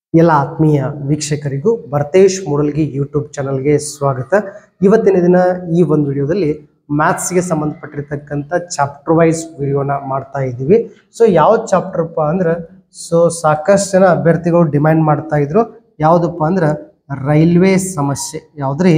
ಎಲ್ಲ ಆತ್ಮೀಯ ವೀಕ್ಷಕರಿಗೂ ಭರ್ತೇಶ್ ಮೂಡಲ್ಗಿ ಯೂಟ್ಯೂಬ್ ಚಾನಲ್ಗೆ ಸ್ವಾಗತ ಇವತ್ತಿನ ದಿನ ಈ ಒಂದು ವಿಡಿಯೋದಲ್ಲಿ ಮ್ಯಾಥ್ಸ್ಗೆ ಸಂಬಂಧಪಟ್ಟಿರ್ತಕ್ಕಂಥ ಚಾಪ್ಟರ್ ವೈಸ್ ವಿಡಿಯೋನ ಮಾಡ್ತಾ ಇದ್ದೀವಿ ಸೊ ಯಾವ ಚಾಪ್ಟರ್ಪ್ಪ ಅಂದ್ರೆ ಸೊ ಸಾಕಷ್ಟು ಜನ ಅಭ್ಯರ್ಥಿಗಳು ಡಿಮ್ಯಾಂಡ್ ಮಾಡ್ತಾ ಇದ್ರು ಯಾವುದಪ್ಪ ಅಂದ್ರೆ ರೈಲ್ವೆ ಸಮಸ್ಯೆ ಯಾವುದ್ರಿ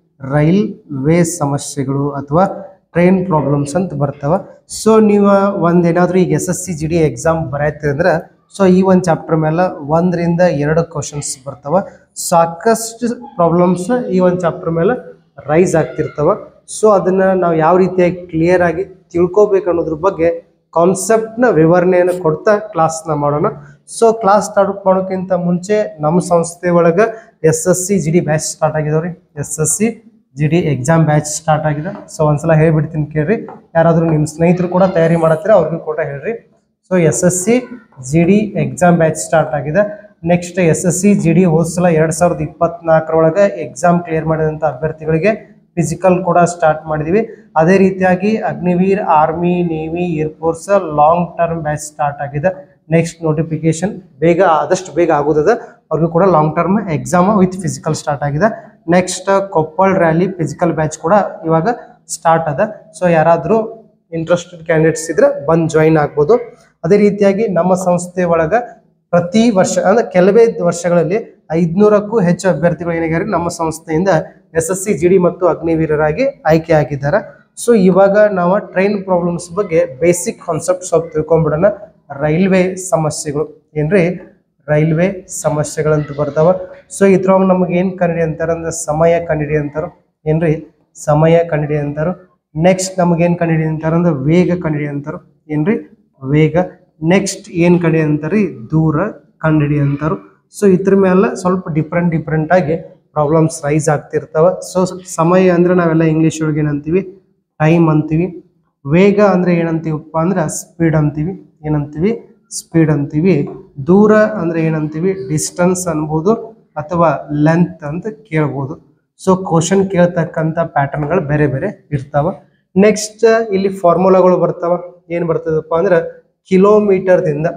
ರೈಲ್ವೆ ಸಮಸ್ಯೆಗಳು ಅಥವಾ ಟ್ರೈನ್ ಪ್ರಾಬ್ಲಮ್ಸ್ ಅಂತ ಬರ್ತಾವ ಸೊ ನೀವು ಒಂದೇನಾದ್ರೂ ಈಗ S S C G D exam ಬರೆಯತ್ತೀರಿ ಅಂದ್ರೆ ಸೊ ಈ ಒಂದು ಚಾಪ್ಟರ್ ಮೇಲೆ ಒಂದರಿಂದ ಎರಡು ಕ್ವಶನ್ಸ್ ಬರ್ತಾವ ಸಾಕಷ್ಟು ಪ್ರಾಬ್ಲಮ್ಸ್ ಈ ಒಂದು ಚಾಪ್ಟರ್ ಮೇಲೆ ರೈಸ್ ಆಗ್ತಿರ್ತಾವ ಸೊ ಅದನ್ನ ನಾವು ಯಾವ ರೀತಿಯಾಗಿ ಕ್ಲಿಯರ್ ಆಗಿ ತಿಳ್ಕೊಬೇಕು ಅನ್ನೋದ್ರ ಬಗ್ಗೆ ಕಾನ್ಸೆಪ್ಟ್ನ ವಿವರಣೆಯನ್ನು ಕೊಡ್ತಾ ಕ್ಲಾಸ್ನ ಮಾಡೋಣ ಸೊ ಕ್ಲಾಸ್ ಸ್ಟಾರ್ಟ್ ಮಾಡೋಕ್ಕಿಂತ ಮುಂಚೆ ನಮ್ಮ ಸಂಸ್ಥೆ ಒಳಗೆ S S C G D batch start ಆಗಿದಾವ್ರಿ S S C G D exam batch start ಆಗಿದೆ ಸೊ ಒಂದ್ಸಲ ಹೇಳ್ಬಿಡ್ತೀನಿ ಕೇಳ್ರಿ ಯಾರಾದರೂ ನಿಮ್ಮ ಸ್ನೇಹಿತರು ಕೂಡ ತಯಾರಿ ಮಾಡತ್ತೀರ ಅವ್ರಿಗೂ ಕೂಡ ಹೇಳ್ರಿ so S S C G D exam batch start ಆಗಿದೆ next S S C G D ಹೋದ ಸಲ ಎರಡು ಸಾವಿರದ ಇಪ್ಪತ್ನಾಲ್ಕರೊಳಗೆ ಎಕ್ಸಾಮ್ ಕ್ಲಿಯರ್ ಮಾಡಿದಂಥ ಅಭ್ಯರ್ಥಿಗಳಿಗೆ ಫಿಸಿಕಲ್ ಕೂಡ ಸ್ಟಾರ್ಟ್ ಮಾಡಿದ್ವಿ ಅದೇ ರೀತಿಯಾಗಿ Agniveer army navy air force long term batch start ಆಗಿದೆ ನೆಕ್ಸ್ಟ್ ನೋಟಿಫಿಕೇಶನ್ ಬೇಗ ಆದಷ್ಟು ಬೇಗ ಆಗೋದದ ಅವ್ರಿಗೂ ಕೂಡ long term exam with physical start ಆಗಿದೆ next Koppal rally physical batch ಕೂಡ ಇವಾಗ ಸ್ಟಾರ್ಟ್ ಅದ ಸೊ ಯಾರಾದರೂ ಇಂಟ್ರೆಸ್ಟೆಡ್ ಕ್ಯಾಂಡಿಡೇಟ್ಸ್ ಇದ್ರೆ ಬಂದು ಜಾಯಿನ್ ಆಗ್ಬೋದು ಅದೇ ರೀತಿಯಾಗಿ ನಮ್ಮ ಸಂಸ್ಥೆ ಒಳಗ ಪ್ರತಿ ವರ್ಷ ಅಂದ್ರೆ ಕೆಲವೇ ವರ್ಷಗಳಲ್ಲಿ ಐದ್ನೂರಕ್ಕೂ ಹೆಚ್ಚು ಅಭ್ಯರ್ಥಿಗಳು ಏನಾಗ್ಯಾರ ನಮ್ಮ ಸಂಸ್ಥೆಯಿಂದ S S C G D ಮತ್ತು ಅಗ್ನಿವೀರರಾಗಿ ಆಯ್ಕೆ ಆಗಿದ್ದಾರೆ ಸೊ ಇವಾಗ ನಾವು ಟ್ರೈನ್ ಪ್ರಾಬ್ಲಮ್ಸ್ ಬಗ್ಗೆ ಬೇಸಿಕ್ ಕಾನ್ಸೆಪ್ಟ್ ಸ್ವಲ್ಪ ತಿಳ್ಕೊಂಡ್ಬಿಡೋಣ ರೈಲ್ವೆ ಸಮಸ್ಯೆಗಳು ಏನ್ರಿ ರೈಲ್ವೆ ಸಮಸ್ಯೆಗಳಂತ ಬರ್ತಾವ ಸೊ ಇದ್ರೊಳಗೆ ನಮಗೆ ಏನು ಕಂಡಿಡಿ ಅಂತಾರ ಅಂದ್ರೆ ಸಮಯ ಕಂಡಿಡಿ ಅಂತಾರ ಏನ್ರಿ ಸಮಯ ಕಂಡಿಡಿ ಅಂತಾರ ನೆಕ್ಸ್ಟ್ ನಮಗೇನು ಕಂಡಿಡಿ ಅಂತಾರ ಅಂದ್ರೆ ವೇಗ ಕಂಡಿಡಿ ಅಂತಾರ ಏನ್ರಿ ವೇಗ ನೆಕ್ಸ್ಟ್ ಏನು ಕಂಡಿಡಿ ಅಂತಾರಿ ದೂರ ಕಂಡಿಡಿ ಅಂತಾರು ಸೊ ಇದ್ರ ಮೇಲೆ ಸ್ವಲ್ಪ ಡಿಫ್ರೆಂಟ್ ಡಿಫ್ರೆಂಟ್ ಆಗಿ ಪ್ರಾಬ್ಲಮ್ಸ್ ರೈಸ್ ಆಗ್ತಿರ್ತಾವ ಸೊ ಸಮಯ ಅಂದ್ರೆ ನಾವೆಲ್ಲ ಇಂಗ್ಲೀಷ್ ಒಳಗೆ ಏನಂತೀವಿ ಟೈಮ್ ಅಂತೀವಿ ವೇಗ ಅಂದ್ರೆ ಏನಂತೀವಪ್ಪ ಅಂದ್ರೆ ಸ್ಪೀಡ್ ಅಂತೀವಿ ಏನಂತೀವಿ ಸ್ಪೀಡ್ ಅಂತೀವಿ ದೂರ ಅಂದ್ರೆ ಏನಂತೀವಿ ಡಿಸ್ಟನ್ಸ್ ಅನ್ಬೋದು ಅಥವಾ ಲೆಂತ್ ಅಂತ ಕೇಳ್ಬೋದು ಸೊ ಕ್ವಶನ್ ಕೇಳ್ತಕ್ಕಂಥ ಪ್ಯಾಟರ್ನ್ಗಳು ಬೇರೆ ಬೇರೆ ಇರ್ತಾವ ನೆಕ್ಸ್ಟ್ ಇಲ್ಲಿ ಫಾರ್ಮುಲಾಗಳು ಬರ್ತಾವ ಏನ್ ಬರ್ತದಪ್ಪ ಅಂದ್ರೆ ಕಿಲೋಮೀಟರ್ದಿಂದ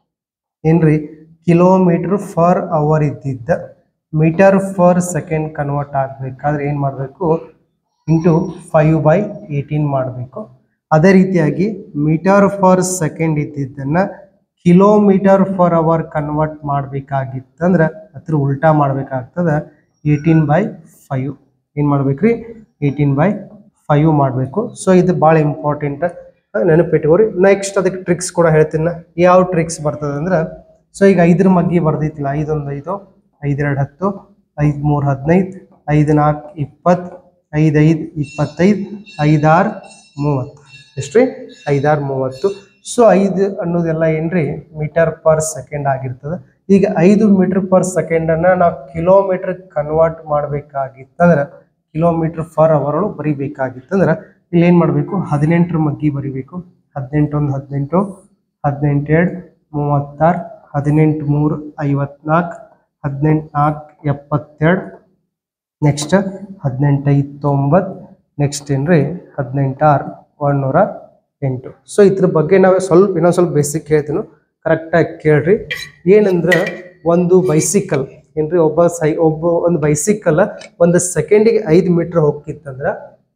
ಏನ್ರಿ ಕಿಲೋಮೀಟರ್ ಫರ್ ಅವರ್ ಇದ್ದಿದ್ದ ಮೀಟರ್ ಫರ್ ಸೆಕೆಂಡ್ ಕನ್ವರ್ಟ್ ಆಗಬೇಕಾದ್ರೆ ಏನು ಮಾಡಬೇಕು ಇಂಟು ಫೈವ್ ಬೈ ಏಯ್ಟೀನ್ ಮಾಡಬೇಕು ಅದೇ ರೀತಿಯಾಗಿ ಮೀಟರ್ ಫರ್ ಸೆಕೆಂಡ್ ಇದ್ದಿದ್ದನ್ನು ಕಿಲೋಮೀಟರ್ ಫರ್ ಅವರ್ ಕನ್ವರ್ಟ್ ಮಾಡಬೇಕಾಗಿತ್ತಂದ್ರೆ ಅದ್ರ ಉಲ್ಟಾ ಮಾಡ್ಬೇಕಾಗ್ತದೆ ಏಯ್ಟೀನ್ ಬೈ ಫೈವ್ ಏನು ಮಾಡ್ಬೇಕ್ರಿ ಏಯ್ಟೀನ್ ಬೈ ಫೈವ್ ಮಾಡಬೇಕು ಸೊ ಇದು ಭಾಳ ಇಂಪಾರ್ಟೆಂಟ್ ನೆನಪಿಟ್ಕೋರಿ ನೆಕ್ಸ್ಟ್ ಅದಕ್ಕೆ ಟ್ರಿಕ್ಸ್ ಕೂಡ ಹೇಳ್ತೀನಿ ನಾ. ಯಾವ ಟ್ರಿಕ್ಸ್ ಬರ್ತದೆ ಅಂದ್ರೆ ಸೊ ಈಗ ಐದರ ಮಗ್ಗಿ ಬರ್ದೈತಿಲ್ಲ ಐದೊಂದು ಐದು ಐದೆರಡು ಹತ್ತು ಐದು ಮೂರು ಹದಿನೈದು ಐದು ನಾಲ್ಕು ಇಪ್ಪತ್ತು ಐದು ಐದು ಇಪ್ಪತ್ತೈದು ಐದಾರು ಮೂವತ್ತು ಎಷ್ಟು ರೀ ಐದಾರು ಮೂವತ್ತು ಸೊ ಐದು ಅನ್ನೋದೆಲ್ಲ ಏನ್ರಿ ಮೀಟರ್ ಪರ್ ಸೆಕೆಂಡ್ ಆಗಿರ್ತದೆ ಈಗ ಐದು ಮೀಟರ್ ಪರ್ ಸೆಕೆಂಡನ್ನು ನಾವು ಕಿಲೋಮೀಟರ್ ಕನ್ವರ್ಟ್ ಮಾಡಬೇಕಾಗಿತ್ತಂದ್ರೆ ಕಿಲೋಮೀಟರ್ ಫರ್ ಅವರ್ ಬರಿಬೇಕಾಗಿತ್ತಂದ್ರೆ ಇಲ್ಲಿ ಏನು ಮಾಡಬೇಕು ಹದಿನೆಂಟರ ಮಗ್ಗಿ ಬರಿಬೇಕು ಹದಿನೆಂಟು ಒಂದು ಹದಿನೆಂಟು ಹದಿನೆಂಟು ಎರಡು ಮೂವತ್ತಾರು ಹದಿನೆಂಟು ಮೂರು ಐವತ್ನಾಲ್ಕು ಹದಿನೆಂಟು ನಾಲ್ಕು ಎಪ್ಪತ್ತೆರಡು ನೆಕ್ಸ್ಟ್ ಹದಿನೆಂಟು ಐದು ತೊಂಬತ್ತು ನೆಕ್ಸ್ಟ್ ಏನ್ರಿ ಹದಿನೆಂಟಾರು ಒಂದೂರ ಎಂಟು ಸೊ ಇದ್ರ ಬಗ್ಗೆ ನಾವು ಸ್ವಲ್ಪ ಇನ್ನೊಂದು ಸ್ವಲ್ಪ ಬೇಸಿಕ್ ಹೇಳ್ತೀನಿ ಕರೆಕ್ಟಾಗಿ ಕೇಳ್ರಿ ಏನಂದ್ರೆ ಒಂದು ಬೈಸಿಕಲ್ ಏನ್ರಿ ಒಬ್ಬ ಸೈ ಒಬ್ಬ ಒಂದು ಬೈಸಿಕಲ್ ಒಂದು ಸೆಕೆಂಡಿಗೆ ಐದು ಮೀಟರ್ ಹೋಗ್ತಿತ್ತಂದ್ರೆ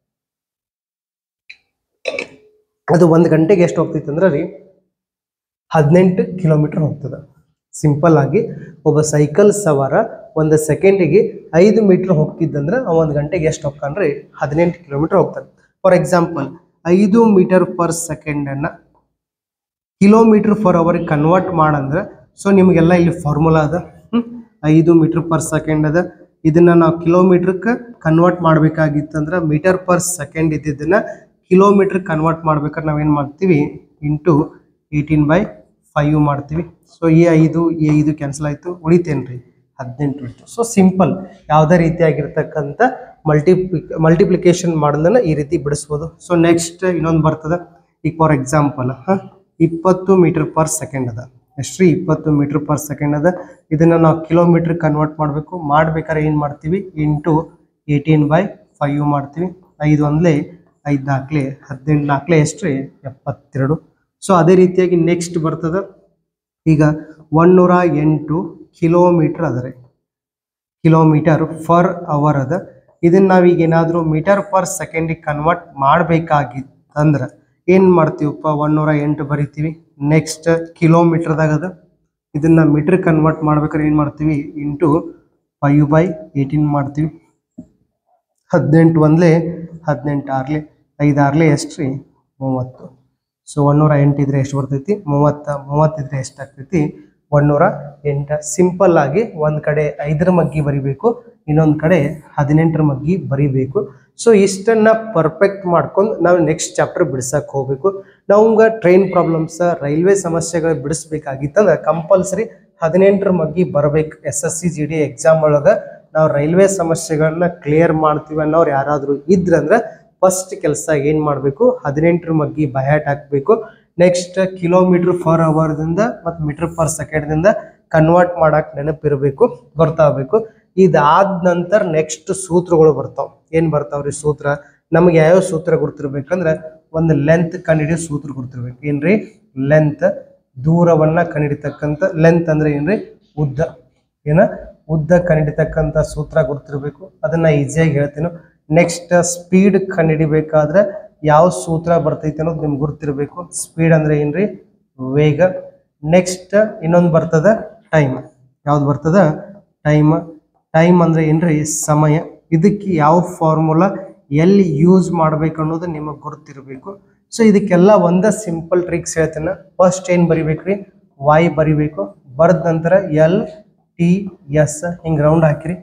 ಅದು ಒಂದು ಗಂಟೆಗೆ ಎಷ್ಟು ಹೋಗ್ತಿತ್ತು ಅಂದ್ರೆ ರೀ ಹದಿನೆಂಟು ಕಿಲೋಮೀಟರ್ ಹೋಗ್ತದೆ ಸಿಂಪಲ್ ಆಗಿ ಒಬ್ಬ ಸೈಕಲ್ ಸವಾರ ಒಂದು ಸೆಕೆಂಡಿಗೆ ಐದು ಮೀಟರ್ ಹೋಗ್ತಿದ್ದಂದ್ರೆ ಅವ ಒಂದು ಗಂಟೆಗೆ ಎಷ್ಟು ಹೋಗ್ತಾನ್ರಿ ಹದಿನೆಂಟು ಕಿಲೋಮೀಟರ್ ಹೋಗ್ತಾನೆ ಫಾರ್ ಎಕ್ಸಾಂಪಲ್ ಐದು ಮೀಟರ್ ಪರ್ ಸೆಕೆಂಡನ್ನು ಕಿಲೋಮೀಟರ್ ಫರ್ ಅವರ್ಗೆ ಕನ್ವರ್ಟ್ ಮಾಡಂದ್ರೆ ಸೊ ನಿಮಗೆಲ್ಲ ಇಲ್ಲಿ ಫಾರ್ಮುಲಾ ಅದ ಹ್ಮ್? ಐದು ಮೀಟರ್ ಪರ್ ಸೆಕೆಂಡ್ ಅದ ಇದನ್ನ ನಾವು ಕಿಲೋಮೀಟರ್ಗೆ ಕನ್ವರ್ಟ್ ಮಾಡ್ಬೇಕಾಗಿತ್ತಂದ್ರೆ ಮೀಟರ್ ಪರ್ ಸೆಕೆಂಡ್ ಇದ್ದಿದ್ದನ್ನ ಕಿಲೋಮೀಟರ್ ಕನ್ವರ್ಟ್ ಮಾಡ್ಬೇಕಾದ್ರೆ ನಾವೇನು ಮಾಡ್ತೀವಿ ಇಂಟು ಏಯ್ಟೀನ್ ಬೈ ಫೈವ್ ಮಾಡ್ತೀವಿ ಸೊ ಈ ಐದು ಈ ಐದು ಕ್ಯಾನ್ಸಲ್ ಆಯಿತು ಉಳಿತೇನ್ರಿ ಹದಿನೆಂಟು ಉಳಿತು ಸೊ ಸಿಂಪಲ್ ಯಾವುದೇ ರೀತಿಯಾಗಿರ್ತಕ್ಕಂಥ ಮಲ್ಟಿಪ್ಲಿ ಮಲ್ಟಿಪ್ಲಿಕೇಶನ್ ಮಾಡೋದನ್ನ ಈ ರೀತಿ ಬಿಡಿಸ್ಬೋದು ಸೊ ನೆಕ್ಸ್ಟ್ ಇನ್ನೊಂದು ಬರ್ತದೆ ಈಗ ಫಾರ್ ಎಕ್ಸಾಂಪಲ್ ಹಾಂ ಇಪ್ಪತ್ತು ಮೀಟರ್ ಪರ್ ಸೆಕೆಂಡ್ ಅದ ಎಷ್ಟು ರೀ ಇಪ್ಪತ್ತು ಮೀಟರ್ ಪರ್ ಸೆಕೆಂಡ್ ಅದ ಇದನ್ನು ನಾವು ಕಿಲೋಮೀಟರ್ ಕನ್ವರ್ಟ್ ಮಾಡಬೇಕು ಮಾಡ್ಬೇಕಾದ್ರೆ ಏನು ಮಾಡ್ತೀವಿ ಇಂಟು ಏಯ್ಟೀನ್ ಬೈ ಫೈವ್ ಮಾಡ್ತೀವಿ ಐದು ಒಂದ್ಲೆ ಐದು ನಾಲ್ಕಲೆ ಹದಿನೆಂಟು ನಾಲ್ಕಲೆ ಎಷ್ಟು ರೀ ಎಪ್ಪತ್ತೆರಡು ಸೊ ಅದೇ ರೀತಿಯಾಗಿ ನೆಕ್ಸ್ಟ್ ಬರ್ತದೆ ಈಗ ಒಂದೂರ ಎಂಟು ಕಿಲೋಮೀಟರ್ ಅದ ರೀ ಕಿಲೋಮೀಟರ್ ಫರ್ ಅವರ್ ಅದ ಇದನ್ನ ನಾವೀಗ ಏನಾದರೂ ಮೀಟರ್ ಪರ್ ಸೆಕೆಂಡಿಗೆ ಕನ್ವರ್ಟ್ ಮಾಡಬೇಕಾಗಿತ್ತಂದ್ರೆ ಏನು ಮಾಡ್ತೀವಪ್ಪ ಒನ್ನೂರ ಎಂಟು ಬರಿತೀವಿ ನೆಕ್ಸ್ಟ್ ಕಿಲೋಮೀಟರ್ದಾಗ ಅದ ಇದನ್ನ ಮೀಟರ್ ಕನ್ವರ್ಟ್ ಮಾಡ್ಬೇಕಾದ್ರೆ ಏನು ಮಾಡ್ತೀವಿ ಇಂಟು ಫೈವ್ ಬೈ ಏಯ್ಟೀನ್ ಮಾಡ್ತೀವಿ ಹದಿನೆಂಟು ಒಂದ್ಲೆ ಹದಿನೆಂಟು ಆರ್ಲೆ ಐದು ಆರ್ಲೆ ಎಷ್ಟು ರೀ ಮೂವತ್ತು ಸೊ ಒನ್ನೂರ ಎಂಟು ಇದ್ರೆ ಎಷ್ಟು ಬರ್ತೈತಿ ಮೂವತ್ತ ಮೂವತ್ತಿದ್ರೆ ಎಷ್ಟು ಆಗ್ತೈತಿ ಒನ್ನೂರ ಎಂಟು ಸಿಂಪಲ್ ಆಗಿ ಒಂದು ಕಡೆ ಐದರ ಮಗ್ಗಿ ಬರಿಬೇಕು ಇನ್ನೊಂದು ಕಡೆ ಹದಿನೆಂಟರ ಮಗ್ಗಿ ಬರಿಬೇಕು ಸೊ ಇಷ್ಟನ್ನ ಪರ್ಫೆಕ್ಟ್ ಮಾಡ್ಕೊಂಡು ನಾವು ನೆಕ್ಸ್ಟ್ ಚಾಪ್ಟರ್ ಬಿಡ್ಸಕ್ಕೆ ಹೋಗ್ಬೇಕು ನಮ್ಗೆ ಟ್ರೈನ್ ಪ್ರಾಬ್ಲಮ್ಸ್ ರೈಲ್ವೆ ಸಮಸ್ಯೆಗಳು ಬಿಡಿಸ್ಬೇಕಾಗಿತ್ತಂದ್ರೆ ಕಂಪಲ್ಸರಿ ಹದಿನೆಂಟರ ಮಗ್ಗಿ ಬರ್ಬೇಕು S S C G D exam ಒಳಗೆ ನಾವು ರೈಲ್ವೆ ಸಮಸ್ಯೆಗಳನ್ನ ಕ್ಲಿಯರ್ ಮಾಡ್ತೀವಿ ಅನ್ನೋರು ಯಾರಾದರೂ ಇದ್ರಂದ್ರೆ ಫಸ್ಟ್ ಕೆಲಸ ಏನು ಮಾಡಬೇಕು ಹದಿನೆಂಟರ ಮಗ್ಗಿ ಬಯಾಟ್ ಹಾಕಬೇಕು ನೆಕ್ಸ್ಟ್ ಕಿಲೋಮೀಟರ್ ಫರ್ ಅವರ್ದಿಂದ ಮತ್ತು ಮೀಟರ್ ಪರ್ ಸೆಕೆಂಡ್ದಿಂದ ಕನ್ವರ್ಟ್ ಮಾಡಕ್ಕೆ ನೆನಪಿರಬೇಕು ಗೊತ್ತಾಗಬೇಕು ಇದಾದ ನಂತರ ನೆಕ್ಸ್ಟ್ ಸೂತ್ರಗಳು ಬರ್ತಾವೆ ಏನು ಬರ್ತಾವ್ರಿ ಸೂತ್ರ ನಮಗೆ ಯಾವ್ಯಾವ ಸೂತ್ರ ಗೊತ್ತಿರ್ಬೇಕಂದ್ರೆ ಒಂದು ಲೆಂತ್ ಕಂಡಿಡಿಯೋ ಸೂತ್ರ ಗೊತ್ತಿರ್ಬೇಕು ಏನ್ರಿ ಲೆಂತ್ ದೂರವನ್ನ ಕಂಡಿಡಿತಕ್ಕಂಥ ಲೆಂತ್ ಅಂದ್ರೆ ಏನ್ರಿ ಉದ್ದ ಏನ ಉದ್ದ ಕಂಡಿಡಿತಕ್ಕಂಥ ಸೂತ್ರ ಗೊತ್ತಿರಬೇಕು ಅದನ್ನ ಈಸಿಯಾಗಿ ಹೇಳ್ತೀನಿ ನೆಕ್ಸ್ಟ್ ಸ್ಪೀಡ್ ಕಂಡಿಡಿಬೇಕಾದ್ರೆ ಯಾವ ಸೂತ್ರ ಬರ್ತೈತೆ ಅನ್ನೋದು ನಿಮ್ಗೆ ಗೊತ್ತಿರಬೇಕು ಸ್ಪೀಡ್ ಅಂದ್ರೆ ಏನ್ರಿ ವೇಗ ನೆಕ್ಸ್ಟ್ ಇನ್ನೊಂದು ಬರ್ತದ ಟೈಮ್ ಯಾವ್ದು ಬರ್ತದ ಟೈಮ್ ಟೈಮ್ ಅಂದ್ರೆ ಏನ್ರಿ ಸಮಯ ಇದಕ್ಕೆ ಯಾವ ಫಾರ್ಮುಲಾ ಎಲ್ಲಿ ಯೂಸ್ ಮಾಡ್ಬೇಕು ಅನ್ನೋದು ನಿಮಗೆ ಗೊತ್ತಿರಬೇಕು ಸೊ ಇದಕ್ಕೆಲ್ಲ ಒಂದ ಸಿಂಪಲ್ ಟ್ರಿಕ್ಸ್ ಹೇಳ್ತೇನೆ ಫಸ್ಟ್ ಏನು ಬರಿಬೇಕ್ರಿ ವಾಯ್ ಬರಿಬೇಕು ಬರ್ದ ನಂತರ ಎಲ್ ಟಿ ಎಸ್ ಹಿಂಗೆ ರೌಂಡ್ ಹಾಕಿರಿ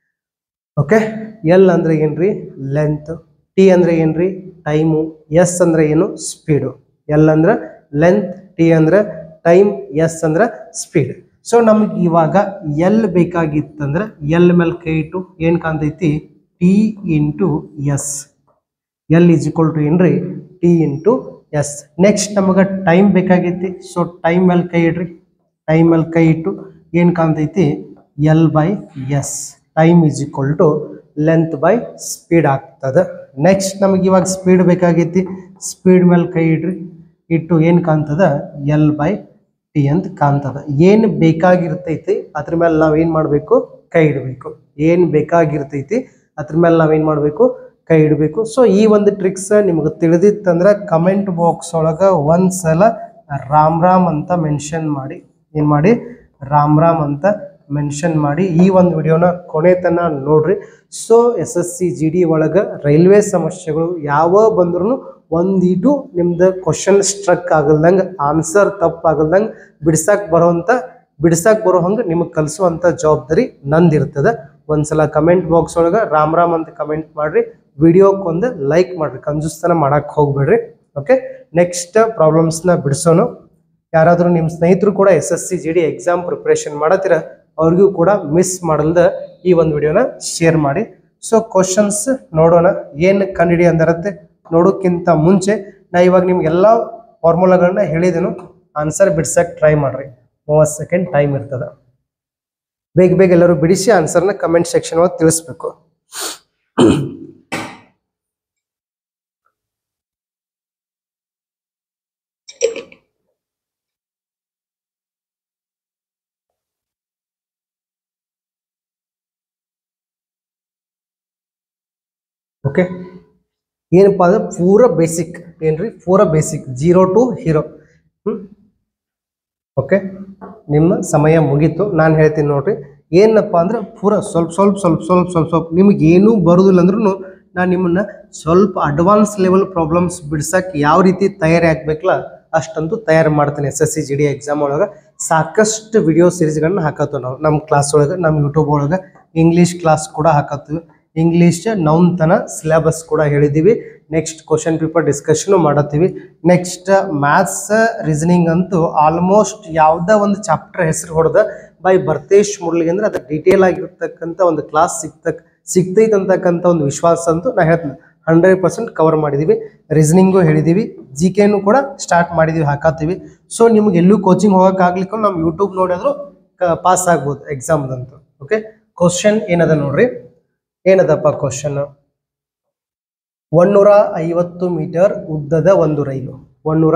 ಓಕೆ ಎಲ್ ಅಂದ್ರೆ ಏನ್ರಿ ಲೆಂತ್ ಟಿ ಅಂದ್ರೆ ಏನ್ರಿ ಟೈಮು ಎಸ್ ಅಂದ್ರೆ ಏನು ಸ್ಪೀಡು ಎಲ್ ಅಂದ್ರೆ ಲೆಂತ್ ಟಿ ಅಂದ್ರೆ ಟೈಮ್ ಎಸ್ ಅಂದ್ರೆ ಸ್ಪೀಡ್ ಸೊ ನಮ್ಗೆ ಇವಾಗ ಎಲ್ ಬೇಕಾಗಿತ್ತಂದ್ರೆ ಎಲ್ ಮೇಲೆ ಕೈ ಇಟ್ಟು ಏನು ಕಾಣ್ತೈತಿ T into S L is equal to ಏನ್ರಿ ಟಿ ಇಂಟು ಎಸ್ ನೆಕ್ಸ್ಟ್ ನಮಗೆ ಟೈಮ್ ಬೇಕಾಗೈತಿ ಸೊ ಟೈಮ್ ಮೇಲೆ ಕೈ ಇಡ್ರಿ ಟೈಮ್ ಮೇಲೆ ಕೈ ಇಟ್ಟು ಏನು ಕಾಣ್ತೈತಿ L by S time is equal to length by speed ಆಗ್ತದೆ ನೆಕ್ಸ್ಟ್ ನಮಗೆ ಇವಾಗ ಸ್ಪೀಡ್ ಬೇಕಾಗೈತಿ ಸ್ಪೀಡ್ ಮೇಲೆ ಕೈ ಇಡ್ರಿ ಇಟ್ಟು ಏನು ಕಾಣ್ತದ ಎಲ್ ಬೈ ಟಿ ಅಂತ ಕಾಣ್ತದ ಏನು ಬೇಕಾಗಿರ್ತೈತಿ ಅದ್ರ ಮೇಲೆ ನಾವೇನು ಮಾಡಬೇಕು ಕೈ ಇಡಬೇಕು ಏನು ಬೇಕಾಗಿರ್ತೈತಿ ಅದ್ರ ಮೇಲೆ ನಾವೇನು ಮಾಡಬೇಕು ಕೈ ಇಡಬೇಕು ಸೊ ಈ ಒಂದು ಟ್ರಿಕ್ಸ್ ನಿಮ್ಗೆ ತಿಳಿದಿತ್ತಂದ್ರೆ ಕಮೆಂಟ್ ಬಾಕ್ಸ್ ಒಳಗೆ ಒಂದು ಸಲ ರಾಮ್ ರಾಮ್ ಅಂತ ಮೆನ್ಷನ್ ಮಾಡಿ ಏನು ಮಾಡಿ ರಾಮ್ ರಾಮ್ ಅಂತ ಮೆನ್ಷನ್ ಮಾಡಿ ಈ ಒಂದು ವಿಡಿಯೋನ ಕೊನೆ ತನ ನೋಡ್ರಿ so S S C G D ಒಳಗೆ ರೈಲ್ವೆ ಸಮಸ್ಯೆಗಳು ಯಾವ ಬಂದ್ರೂ ಒಂದಿಟು ನಿಮ್ದು ಕ್ವಶನ್ ಸ್ಟ್ರಕ್ ಆಗಲ್ದಂಗೆ ಆನ್ಸರ್ ತಪ್ಪಾಗಲ್ದಂಗೆ ಬಿಡ್ಸಕ್ಕೆ ಬರೋವಂಥ ಬಿಡ್ಸಕ್ಕೆ ಬರೋ ಹಂಗೆ ನಿಮಗೆ ಕಲಿಸುವಂಥ ಜವಾಬ್ದಾರಿ ನಂದಿರ್ತದೆ ಒಂದ್ಸಲ ಕಮೆಂಟ್ ಬಾಕ್ಸ್ ಒಳಗೆ ರಾಮ್ ರಾಮ್ ಅಂತ ಕಮೆಂಟ್ ಮಾಡ್ರಿ ವಿಡಿಯೋಕ್ಕೊಂದು ಲೈಕ್ ಮಾಡ್ರಿ ಕಂಜೂಸ್ತನ ಮಾಡಕ್ಕೆ ಹೋಗ್ಬೇಡ್ರಿ ಓಕೆ ನೆಕ್ಸ್ಟ್ ಪ್ರಾಬ್ಲಮ್ಸ್ನ ಬಿಡಿಸೋಣ ಯಾರಾದರೂ ನಿಮ್ಮ ಸ್ನೇಹಿತರು ಕೂಡ S S C G D exam preparation ಮಾಡತ್ತೀರ ಅವ್ರಿಗೂ ಕೂಡ ಮಿಸ್ ಮಾಡಲ್ದ ಈ ಒಂದು ವಿಡಿಯೋನ ಶೇರ್ ಮಾಡಿ ಸೊ ಕ್ವಶನ್ಸ್ ನೋಡೋಣ ಏನು ಕಂಡಿಡಿ ಅಂದಿರತ್ತೆ ನೋಡೋಕ್ಕಿಂತ ಮುಂಚೆ ನಾ ಇವಾಗ ನಿಮ್ಗೆಲ್ಲ ಫಾರ್ಮುಲಾಗಳನ್ನ ಹೇಳಿದೆನು ಆನ್ಸರ್ ಬಿಡ್ಸಕ್ಕೆ ಟ್ರೈ ಮಾಡ್ರಿ ಮೂವತ್ತು ಸೆಕೆಂಡ್ ಟೈಮ್ ಇರ್ತದೆ ಬೇಗ ಬೇಗ ಎಲ್ಲರೂ ಬಿಡಿಸಿ ಆನ್ಸರ್ನ ಕಮೆಂಟ್ ಸೆಕ್ಷನ್ ಒಳಗೆ ತಿಳಿಸ್ಬೇಕು ಓಕೆ ಏನಪ್ಪ ಅಂದ್ರೆ ಪೂರ ಬೇಸಿಕ್ ಏನ್ರಿ ಪೂರ ಬೇಸಿಕ್ ಜೀರೋ ಟು ಹೀರೋ ಹ್ಞೂ ಓಕೆ ನಿಮ್ಮ ಸಮಯ ಮುಗೀತು ನಾನು ಹೇಳ್ತೀನಿ ನೋಡ್ರಿ ಏನಪ್ಪ ಅಂದ್ರೆ ಪೂರ ಸ್ವಲ್ಪ ಸ್ವಲ್ಪ ಸ್ವಲ್ಪ ಸ್ವಲ್ಪ ಸ್ವಲ್ಪ ಸ್ವಲ್ಪ ನಿಮ್ಗೆ ಏನೂ ಬರೋದಿಲ್ಲ ಅಂದ್ರೂ ನಾನು ನಿಮ್ಮನ್ನ ಸ್ವಲ್ಪ ಅಡ್ವಾನ್ಸ್ ಲೆವೆಲ್ ಪ್ರಾಬ್ಲಮ್ಸ್ ಬಿಡ್ಸಕ್ಕೆ ಯಾವ ರೀತಿ ತಯಾರಿ ಆಗ್ಬೇಕಲ್ಲ ಅಷ್ಟಂತೂ ತಯಾರು ಮಾಡ್ತೀನಿ S S C G D exam ಒಳಗೆ ಸಾಕಷ್ಟು ವಿಡಿಯೋ ಸೀರೀಸ್ಗಳನ್ನ ಹಾಕತ್ತೀವಿ ನಾವು ನಮ್ಮ ಕ್ಲಾಸ್ ಒಳಗೆ ನಮ್ಮ ಯೂಟ್ಯೂಬ್ ಒಳಗೆ ಇಂಗ್ಲೀಷ್ ಕ್ಲಾಸ್ ಕೂಡ ಹಾಕತ್ತೀವಿ ಇಂಗ್ಲೀಷ್ ನೌನ್ತನ ಸಿಲೆಬಸ್ ಕೂಡ ಹೇಳಿದ್ದೀವಿ ನೆಕ್ಸ್ಟ್ ಕ್ವಶನ್ ಪೇಪರ್ ಡಿಸ್ಕಷನು ಮಾಡತ್ತೀವಿ ನೆಕ್ಸ್ಟ್ ಮ್ಯಾಥ್ಸ್ ರೀಸನಿಂಗ್ ಅಂತೂ ಆಲ್ಮೋಸ್ಟ್ ಯಾವುದೇ ಒಂದು ಚಾಪ್ಟರ್ ಹೆಸರು ಹೊಡೆದ ಬೈ ಭರ್ತೇಶ್ ಮುರಳಿಗೆ ಅಂದ್ರೆ ಅದು ಡೀಟೇಲ್ ಆಗಿರ್ತಕ್ಕಂಥ ಒಂದು ಕ್ಲಾಸ್ ಸಿಗ್ತಕ್ ಸಿಗ್ತೈತೆ ಅಂತಕ್ಕಂಥ ಒಂದು ವಿಶ್ವಾಸ ಅಂತೂ ನಾ ಹೇಳ್ತೀನಿ ಹಂಡ್ರೆಡ್ ಪರ್ಸೆಂಟ್ ಕವರ್ ಮಾಡಿದ್ದೀವಿ ರೀಸನಿಂಗು ಹೇಳಿದ್ದೀವಿ ಜಿ ಕೆನು ಕೂಡ ಸ್ಟಾರ್ಟ್ ಮಾಡಿದ್ದೀವಿ ಹಾಕತ್ತೀವಿ ಸೊ ನಿಮ್ಗೆ ಎಲ್ಲೂ ಕೋಚಿಂಗ್ ಹೋಗೋಕ್ಕಾಗ್ಲಿಕ್ಕೆ ನಮ್ಮ ಯೂಟ್ಯೂಬ್ ನೋಡಿದ್ರು ಪಾಸ್ ಆಗ್ಬೋದು ಎಕ್ಸಾಮ್ದಂತೂ ಓಕೆ ಕ್ವಶನ್ ಏನದ ನೋಡ್ರಿ ಏನದಪ್ಪ ಕ್ವಶನ್ ಒನ್ನೂರ ಐವತ್ತು ಮೀಟರ್ ಉದ್ದದ ಒಂದು ರೈಲು ಒನ್ನೂರ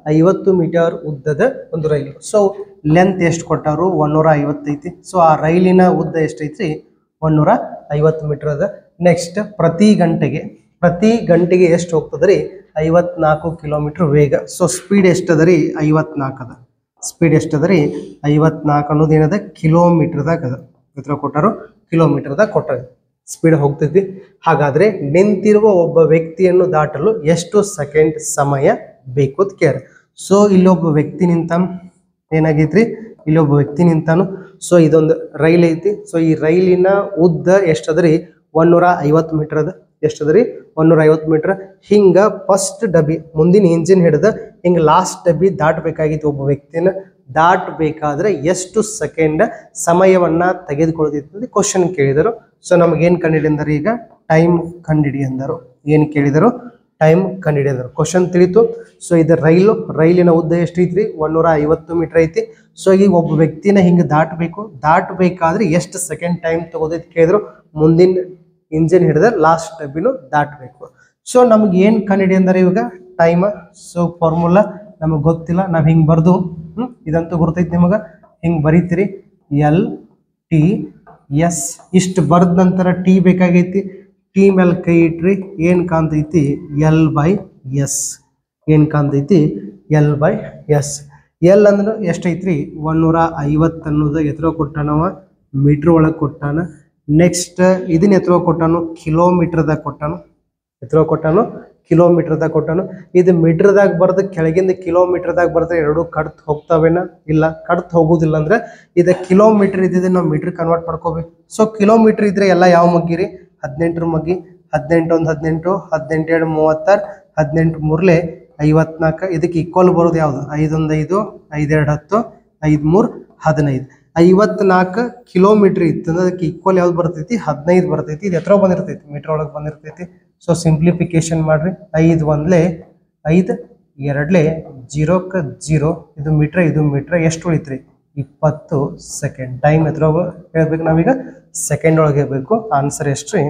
ಐವತ್ತು ಮೀಟರ್ ಉದ್ದದ ಒಂದು ರೈಲು ಸೊ ಲೆಂತ್ ಎಷ್ಟು ಕೊಟ್ಟಾರು ಒಂದೂರ ಐವತ್ತೈತಿ ಸೊ ಆ ರೈಲಿನ ಉದ್ದ ಎಷ್ಟೈತಿ ಒಂದೂರ ಐವತ್ತು ಮೀಟರ್ ಅದ ನೆಕ್ಸ್ಟ್ ಪ್ರತಿ ಗಂಟೆಗೆ ಪ್ರತಿ ಗಂಟೆಗೆ ಎಷ್ಟು ಹೋಗ್ತದೆ ರೀ ಐವತ್ನಾಲ್ಕು ಕಿಲೋಮೀಟರ್ ವೇಗ ಸೊ ಸ್ಪೀಡ್ ಎಷ್ಟದ ರೀ ಐವತ್ನಾಲ್ಕು ಅದ ಸ್ಪೀಡ್ ಎಷ್ಟದ ರೀ ಐವತ್ನಾಲ್ಕು ಅನ್ನೋದು ಏನದ ಕಿಲೋಮೀಟರ್ದಾಗ ಅದ ಉತ್ತರ ಕೊಟ್ಟಾರು ಕಿಲೋಮೀಟರ್ದಾಗ ಕೊಟ್ಟಾರ ಸ್ಪೀಡ್ ಹೋಗ್ತೈತಿ ಹಾಗಾದ್ರೆ ನಿಂತಿರುವ ಒಬ್ಬ ವ್ಯಕ್ತಿಯನ್ನು ದಾಟಲು ಎಷ್ಟು ಸೆಕೆಂಡ್ ಸಮಯ ಬೇಕು ಅಂತ ಕೇಳ ಸೊ ಇಲ್ಲೊಬ್ಬ ವ್ಯಕ್ತಿ ನಿಂತಾನು ಏನಾಗೈತ್ರಿ ಇಲ್ಲೊಬ್ಬ ವ್ಯಕ್ತಿ ನಿಂತಾನು ಸೊ ಇದೊಂದು ರೈಲ್ ಐತಿ ಸೊ ಈ ರೈಲಿನ ಉದ್ದ ಎಷ್ಟದ ರೀ ಒಂದೂರ ಐವತ್ತು ಮೀಟರ್ ಅದ ಎಷ್ಟದ ರೀ ಒಂದೂರ ಐವತ್ತು ಮೀಟರ್ ಹಿಂಗ ಫಸ್ಟ್ ಡಬ್ಬಿ ಮುಂದಿನ ಇಂಜಿನ್ ಹಿಡಿದ ಹಿಂಗ ಲಾಸ್ಟ್ ಡಬ್ಬಿ ದಾಟಬೇಕಾಗಿತ್ತು ಒಬ್ಬ ವ್ಯಕ್ತಿನ ದಾಟಬೇಕಾದ್ರೆ ಎಷ್ಟು ಸೆಕೆಂಡ್ ಸಮಯವನ್ನ ತೆಗೆದುಕೊಳ್ಳುತ್ತಿತ್ತು ಕ್ವಶನ್ ಕೇಳಿದರು ಸೊ ನಮಗೇನು ಕಂಡಿಡಿ ಅಂದರು ಈಗ ಟೈಮ್ ಕಂಡಿಡಿ ಅಂದರು ಏನು ಕೇಳಿದರು ಟೈಮ್ ಕಂಡಿಡಿ ಅಂದರು ಕ್ವಶನ್ ತಿಳಿತು ಸೊ ಇದು ರೈಲು ರೈಲಿನ ಉದ್ದ ಎಷ್ಟು ಐತ್ರಿ ಒಂದೂರ ಐವತ್ತು ಮೀಟರ್ ಐತಿ ಸೊ ಈಗ ಒಬ್ಬ ವ್ಯಕ್ತಿನ ಹಿಂಗೆ ದಾಟಬೇಕು ದಾಟಬೇಕಾದ್ರೆ ಎಷ್ಟು ಸೆಕೆಂಡ್ ಟೈಮ್ ತಗೋದೈತಿ ಕೇಳಿದ್ರು ಮುಂದಿನ ಇಂಜಿನ್ ಹಿಡಿದ ಲಾಸ್ಟ್ ಡಬ್ಬಿನು ದಾಟಬೇಕು ಸೊ ನಮ್ಗೆ ಏನು ಕಂಡಿಡಿ ಅಂದ್ರೆ ಇವಾಗ ಟೈಮ್ ಸೊ ಫಾರ್ಮುಲಾ ನಮಗೆ ಗೊತ್ತಿಲ್ಲ ನಾವು ಹಿಂಗೆ ಬರ್ದು ಹ್ಮ್ ಇದಂತೂ ಗುರ್ತೈತಿ ನಿಮಗೆ ಹಿಂಗೆ ಬರೀತೀರಿ ಎಲ್ ಟಿ ಎಸ್ ಇಷ್ಟು ಬರ್ದ ನಂತರ ಟಿ ಬೇಕಾಗೈತಿ ಟಿ ಮೇಲೆ ಕೈ ಇಟ್ರಿ ಏನು ಕಾಣ್ತೈತಿ ಎಲ್ ಬೈ ಎಸ್ ಏನು ಕಾಣ್ತೈತಿ ಎಲ್ ಬೈ ಎಸ್ ಎಲ್ ಅಂದ್ರೆ ಎಷ್ಟೈತ್ರಿ ಒಂದೂರ ಐವತ್ತು ಅನ್ನೋದು ಎತ್ತರ ಕೊಟ್ಟಾನವ ಮೀಟ್ರ್ ಒಳಗೆ ಕೊಟ್ಟಾನ ನೆಕ್ಸ್ಟ್ ಇದನ್ನ ಎತ್ತರ ಕೊಟ್ಟಾನು ಕಿಲೋಮೀಟರ್ದಾಗ ಕೊಟ್ಟಾನು ಎತ್ತರ ಕೊಟ್ಟಾನು ಕಿಲೋಮೀಟರ್ದಾಗ ಕೊಟ್ಟಾನು ಇದು ಮೀಟರ್ದಾಗ ಬರ್ದು ಕೆಳಗಿಂದ ಕಿಲೋಮೀಟರ್ದಾಗ ಬರ್ದ್ರೆ ಎರಡು ಕಡ್ತ್ ಹೋಗ್ತಾವೇನ ಇಲ್ಲ ಕಡ್ತ್ ಹೋಗುದಿಲ್ಲ ಅಂದ್ರೆ ಇದು ಕಿಲೋಮೀಟರ್ ಇದ್ದಿದ್ದು ನಾವು ಮೀಟರ್ ಕನ್ವರ್ಟ್ ಮಾಡ್ಕೋಬೇಕು ಸೊ ಕಿಲೋಮೀಟರ್ ಇದ್ರೆ ಎಲ್ಲ ಯಾವ ಮಗ್ಗಿ ರೀ ಹದಿನೆಂಟರ ಮಗ್ಗಿ ಹದಿನೆಂಟು ಒಂದು ಹದಿನೆಂಟು ಹದಿನೆಂಟು ಎರಡು ಮೂವತ್ತಾರು ಹದಿನೆಂಟು ಮೂರ್ಲೆ ಐವತ್ನಾಲ್ಕು ಇದಕ್ಕೆ ಈಕ್ವಲ್ ಬರೋದು ಯಾವುದು ಐದೊಂದು ಐದು ಐದೆರಡು ಹತ್ತು ಐದು ಮೂರು ಹದಿನೈದು ಐವತ್ನಾಲ್ಕು ಕಿಲೋಮೀಟರ್ ಇತ್ತು ಅಂದ್ರೆ ಅದಕ್ಕೆ ಈಕ್ವಲ್ ಯಾವ್ದು ಬರ್ತೈತಿ ಹದಿನೈದು ಬರ್ತೈತಿ ಇದು ಎತ್ತರ ಬಂದಿರ್ತೈತಿ ಮೀಟರ್ ಒಳಗೆ ಬಂದಿರ್ತೈತಿ ಸೊ ಸಿಂಪ್ಲಿಫಿಕೇಶನ್ ಮಾಡ್ರಿ ಐದು ಒಂದ್ಲೆ ಐದು ಎರಡ್ಲೆ ಜೀರೋಕ್ಕೆ ಜೀರೋ ಇದು ಮೀಟ್ರ್ ಇದು ಮೀಟ್ರ್ ಎಷ್ಟು ಉಳಿತ್ರಿ ಇಪ್ಪತ್ತು ಸೆಕೆಂಡ್ ಟೈಮ್ ಎತ್ತರ ಹೇಳ್ಬೇಕು ನಾವೀಗ ಸೆಕೆಂಡ್ ಒಳಗೆ ಹೇಳ್ಬೇಕು ಆನ್ಸರ್ ಎಷ್ಟು ರೀ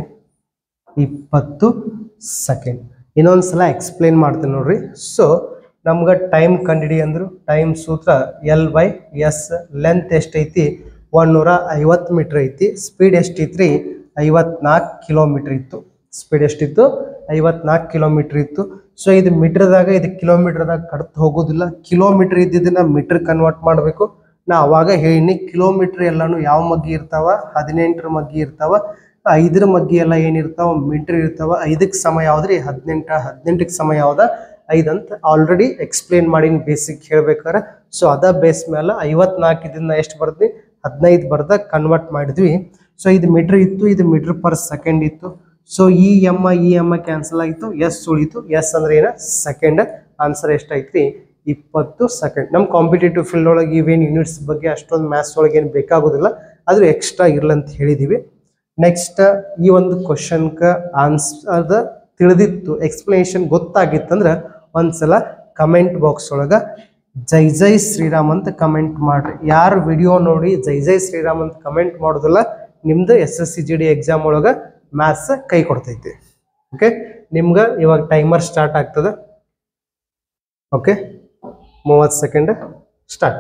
ಇಪ್ಪತ್ತು ಸೆಕೆಂಡ್ ಇನ್ನೊಂದು ಸಲ ಎಕ್ಸ್ಪ್ಲೇನ್ ಮಾಡ್ತೀನಿ ನೋಡ್ರಿ ಸೊ ನಮ್ಗೆ ಟೈಮ್ ಕಂಡಿಡಿ ಅಂದ್ರು ಟೈಮ್ ಸೂತ್ರ ಎಲ್ ಬೈ ಎಸ್ ಲೆಂತ್ ಎಷ್ಟೈತಿ ಒಂದೂರ ಐವತ್ತು ಮೀಟ್ರ್ ಐತಿ ಸ್ಪೀಡ್ ಎಷ್ಟೈತ್ರಿ ಐವತ್ನಾಲ್ಕು ಕಿಲೋಮೀಟ್ರ್ ಇತ್ತು ಸ್ಪೀಡ್ ಎಷ್ಟಿತ್ತು ಐವತ್ನಾಲ್ಕು ಕಿಲೋಮೀಟ್ರ್ ಇತ್ತು ಸೊ ಇದು ಮೀಟ್ರ್ದಾಗ ಇದು ಕಿಲೋಮೀಟ್ರ್ದಾಗ ಕಡ್ತು ಹೋಗೋದಿಲ್ಲ ಕಿಲೋಮೀಟ್ರ್ ಇದ್ದಿದ್ದನ್ನ ಮೀಟ್ರ್ ಕನ್ವರ್ಟ್ ಮಾಡಬೇಕು ನಾ ಅವಾಗ ಹೇಳಿನಿ ಕಿಲೋಮೀಟ್ರ್ ಎಲ್ಲಾನು ಯಾವ ಮಗ್ಗಿ ಇರ್ತಾವ ಹದಿನೆಂಟರ ಮಗ್ಗಿ ಇರ್ತಾವ ಐದರ ಮಗ್ಗಿ ಎಲ್ಲ ಏನಿರ್ತಾವ ಮೀಟ್ರ್ ಇರ್ತಾವ ಐದಕ್ಕೆ ಸಮ ಯಾವ್ದ್ರಿ ಹದಿನೆಂಟ ಹದಿನೆಂಟಕ್ಕೆ ಸಮ ಯಾವ್ದ ಐದು ಅಂತ ಆಲ್ರೆಡಿ ಎಕ್ಸ್ಪ್ಲೇನ್ ಮಾಡೀನಿ ಬೇಸಿಕ್ ಹೇಳ್ಬೇಕಾರೆ ಸೊ ಅದ ಬೇಸ್ ಮೇಲೆ ಐವತ್ನಾಲ್ಕು ಇದನ್ನ ಎಷ್ಟು ಬರ್ದ್ವಿ ಹದಿನೈದು ಬರ್ದ ಕನ್ವರ್ಟ್ ಮಾಡಿದ್ವಿ ಸೊ ಇದು ಮೀಟ್ರ್ ಇತ್ತು ಇದು ಮೀಟ್ರ್ ಪರ್ ಸೆಕೆಂಡ್ ಇತ್ತು ಸೊ ಈ ಎಮ್ಮ ಈ ಎಮ್ಮ ಕ್ಯಾನ್ಸಲ್ ಆಯಿತು ಎಸ್ ಉಳಿತು ಎಸ್ ಅಂದ್ರೆ ಏನ ಸೆಕೆಂಡ್ ಆನ್ಸರ್ ಎಷ್ಟೈತ್ರಿ ಇಪ್ಪತ್ತು ಸೆಕೆಂಡ್ ನಮ್ಮ ಕಾಂಪಿಟೇಟಿವ್ ಫೀಲ್ಡ್ ಒಳಗೆ ಇವೇನು ಯೂನಿಟ್ಸ್ ಬಗ್ಗೆ ಅಷ್ಟೊಂದು ಮ್ಯಾಥ್ಸ್ ಒಳಗೆ ಏನು ಬೇಕಾಗೋದಿಲ್ಲ ಆದ್ರೂ ಎಕ್ಸ್ಟ್ರಾ ಇರ್ಲಂತ ಹೇಳಿದೀವಿ ನೆಕ್ಸ್ಟ್ ಈ ಒಂದು ಕ್ವಶನ್ಕ ಆನ್ಸರ್ ತಿಳಿದಿತ್ತು ಎಕ್ಸ್ಪ್ಲನೇಷನ್ ಗೊತ್ತಾಗಿತ್ತಂದ್ರೆ ಒಂದ್ಸಲ ಕಮೆಂಟ್ ಬಾಕ್ಸ್ ಒಳಗೆ ಜೈ ಜೈ ಶ್ರೀರಾಮ್ ಅಂತ ಕಮೆಂಟ್ ಮಾಡ್ರಿ ಯಾರು ವಿಡಿಯೋ ನೋಡಿ ಜೈ ಜೈ ಶ್ರೀರಾಮ್ ಅಂತ ಕಮೆಂಟ್ ಮಾಡೋದಿಲ್ಲ ನಿಮ್ದು S S C G D exam ಒಳಗೆ ಮ್ಯಾಥ್ಸ್ ಕೈ ಕೊಡ್ತೈತಿ ಓಕೆ ನಿಮ್ಗೆ ಇವಾಗ ಟೈಮರ್ ಸ್ಟಾರ್ಟ್ ಆಗ್ತದೆ ಓಕೆ ಮೂವತ್ತು ಸೆಕೆಂಡ್ ಸ್ಟಾರ್ಟ್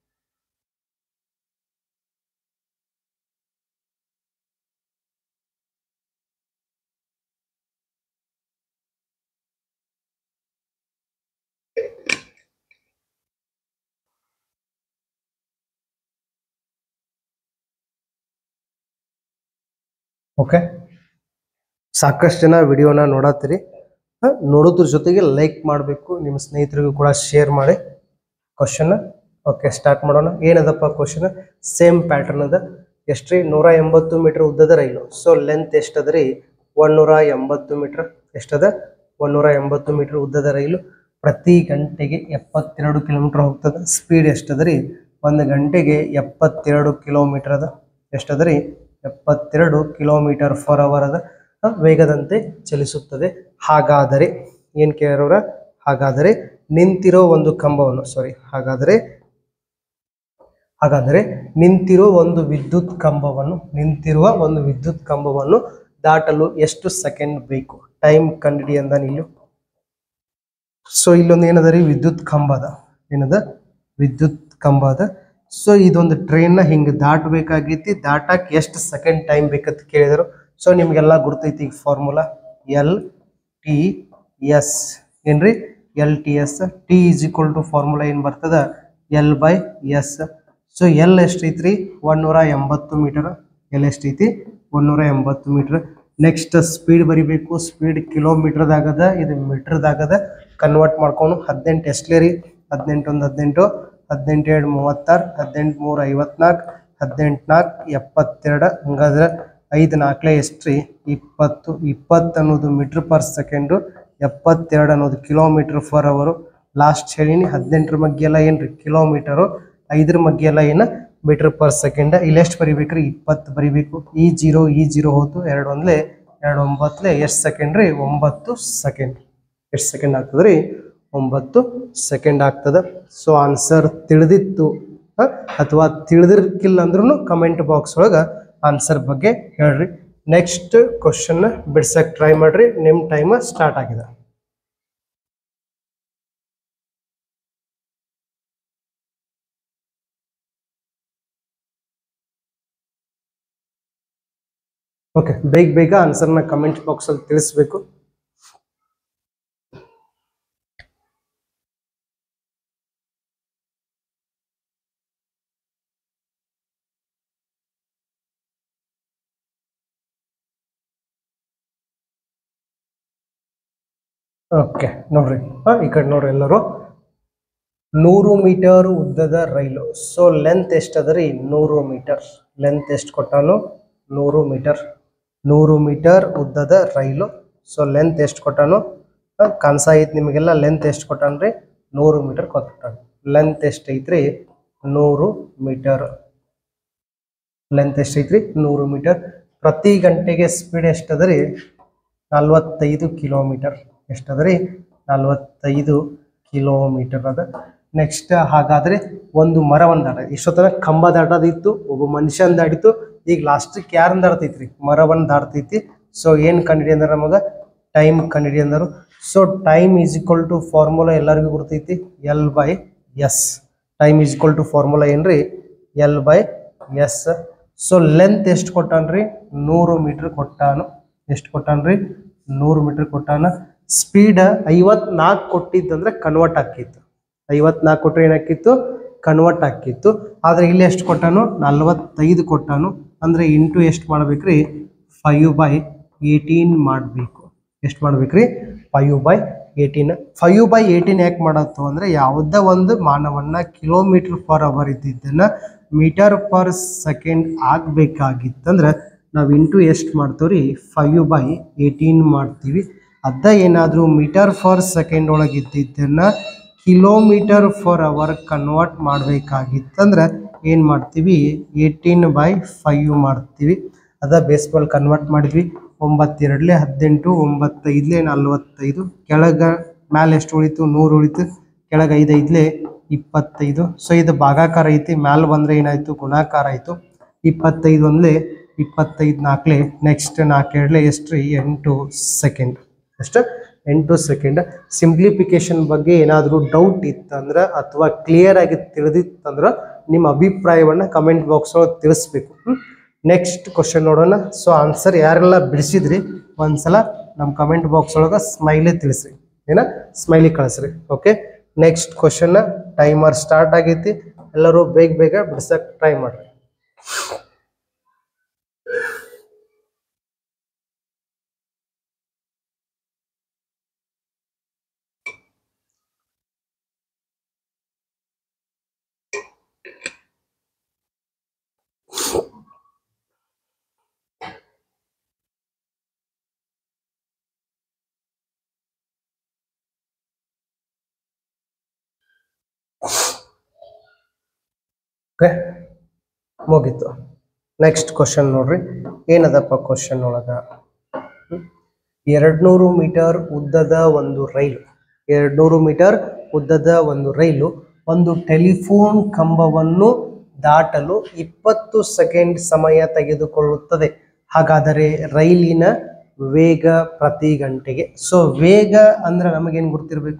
ಓಕೆ ಸಾಕಷ್ಟು ಜನ ವಿಡಿಯೋನ ನೋಡತ್ತೀರಿ ಹ, ನೋಡೋದ್ರ ಜೊತೆಗೆ ಲೈಕ್ ಮಾಡಬೇಕು ನಿಮ್ಮ ಸ್ನೇಹಿತರಿಗೂ ಕೂಡ ಶೇರ್ ಮಾಡಿ ಕ್ವಶನ್ ಓಕೆ ಸ್ಟಾರ್ಟ್ ಮಾಡೋಣ ಏನದಪ್ಪ ಕ್ವಶನ್ ಸೇಮ್ ಪ್ಯಾಟರ್ನ್ ಅದ ಎಷ್ಟ್ರಿ ನೂರ ಎಂಬತ್ತು ಮೀಟರ್ ಉದ್ದದ ರೈಲು ಸೊ ಲೆಂತ್ ಎಷ್ಟದ ರೀ ಒಂದೂರ ಎಂಬತ್ತು ಮೀಟರ್ ಎಷ್ಟದ ಒಂದೂರ ಎಂಬತ್ತು ಮೀಟರ್ ಉದ್ದದ ರೈಲು ಪ್ರತಿ ಗಂಟೆಗೆ ಎಪ್ಪತ್ತೆರಡು ಕಿಲೋಮೀಟರ್ ಹೋಗ್ತದೆ ಸ್ಪೀಡ್ ಎಷ್ಟದ ರೀ ಒಂದು ಗಂಟೆಗೆ ಎಪ್ಪತ್ತೆರಡು ಕಿಲೋಮೀಟರ್ ಅದ ಎಷ್ಟದ ರೀ ಎಪ್ಪತ್ತೆರಡು ಕಿಲೋಮೀಟರ್ ಫರ್ ಅವರ್ ಅದ ಆ, ವೇಗದಂತೆ ಚಲಿಸುತ್ತದೆ ಹಾಗಾದರೆ ಏನು ಕೇಳೋರ ಹಾಗಾದರೆ ನಿಂತಿರೋ ಒಂದು ಕಂಬವನ್ನು ಸಾರಿ ಹಾಗಾದರೆ ಹಾಗಾದರೆ ನಿಂತಿರೋ ಒಂದು ವಿದ್ಯುತ್ ಕಂಬವನ್ನು ನಿಂತಿರುವ ಒಂದು ವಿದ್ಯುತ್ ಕಂಬವನ್ನು ದಾಟಲು ಎಷ್ಟು ಸೆಕೆಂಡ್ ಬೇಕು ಟೈಮ್ ಕಂಡಿಡಿ ಅಂದ ನಿಲ್ಲು ಸೊ ಇಲ್ಲೊಂದು ಏನದ ರೀ ವಿದ್ಯುತ್ ಕಂಬ ಅದ ಏನದ ವಿದ್ಯುತ್ ಕಂಬ ಅದ ಸೊ ಇದೊಂದು ಟ್ರೈನ್ನ ಹಿಂಗೆ ದಾಟಬೇಕಾಗೈತಿ ದಾಟಕ್ಕೆ ಎಷ್ಟು ಸೆಕೆಂಡ್ ಟೈಮ್ ಬೇಕಂತ ಕೇಳಿದರು ಸೊ ನಿಮಗೆಲ್ಲ ಗುರ್ತೈತಿ ಈಗ ಫಾರ್ಮುಲಾ ಎಲ್ ಟಿ ಎಸ್ ಏನ್ರಿ L T S T is equal to formula ಏನು ಬರ್ತದ L by S so L ಎಷ್ಟೈತ್ರಿ ಒನ್ನೂರ ಎಂಬತ್ತು ಮೀಟರ್ ಎಲ್ ಎಷ್ಟೈತಿ ಒನ್ನೂರ ಎಂಬತ್ತು ಮೀಟರ್ ನೆಕ್ಸ್ಟ್ ಸ್ಪೀಡ್ ಬರಿಬೇಕು ಸ್ಪೀಡ್ ಕಿಲೋಮೀಟರ್ದಾಗದ ಇದು ಮೀಟರ್ದಾಗದ ಕನ್ವರ್ಟ್ ಮಾಡ್ಕೊಂಡು ಹದಿನೆಂಟು ಎಷ್ಟಲೇ ರೀ ಹದಿನೆಂಟು ಒಂದು ಹದಿನೆಂಟು ಹದಿನೆಂಟು ಎರಡು ಮೂವತ್ತಾರು ಹದಿನೆಂಟು ಮೂರು ಐವತ್ನಾಲ್ಕು ಹದಿನೆಂಟು ನಾಲ್ಕು ಎಪ್ಪತ್ತೆರಡು ಹಂಗಾದ್ರೆ ಐದು ನಾಲ್ಕಲೇ ಎಷ್ಟು ರೀ ಇಪ್ಪತ್ತು ಇಪ್ಪತ್ತು ಅನ್ನೋದು ಮೀಟ್ರ್ ಪರ್ ಸೆಕೆಂಡು ಎಪ್ಪತ್ತೆರಡು ಅನ್ನೋದು ಕಿಲೋಮೀಟ್ರ್ ಫರ್ ಅವರು ಲಾಸ್ಟ್ ಹೇಳೀನಿ ಹದಿನೆಂಟರ ಮಗ್ಗೆ ಎಲ್ಲ ಏನು ರೀ ಕಿಲೋಮೀಟರು ಐದರ ಮಗ್ಗೆ ಎಲ್ಲ ಏನು ಮೀಟ್ರ್ ಪರ್ ಸೆಕೆಂಡ್ ಇಲ್ಲಿ ಎಷ್ಟು ಬರಿಬೇಕ್ರಿ ಇಪ್ಪತ್ತು ಬರಿಬೇಕು ಈ ಜೀರೋ ಈ ಜೀರೋ ಹೋತು ಎರಡು ಒಂದ್ಲೆ ಎರಡು ಒಂಬತ್ತಲೆ ಎಷ್ಟು ಸೆಕೆಂಡ್ ರೀ ಒಂಬತ್ತು ಸೆಕೆಂಡ್ ಎಷ್ಟು ಸೆಕೆಂಡ್ ಆಗ್ತದೆ ರೀ ಒಂಬತ್ತು ಸೆಕೆಂಡ್ ಆಗ್ತದೆ ಸೊ ಆನ್ಸರ್ ತಿಳಿದಿತ್ತು ಹ? ಅಥವಾ ತಿಳಿದಿರ್ಕಿಲ್ಲ ಅಂದ್ರೂ ಕಮೆಂಟ್ ಬಾಕ್ಸ್ ಒಳಗೆ ಆನ್ಸರ್ ಬಗ್ಗೆ ಹೇಳ್ರಿ ನೆಕ್ಸ್ಟ್ ಕ್ವಶನ್ ಬಿಡ್ಸಕ್ಕೆ ಟ್ರೈ ಮಾಡ್ರಿ ನಿಮ್ಮ ಟೈಮ್ ಸ್ಟಾರ್ಟ್ ಆಗಿದೆ ಓಕೆ ಬೇಗ ಬೇಗ ಆನ್ಸರ್ನ ಕಮೆಂಟ್ ಬಾಕ್ಸಲ್ಲಿ ತಿಳಿಸ್ಬೇಕು ಓಕೆ ನೋಡ್ರಿ ಹಾ ಈ ಕಡೆ ನೋಡ್ರಿ ಎಲ್ಲರೂ ನೂರು ಮೀಟರ್ ಉದ್ದದ ರೈಲು ಸೊ ಲೆಂತ್ ಎಷ್ಟದ ರೀ ನೂರು ಮೀಟರ್ ಲೆಂತ್ ಎಷ್ಟು ಕೊಟ್ಟಾನು ನೂರು ಮೀಟರ್ ನೂರು ಮೀಟರ್ ಉದ್ದದ ರೈಲು ಸೊ ಲೆಂತ್ ಎಷ್ಟು ಕೊಟ್ಟಾನು ಕಾಣಿಸಾಯ್ತು ನಿಮಗೆಲ್ಲ ಲೆಂತ್ ಎಷ್ಟು ಕೊಟ್ಟಾನ್ರಿ ನೂರು ಮೀಟರ್ ಕೊಟ್ಟಾನ ಲೆಂತ್ ಎಷ್ಟು ಐತ್ರಿ ನೂರು ಮೀಟರ್ ಲೆಂತ್ ಎಷ್ಟೈತ್ರಿ ನೂರು ಮೀಟರ್ ಪ್ರತಿ ಗಂಟೆಗೆ ಸ್ಪೀಡ್ ಎಷ್ಟದ ರೀ ನಲ್ವತ್ತೈದು ಕಿಲೋಮೀಟರ್ ಎಷ್ಟದ ರೀ ನಲ್ವತ್ತೈದು ಕಿಲೋಮೀಟರ್ ಅದ ನೆಕ್ಸ್ಟ್ ಹಾಗಾದ್ರೆ ಒಂದು ಮರವನ್ನು ದಾಟ ಇಷ್ಟೊತ್ತನ ಕಂಬ ದಾಟೋದಿತ್ತು ಒಬ್ಬ ಮನುಷ್ಯನ್ ದಾಟಿತ್ತು ಈಗ ಲಾಸ್ಟಿಗೆ ಯಾರನ್ನ ದಾಡ್ತೈತ್ರಿ ಮರವನ್ನು ದಾಟ್ತೈತಿ ಸೊ ಏನು ಕಂಡಿಡಿ ಅಂದ್ರೆ ನಮಗೆ ಟೈಮ್ ಕಂಡಿಡಿ ಅಂದರು so time is equal to formula ಎಲ್ಲರಿಗೂ ಗೊತ್ತೈತಿ L by S time is equal to formula ಏನ್ರಿ L by S so length ಎಷ್ಟು ಕೊಟ್ಟಾನ್ರಿ ನೂರು ಮೀಟರ್ ಕೊಟ್ಟಾನು ಎಷ್ಟು ಕೊಟ್ಟಾನ್ರಿ ನೂರು ಮೀಟರ್ ಕೊಟ್ಟಾನ ಸ್ಪೀಡ್ ಐವತ್ನಾಲ್ಕು ಕೊಟ್ಟಿದ್ದಂದ್ರೆ ಕನ್ವರ್ಟ್ ಆಕಿತ್ತು ಐವತ್ನಾಲ್ಕು ಕೊಟ್ಟರೆ ಏನಾಕಿತ್ತು ಕನ್ವರ್ಟ್ ಆಕಿತ್ತು ಆದ್ರೆ ಇಲ್ಲಿ ಎಷ್ಟು ಕೊಟ್ಟಾನು ನಲ್ವತ್ತೈದು ಕೊಟ್ಟಾನು ಅಂದ್ರೆ ಇಂಟು ಎಷ್ಟು ಮಾಡ್ಬೇಕ್ರಿ ಫೈವ್ ಬೈ ಏಯ್ಟೀನ್ ಮಾಡಬೇಕು ಎಷ್ಟು ಮಾಡ್ಬೇಕ್ರಿ five by eighteen five by eighteen ಯಾಕೆ ಮಾಡತ್ತು ಅಂದ್ರೆ ಯಾವುದೇ ಒಂದು ಮಾನವನ್ನ ಕಿಲೋಮೀಟರ್ ಪರ್ ಅವರ್ ಇದ್ದಿದ್ದನ್ನ ಮೀಟರ್ ಪರ್ ಸೆಕೆಂಡ್ ಆಗ್ಬೇಕಾಗಿತ್ತಂದ್ರೆ ನಾವು ಇಂಟು ಎಷ್ಟು ಮಾಡ್ತೀವಿ ಫೈವ್ ಬೈ ಏಯ್ಟೀನ್ ಮಾಡ್ತೀವಿ ಅದ ಏನಾದರೂ ಮೀಟರ್ ಫರ್ ಸೆಕೆಂಡ್ ಒಳಗೆ ಇದ್ದಿದ್ದನ್ನ ಕಿಲೋಮೀಟರ್ ಫರ್ ಅವರ್ ಕನ್ವರ್ಟ್ ಮಾಡಬೇಕಾಗಿತ್ತಂದ್ರೆ ಏನು ಮಾಡ್ತೀವಿ ಏಯ್ಟೀನ್ ಬೈ ಫೈವ್ ಮಾಡ್ತೀವಿ ಅದ ಬೇಸ್ಬಾಲ್ ಕನ್ವರ್ಟ್ ಮಾಡಿದ್ವಿ ಒಂಬತ್ತೆರಡಲೆ ಹದಿನೆಂಟು ಒಂಬತ್ತೈದಲೆ ನಲ್ವತ್ತೈದು ಕೆಳಗ ಮ್ಯಾಲೆ ಎಷ್ಟು ಉಳಿತು ನೂರು ಉಳಿತು ಕೆಳಗೆ ಐದು ಐದಲೆ ಇಪ್ಪತ್ತೈದು ಸೊ ಇದು ಭಾಗಾಕಾರ ಐತಿ ಮ್ಯಾಲೆ ಬಂದರೆ ಏನಾಯಿತು ಗುಣಾಕಾರ ಆಯಿತು ಇಪ್ಪತ್ತೈದು ಒಂದಲೇ ಇಪ್ಪತ್ತೈದು ನಾಲ್ಕಲೆ ನೆಕ್ಸ್ಟ್ ನಾಲ್ಕೆರಡಲೆ ಎಷ್ಟು ರೀ ಎಂಟು ಸೆಕೆಂಡ್ ಎಷ್ಟು ಎಂಟು ಸೆಕೆಂಡ್ ಸಿಂಪ್ಲಿಫಿಕೇಶನ್ ಬಗ್ಗೆ ಏನಾದರೂ ಡೌಟ್ ಇತ್ತಂದ್ರೆ ಅಥವಾ ಕ್ಲಿಯರ್ ಆಗಿ ತಿಳಿದಿತ್ತಂದ್ರೆ ನಿಮ್ಮ ಅಭಿಪ್ರಾಯವನ್ನು ಕಮೆಂಟ್ ಬಾಕ್ಸ್ ಒಳಗೆ ತಿಳಿಸ್ಬೇಕು ನೆಕ್ಸ್ಟ್ ಕ್ವಶನ್ ನೋಡೋಣ ಸೊ ಆನ್ಸರ್ ಯಾರೆಲ್ಲ ಬಿಡಿಸಿದ್ರಿ ಒಂದ್ಸಲ ನಮ್ಮ ಕಮೆಂಟ್ ಬಾಕ್ಸ್ ಒಳಗೆ ಸ್ಮೈಲಿ ತಿಳಿಸ್ರಿ ಏನ ಸ್ಮೈಲಿ ಕಳಿಸ್ರಿ okay next question timer start ಆಗೈತಿ ಎಲ್ಲರೂ ಬೇಗ ಬೇಗ ಬಿಡ್ಸಕ್ಕೆ ಟ್ರೈ ಮಾಡ್ರಿ ಓಕೆ ಮುಗೀತು ನೆಕ್ಸ್ಟ್ ಕ್ವಶನ್ ನೋಡ್ರಿ ಏನದಪ್ಪ ಕ್ವಶನ್ ಒಳಗ ಎರಡ್ನೂರು ಮೀಟರ್ ಉದ್ದದ ಒಂದು ರೈಲು ಎರಡ್ನೂರು ಮೀಟರ್ ಉದ್ದದ ಒಂದು ರೈಲು ಒಂದು ಟೆಲಿಫೋನ್ ಕಂಬವನ್ನು ದಾಟಲು ಇಪ್ಪತ್ತು ಸೆಕೆಂಡ್ ಸಮಯ ತೆಗೆದುಕೊಳ್ಳುತ್ತದೆ ಹಾಗಾದರೆ ರೈಲಿನ ವೇಗ ಪ್ರತಿ ಗಂಟೆಗೆ ಸೊ ವೇಗ ಅಂದ್ರೆ ನಮಗೇನು ಗೊತ್ತಿರಬೇಕು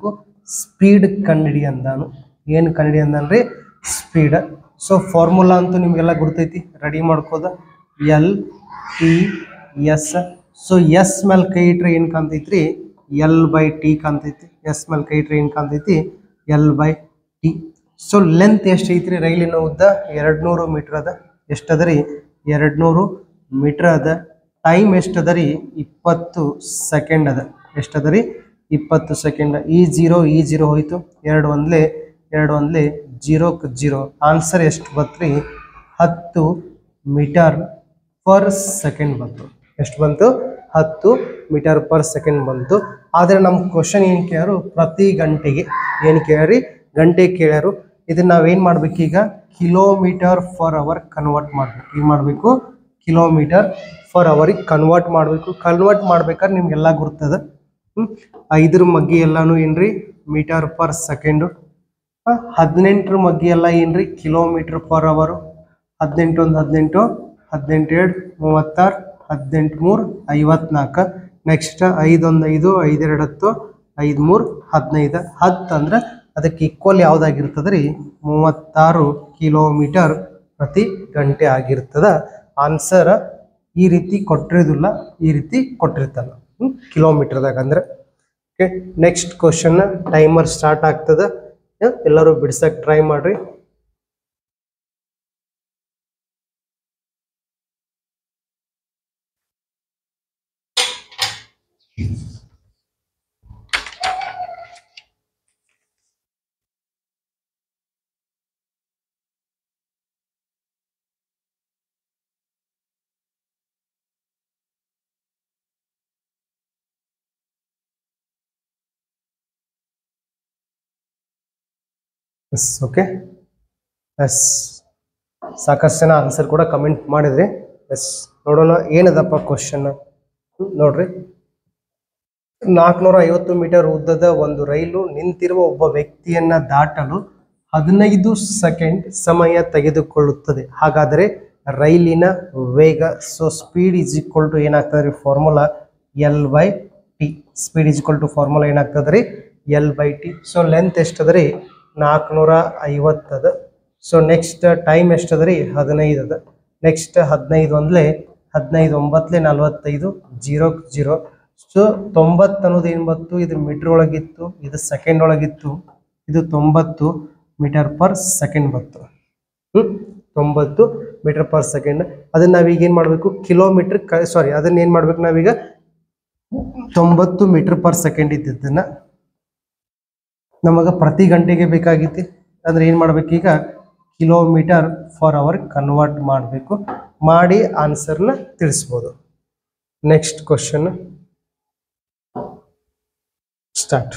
ಸ್ಪೀಡ್ ಕಂಡಿಡಿ ಅಂದಾನು ಏನು ಕಂಡಿಡಿ ಅಂದಾನ್ರಿ ಸ್ಪೀಡ್ ಸೊ ಫಾರ್ಮುಲಾ ಅಂತೂ ನಿಮಗೆಲ್ಲ ಗುರ್ತೈತಿ ರೆಡಿ ಮಾಡ್ಕೋದ L T S so S ಮೇಲೆ ಕೈ ಇಟ್ರೆ ಏನು ಕಾಣ್ತೈತ್ರಿ ಎಲ್ ಬೈ ಟಿ ಕಾಣ್ತೈತಿ ಎಸ್ ಮೇಲೆ ಕೈ ಇಟ್ರೆ ಏನು ಕಾಣ್ತೈತಿ L by T so length ಎಷ್ಟು ಐತ್ರಿ ರೈಲಿನ ಉದ್ದ ಎರಡು ನೂರು ಮೀಟ್ರ್ ಅದ ಎಷ್ಟು ಅದ ರೀ ಎರಡು ನೂರು ಮೀಟ್ರ್ ಅದ ಟೈಮ್ ಎಷ್ಟು ಅದ ರೀ ಇಪ್ಪತ್ತು ಸೆಕೆಂಡ್ ಅದ ಎಷ್ಟು ಅದ ರೀ ಇಪ್ಪತ್ತು ಸೆಕೆಂಡ್ ಈ ಜೀರೋ ಈ ಜೀರೋ ಹೋಯ್ತು ಎರಡು ಒಂದ್ಲೆ ಎರಡು ಒಂದ್ಲೆ ಜೀರೋಕ್ಕೆ ಜೀರೋ ಆನ್ಸರ್ ಎಷ್ಟು ಬಂತ್ರಿ ಹತ್ತು ಮೀಟರ್ ಪರ್ ಸೆಕೆಂಡ್ ಬಂತು ಎಷ್ಟು ಬಂತು ಹತ್ತು ಮೀಟರ್ ಪರ್ ಸೆಕೆಂಡ್ ಬಂತು ಆದರೆ ನಮ್ಮ ಕ್ವಶನ್ ಏನು ಕೇಳ್ಯಾರು ಪ್ರತಿ ಗಂಟೆಗೆ ಏನು ಕೇಳ್ಯಾರಿ ಗಂಟೆ ಕೇಳ್ಯಾರು ಇದನ್ನ ನಾವೇನು ಮಾಡ್ಬೇಕೀಗ ಕಿಲೋಮೀಟರ್ ಫರ್ ಅವರ್ ಕನ್ವರ್ಟ್ ಮಾಡ್ಬೇಕು ಏನು ಮಾಡಬೇಕು ಕಿಲೋಮೀಟರ್ ಫರ್ ಅವರಿಗೆ ಕನ್ವರ್ಟ್ ಮಾಡಬೇಕು ಕನ್ವರ್ಟ್ ಮಾಡ್ಬೇಕಾದ್ರೆ ನಿಮ್ಗೆಲ್ಲ ಗುರ್ತದ ಹ್ಮ್? ಐದರ ಮಗ್ಗಿ ಎಲ್ಲಾನು ಏನ್ರಿ ಮೀಟರ್ ಪರ್ ಸೆಕೆಂಡು ಹದಿನೆಂಟರ ಮಗ್ಗಿ ಎಲ್ಲ ಏನ್ರಿ ಕಿಲೋಮೀಟರ್ ಪರ್ ಅವರು ಹದಿನೆಂಟು ಒಂದು ಹದಿನೆಂಟು ಹದಿನೆಂಟು ಎರಡು ಮೂವತ್ತಾರು ಹದಿನೆಂಟು ಮೂರು ಐವತ್ನಾಲ್ಕು ನೆಕ್ಸ್ಟ್ ಐದೊಂದು ಐದು ಐದೆರಡು ಹತ್ತು ಐದು ಮೂರು ಹದಿನೈದು ಹತ್ತು ಅಂದ್ರೆ ಅದಕ್ಕೆ ಈಕ್ವಲ್ ಯಾವುದಾಗಿರ್ತದೆ ರೀ ಮೂವತ್ತಾರು ಕಿಲೋಮೀಟರ್ ಪ್ರತಿ ಗಂಟೆ ಆಗಿರ್ತದ ಆನ್ಸರ್ ಈ ರೀತಿ ಕೊಟ್ಟಿರೋದಿಲ್ಲ ಈ ರೀತಿ ಕೊಟ್ಟಿರ್ತಾನ ಕಿಲೋಮೀಟರ್ದಾಗ ಅಂದ್ರೆ okay next question timer start ಆಗ್ತದ ಹ? ಎಲ್ಲರೂ ಬಿಡ್ಸಕ್ ಟ್ರೈ ಮಾಡ್ರಿ ಎಸ್ ಓಕೆ ಎಸ್ ಸಾಕಷ್ಟು ಜನ ಆನ್ಸರ್ ಕೂಡ ಕಮೆಂಟ್ ಮಾಡಿದ್ರಿ ಎಸ್ ನೋಡೋಣ ಏನದಪ್ಪ ಕ್ವಶನ್ ನೋಡ್ರಿ ನಾಲ್ಕುನೂರ ಐವತ್ತು ಮೀಟರ್ ಉದ್ದದ ಒಂದು ರೈಲು ನಿಂತಿರುವ ಒಬ್ಬ ವ್ಯಕ್ತಿಯನ್ನ ದಾಟಲು ಹದಿನೈದು ಸೆಕೆಂಡ್ ಸಮಯ ತೆಗೆದುಕೊಳ್ಳುತ್ತದೆ ಹಾಗಾದರೆ ರೈಲಿನ ವೇಗ so speed is equal to ಏನಾಗ್ತದೆ ರೀ formula L by T speed is equal to formula ಏನಾಗ್ತದೆ ರೀ L by T so length ಎಷ್ಟದ ರೀ ನಾಲ್ಕುನೂರ ಐವತ್ತದ ಸೊ ನೆಕ್ಸ್ಟ್ ಟೈಮ್ ಎಷ್ಟದ ರೀ ಹದಿನೈದು ಅದ ನೆಕ್ಸ್ಟ್ ಹದಿನೈದು ಒಂದ್ಲೆ ಹದಿನೈದು ಒಂಬತ್ತಲೆ ನಲ್ವತ್ತೈದು ಜೀರೋ ಜೀರೋ ಸೊ ತೊಂಬತ್ತು ಅನ್ನೋದು ಏನು ಬಂತು ಇದು ಮೀಟರ್ ಒಳಗಿತ್ತು ಇದು ಸೆಕೆಂಡ್ ಒಳಗಿತ್ತು ಇದು ತೊಂಬತ್ತು ಮೀಟರ್ ಪರ್ ಸೆಕೆಂಡ್ ಬಂತು ಹ್ಮ್ ತೊಂಬತ್ತು ಮೀಟರ್ ಪರ್ ಸೆಕೆಂಡ್ ಅದನ್ನ ನಾವೀಗ ಏನು ಮಾಡಬೇಕು ಕಿಲೋಮೀಟರ್ ಕ ಸಾರಿ ಅದನ್ನ ಏನು ಮಾಡ್ಬೇಕು ನಾವೀಗ ತೊಂಬತ್ತು ಮೀಟರ್ ಪರ್ ಸೆಕೆಂಡ್ ಇದ್ದಿದ್ದನ್ನ ನಮಗೆ ಪ್ರತಿ ಗಂಟೆಗೆ ಬೇಕಾಗಿತ್ತು ಅಂದ್ರೆ ಏನು ಮಾಡ್ಬೇಕೀಗ ಕಿಲೋಮೀಟರ್ ಫಾರ್ ಅವರ್ ಕನ್ವರ್ಟ್ ಮಾಡಬೇಕು ಮಾಡಿ ಆನ್ಸರ್ನ ತಿಳಿಸ್ಬೋದು ನೆಕ್ಸ್ಟ್ ಕ್ವಶನ್ ಸ್ಟಾರ್ಟ್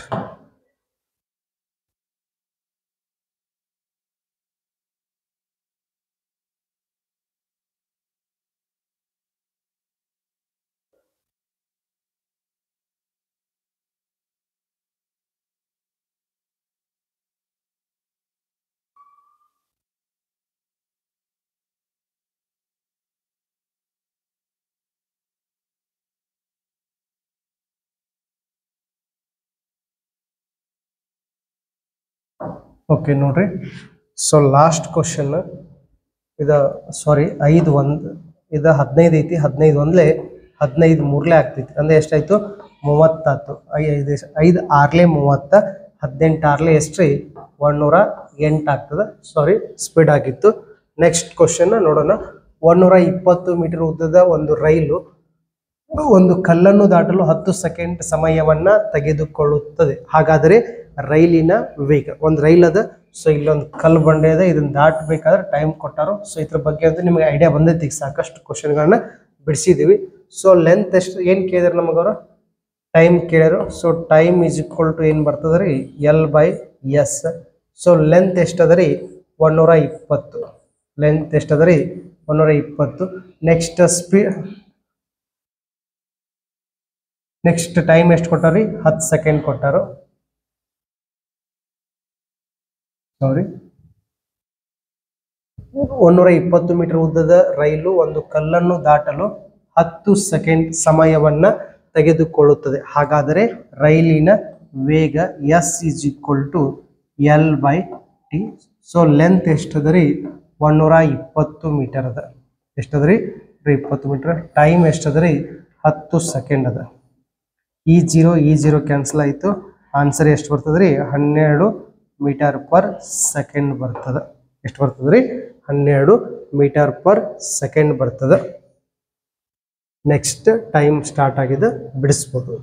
ಓಕೆ ನೋಡ್ರಿ ಸೊ ಲಾಸ್ಟ್ ಕ್ವಶನ್ ಇದು ಸಾರಿ ಐದು ಒಂದು ಇದು ಹದಿನೈದು ಐತಿ ಹದಿನೈದು ಒಂದ್ಲೆ ಹದಿನೈದು ಮೂರ್ಲೆ ಆಗ್ತೈತಿ ಅಂದ್ರೆ ಎಷ್ಟಾಯ್ತು ಮೂವತ್ತಾತು ಐದು ಐದು ಆರ್ಲೆ ಮೂವತ್ತ ಹದಿನೆಂಟು ಆರ್ಲೆ ಎಷ್ಟ್ರಿ ಒಂದೂರ ಎಂಟು ಆಗ್ತದೆ ಸಾರಿ ಸ್ಪೀಡ್ ಆಗಿತ್ತು ನೆಕ್ಸ್ಟ್ ಕ್ವಶನ್ ನೋಡೋಣ ಒಂದೂರ ಇಪ್ಪತ್ತು ಮೀಟರ್ ಉದ್ದದ ಒಂದು ರೈಲು ಒಂದು ಕಲ್ಲನ್ನು ದಾಟಲು ಹತ್ತು ಸೆಕೆಂಡ್ ಸಮಯವನ್ನ ತೆಗೆದುಕೊಳ್ಳುತ್ತದೆ ಹಾಗಾದರೆ ರೈಲಿನ ವೇಗ ಒಂದು ರೈಲ್ ಅದ ಸೊ ಇಲ್ಲೊಂದು ಕಲ್ಲು ಬಂಡೆ ಅದ ಇದನ್ನ ದಾಟಬೇಕಾದ್ರೆ ಟೈಮ್ ಕೊಟ್ಟಾರು ಸೊ ಇದ್ರ ಬಗ್ಗೆ ಅಂತೂ ನಿಮಗೆ ಐಡಿಯಾ ಬಂದೈತಿ ಈಗ ಸಾಕಷ್ಟು ಕ್ವಶನ್ಗಳನ್ನ ಬಿಡಿಸಿದೀವಿ ಸೊ ಲೆಂತ್ ಎಷ್ಟು ಏನು ಕೇಳಿದ್ರು ನಮಗವರು ಟೈಮ್ ಕೇಳ್ಯಾರು so time is equal to ಏನು ಬರ್ತದೆ ರೀ L by S so length ಎಷ್ಟದ ರೀ ಒಂದೂರ ಇಪ್ಪತ್ತು ಲೆಂತ್ ಎಷ್ಟದ ರೀ ಒಂದೂರ ಇಪ್ಪತ್ತು ನೆಕ್ಸ್ಟ್ ಸ್ಪೀಡ್ ನೆಕ್ಸ್ಟ್ ಟೈಮ್ ಎಷ್ಟು ಕೊಟ್ಟಾರಿ ಹತ್ತು ಸೆಕೆಂಡ್ ಕೊಟ್ಟಾರು ಸಾರಿ ಒಂದೂರ ಇಪ್ಪತ್ತು ಮೀಟರ್ ಉದ್ದದ ರೈಲು ಒಂದು ಕಲ್ಲನ್ನು ದಾಟಲು ಹತ್ತು ಸೆಕೆಂಡ್ ಸಮಯವನ್ನ ತೆಗೆದುಕೊಳ್ಳುತ್ತದೆ ಹಾಗಾದರೆ ರೈಲಿನ ವೇಗ S is equal to L by T so length ಎಷ್ಟದ ರೀ ಒಂದೂರ ಇಪ್ಪತ್ತು ಮೀಟರ್ ಅದ ಎಷ್ಟದ ರೀ ಇಪ್ಪತ್ತು ಮೀಟರ್ ಟೈಮ್ ಎಷ್ಟದ ರೀ ಹತ್ತು ಸೆಕೆಂಡ್ ಅದ ಈ ಜೀರೋ ಈ ಜೀರೋ ಕ್ಯಾನ್ಸಲ್ ಆಯಿತು ಆನ್ಸರ್ ಎಷ್ಟು ಬರ್ತದೆ ರೀ ಹನ್ನೆರಡು ಮೀಟರ್ ಪರ್ ಸೆಕೆಂಡ್ ಬರ್ತದೆ ಎಷ್ಟು ಬರ್ತದೆ ರೀ ಹನ್ನೆರಡು ಮೀಟರ್ ಪರ್ ಸೆಕೆಂಡ್ ಬರ್ತದೆ ನೆಕ್ಸ್ಟ್ ಟೈಮ್ ಸ್ಟಾರ್ಟ್ ಆಗಿದೆ ಬಿಡಿಸ್ಬೋದು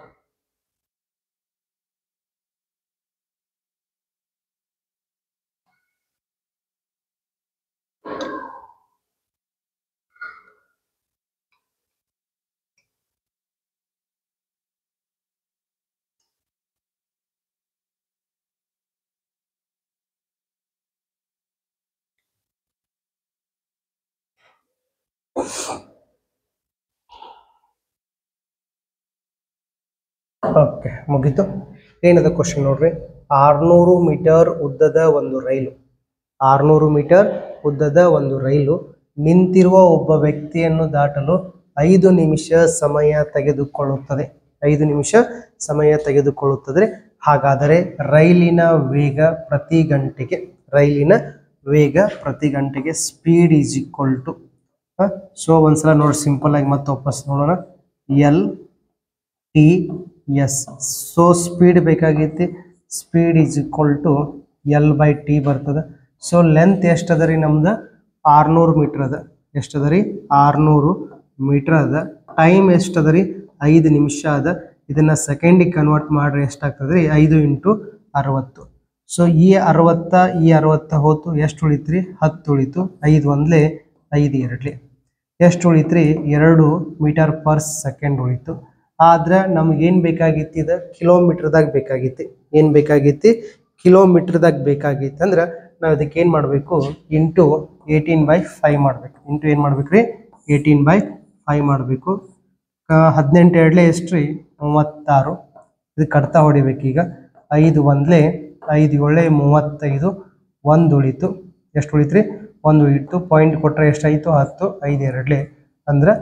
ಓಕೆ ಮುಗೀತು ಏನದ ಕ್ವಶನ್ ನೋಡ್ರಿ ಆರ್ನೂರು ಮೀಟರ್ ಉದ್ದದ ಒಂದು ರೈಲು ಆರ್ನೂರು ಮೀಟರ್ ಉದ್ದದ ಒಂದು ರೈಲು ನಿಂತಿರುವ ಒಬ್ಬ ವ್ಯಕ್ತಿಯನ್ನು ದಾಟಲು ಐದು ನಿಮಿಷ ಸಮಯ ತೆಗೆದುಕೊಳ್ಳುತ್ತದೆ ಐದು ನಿಮಿಷ ಸಮಯ ತೆಗೆದುಕೊಳ್ಳುತ್ತದೆ ಹಾಗಾದರೆ ರೈಲಿನ ವೇಗ ಪ್ರತಿ ಗಂಟೆಗೆ ರೈಲಿನ ವೇಗ ಪ್ರತಿ ಗಂಟೆಗೆ speed is equal to so ಒಂದ್ಸಲ ನೋಡಿ ಸಿಂಪಲ್ ಆಗಿ ಮತ್ತೆ ವಾಪಸ್ ನೋಡೋಣ L T S so speed ಬೇಕಾಗೈತಿ speed is equal to L by T ಬರ್ತದೆ ಸೊ ಲೆಂತ್ ಎಷ್ಟದ ರೀ ನಮ್ದು ಆರ್ನೂರು ಮೀಟ್ರ್ ಅದ ಎಷ್ಟದ ರೀ ಆರ್ನೂರು ಮೀಟ್ರ್ ಅದ ಟೈಮ್ ಎಷ್ಟದ ರೀ ಐದು ನಿಮಿಷ ಅದ ಇದನ್ನ ಸೆಕೆಂಡಿಗೆ ಕನ್ವರ್ಟ್ ಮಾಡ್ರಿ ಎಷ್ಟಾಗ್ತದೆ ರೀ ಐದು ಇಂಟು ಅರವತ್ತು ಸೊ ಈ ಅರವತ್ತ ಈ ಅರವತ್ತ ಹೋತು ಎಷ್ಟು ಉಳಿತು ರೀ ಹತ್ತು ಉಳಿತು ಐದು ಒಂದ್ಲೆ ಐದು ಎರಡ್ಲಿ ಎಷ್ಟು ಉಳಿತ್ರಿ ಎರಡು ಮೀಟರ್ ಪರ್ ಸೆಕೆಂಡ್ ಉಳಿತು ಆದ್ರೆ ನಮ್ಗೇನು ಬೇಕಾಗಿತ್ತು ಇದು ಕಿಲೋಮೀಟರ್ದಾಗ ಬೇಕಾಗಿತ್ತು ಏನು ಬೇಕಾಗಿತ್ತು ಕಿಲೋಮೀಟರ್ದಾಗ ಬೇಕಾಗಿತ್ತು ಅಂದ್ರೆ ನಾವು ಇದಕ್ಕೆ ಏನು ಮಾಡಬೇಕು ಇಂಟು ಏಯ್ಟೀನ್ ಬೈ ಫೈವ್ ಮಾಡಬೇಕು ಇಂಟು ಏನು ಮಾಡ್ಬೇಕು ರೀ ಏಯ್ಟೀನ್ ಬೈ ಫೈವ್ ಮಾಡಬೇಕು ಹದಿನೆಂಟು ಎರಡಲೇ ಎಷ್ಟು ರೀ ಮೂವತ್ತಾರು ಇದು ಕಡ್ತಾ ಹೊಡಿಬೇಕೀಗ ಐದು ಒಂದ್ಲೆ ಐದು ಏಳೆ ಮೂವತ್ತೈದು ಒಂದು ಉಳಿತು ಎಷ್ಟು ಉಳಿತು ರೀ ಒಂದು ಉಳಿತು ಪಾಯಿಂಟ್ ಕೊಟ್ಟರೆ ಎಷ್ಟಾಯಿತು ಹತ್ತು ಐದು ಎರಡಲೇ ಅಂದ್ರೆ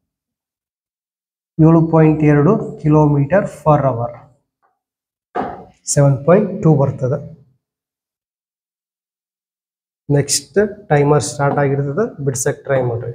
ಏಳು ಪಾಯಿಂಟ್ ಎರಡು kilometre per hour seven point two ಬರ್ತದೆ ನೆಕ್ಸ್ಟ್ ಟೈಮರ್ ಸ್ಟಾರ್ಟ್ ಆಗಿರ್ತದೆ ಬಿಡ್ಸಕ್ಕೆ ಟ್ರೈ ಮಾಡ್ರಿ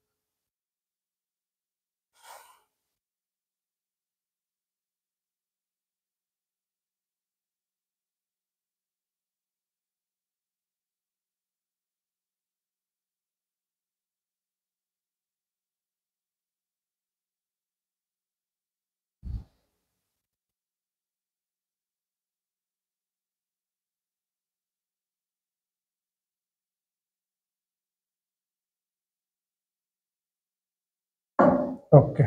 ಓಕೆ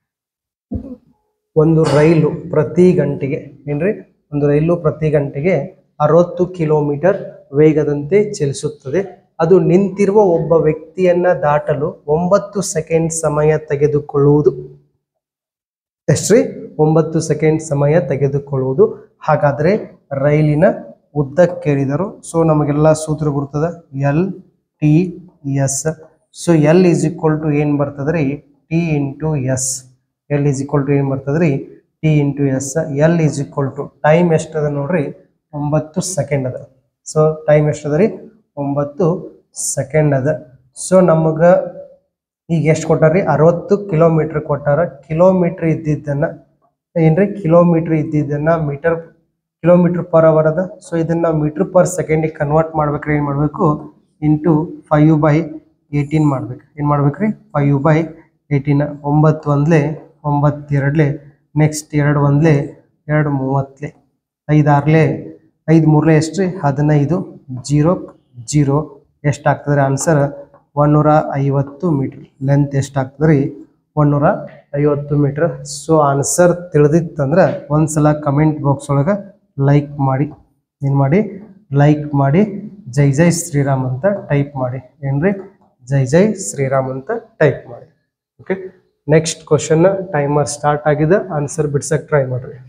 ಒಂದು ರೈಲು ಪ್ರತಿ ಗಂಟೆಗೆ ಏನ್ರಿ ಒಂದು ರೈಲು ಪ್ರತಿ ಗಂಟೆಗೆ ಅರವತ್ತು ಕಿಲೋಮೀಟರ್ ವೇಗದಂತೆ ಚಲಿಸುತ್ತದೆ ಅದು ನಿಂತಿರುವ ಒಬ್ಬ ವ್ಯಕ್ತಿಯನ್ನ ದಾಟಲು ಒಂಬತ್ತು ಸೆಕೆಂಡ್ ಸಮಯ ತೆಗೆದುಕೊಳ್ಳುವುದು ಎಷ್ಟ್ರಿ ಒಂಬತ್ತು ಸೆಕೆಂಡ್ ಸಮಯ ತೆಗೆದುಕೊಳ್ಳುವುದು ಹಾಗಾದ್ರೆ ರೈಲಿನ ಉದ್ದ ಕೇಳಿದರು ಸೊ ನಮಗೆಲ್ಲ ಸೂತ್ರ ಬರ್ತದೆ L T S so L is equal to ಏನು ಬರ್ತದೆ ರೀ T into S L is equal to ಏನು ಬರ್ತದೆ ರೀ T into S L is equal to time ಎಷ್ಟದ ನೋಡ್ರಿ ಒಂಬತ್ತು ಸೆಕೆಂಡ್ ಅದ ಸೊ ಟೈಮ್ ಎಷ್ಟದ ರೀ ಒಂಬತ್ತು ಸೆಕೆಂಡ್ ಅದ ಸೊ ನಮಗೆ ಈಗ ಎಷ್ಟು ಕೊಟ್ಟಾರ್ರಿ ಅರವತ್ತು ಕಿಲೋಮೀಟ್ರ್ ಕೊಟ್ಟಾರ ಕಿಲೋಮೀಟ್ರ್ ಇದ್ದಿದ್ದನ್ನ ಏನ್ರಿ ಕಿಲೋಮೀಟ್ರ್ ಇದ್ದಿದ್ದನ್ನ ಮೀಟರ್ ಕಿಲೋಮೀಟ್ರ್ ಪರ್ ಅವರ್ ಅದ ಸೊ ಇದನ್ನ ಮೀಟರ್ ಪರ್ ಸೆಕೆಂಡಿಗೆ ಕನ್ವರ್ಟ್ ಮಾಡ್ಬೇಕ್ರಿ ಏನು ಮಾಡಬೇಕು ಇಂಟು ಫೈವ್ ಬೈ ಏಯ್ಟೀನ್ ಮಾಡ್ಬೇಕು ಏನು ಮಾಡ್ಬೇಕ್ರಿ ಫೈವ್ ಬೈ ಏಯ್ಟೀನ್ ಒಂಬತ್ತು ಒಂದ್ಲೆ ಒಂಬತ್ತು ಎರಡ್ಲೆ ನೆಕ್ಸ್ಟ್ ಎರಡು ಒಂದ್ಲೆ ಎರಡು ಮೂವತ್ತಲೆ ಐದು ಆರ್ಲೆ ಐದು ಮೂರಲೆ ಎಷ್ಟು ರೀ ಹದಿನೈದು ಜೀರೋ ಜೀರೋ ಎಷ್ಟಾಗ್ತದೆ ಆನ್ಸರ್ ಒನ್ನೂರ ಐವತ್ತು ಮೀಟ್ರ್ ಲೆಂತ್ ಎಷ್ಟಾಗ್ತದೆ ರೀ ಒನ್ನೂರ ಐವತ್ತು ಮೀಟ್ರ್ ಸೊ ಆನ್ಸರ್ ತಿಳಿದಿತ್ತಂದ್ರೆ ಒಂದ್ಸಲ ಕಮೆಂಟ್ ಬಾಕ್ಸ್ ಒಳಗೆ ಲೈಕ್ ಮಾಡಿ ಏನು ಮಾಡಿ ಲೈಕ್ ಮಾಡಿ ಜೈ ಜೈ ಶ್ರೀರಾಮ್ ಅಂತ ಟೈಪ್ ಮಾಡಿ ಏನ್ರಿ ಜೈ ಜೈ ಶ್ರೀರಾಮ್ ಅಂತ ಟೈಪ್ ಮಾಡಿ okay next question timer start ಆಗಿದೆ ಆನ್ಸರ್ ಬಿಡ್ಸಕ್ಕೆ ಟ್ರೈ ಮಾಡ್ರಿ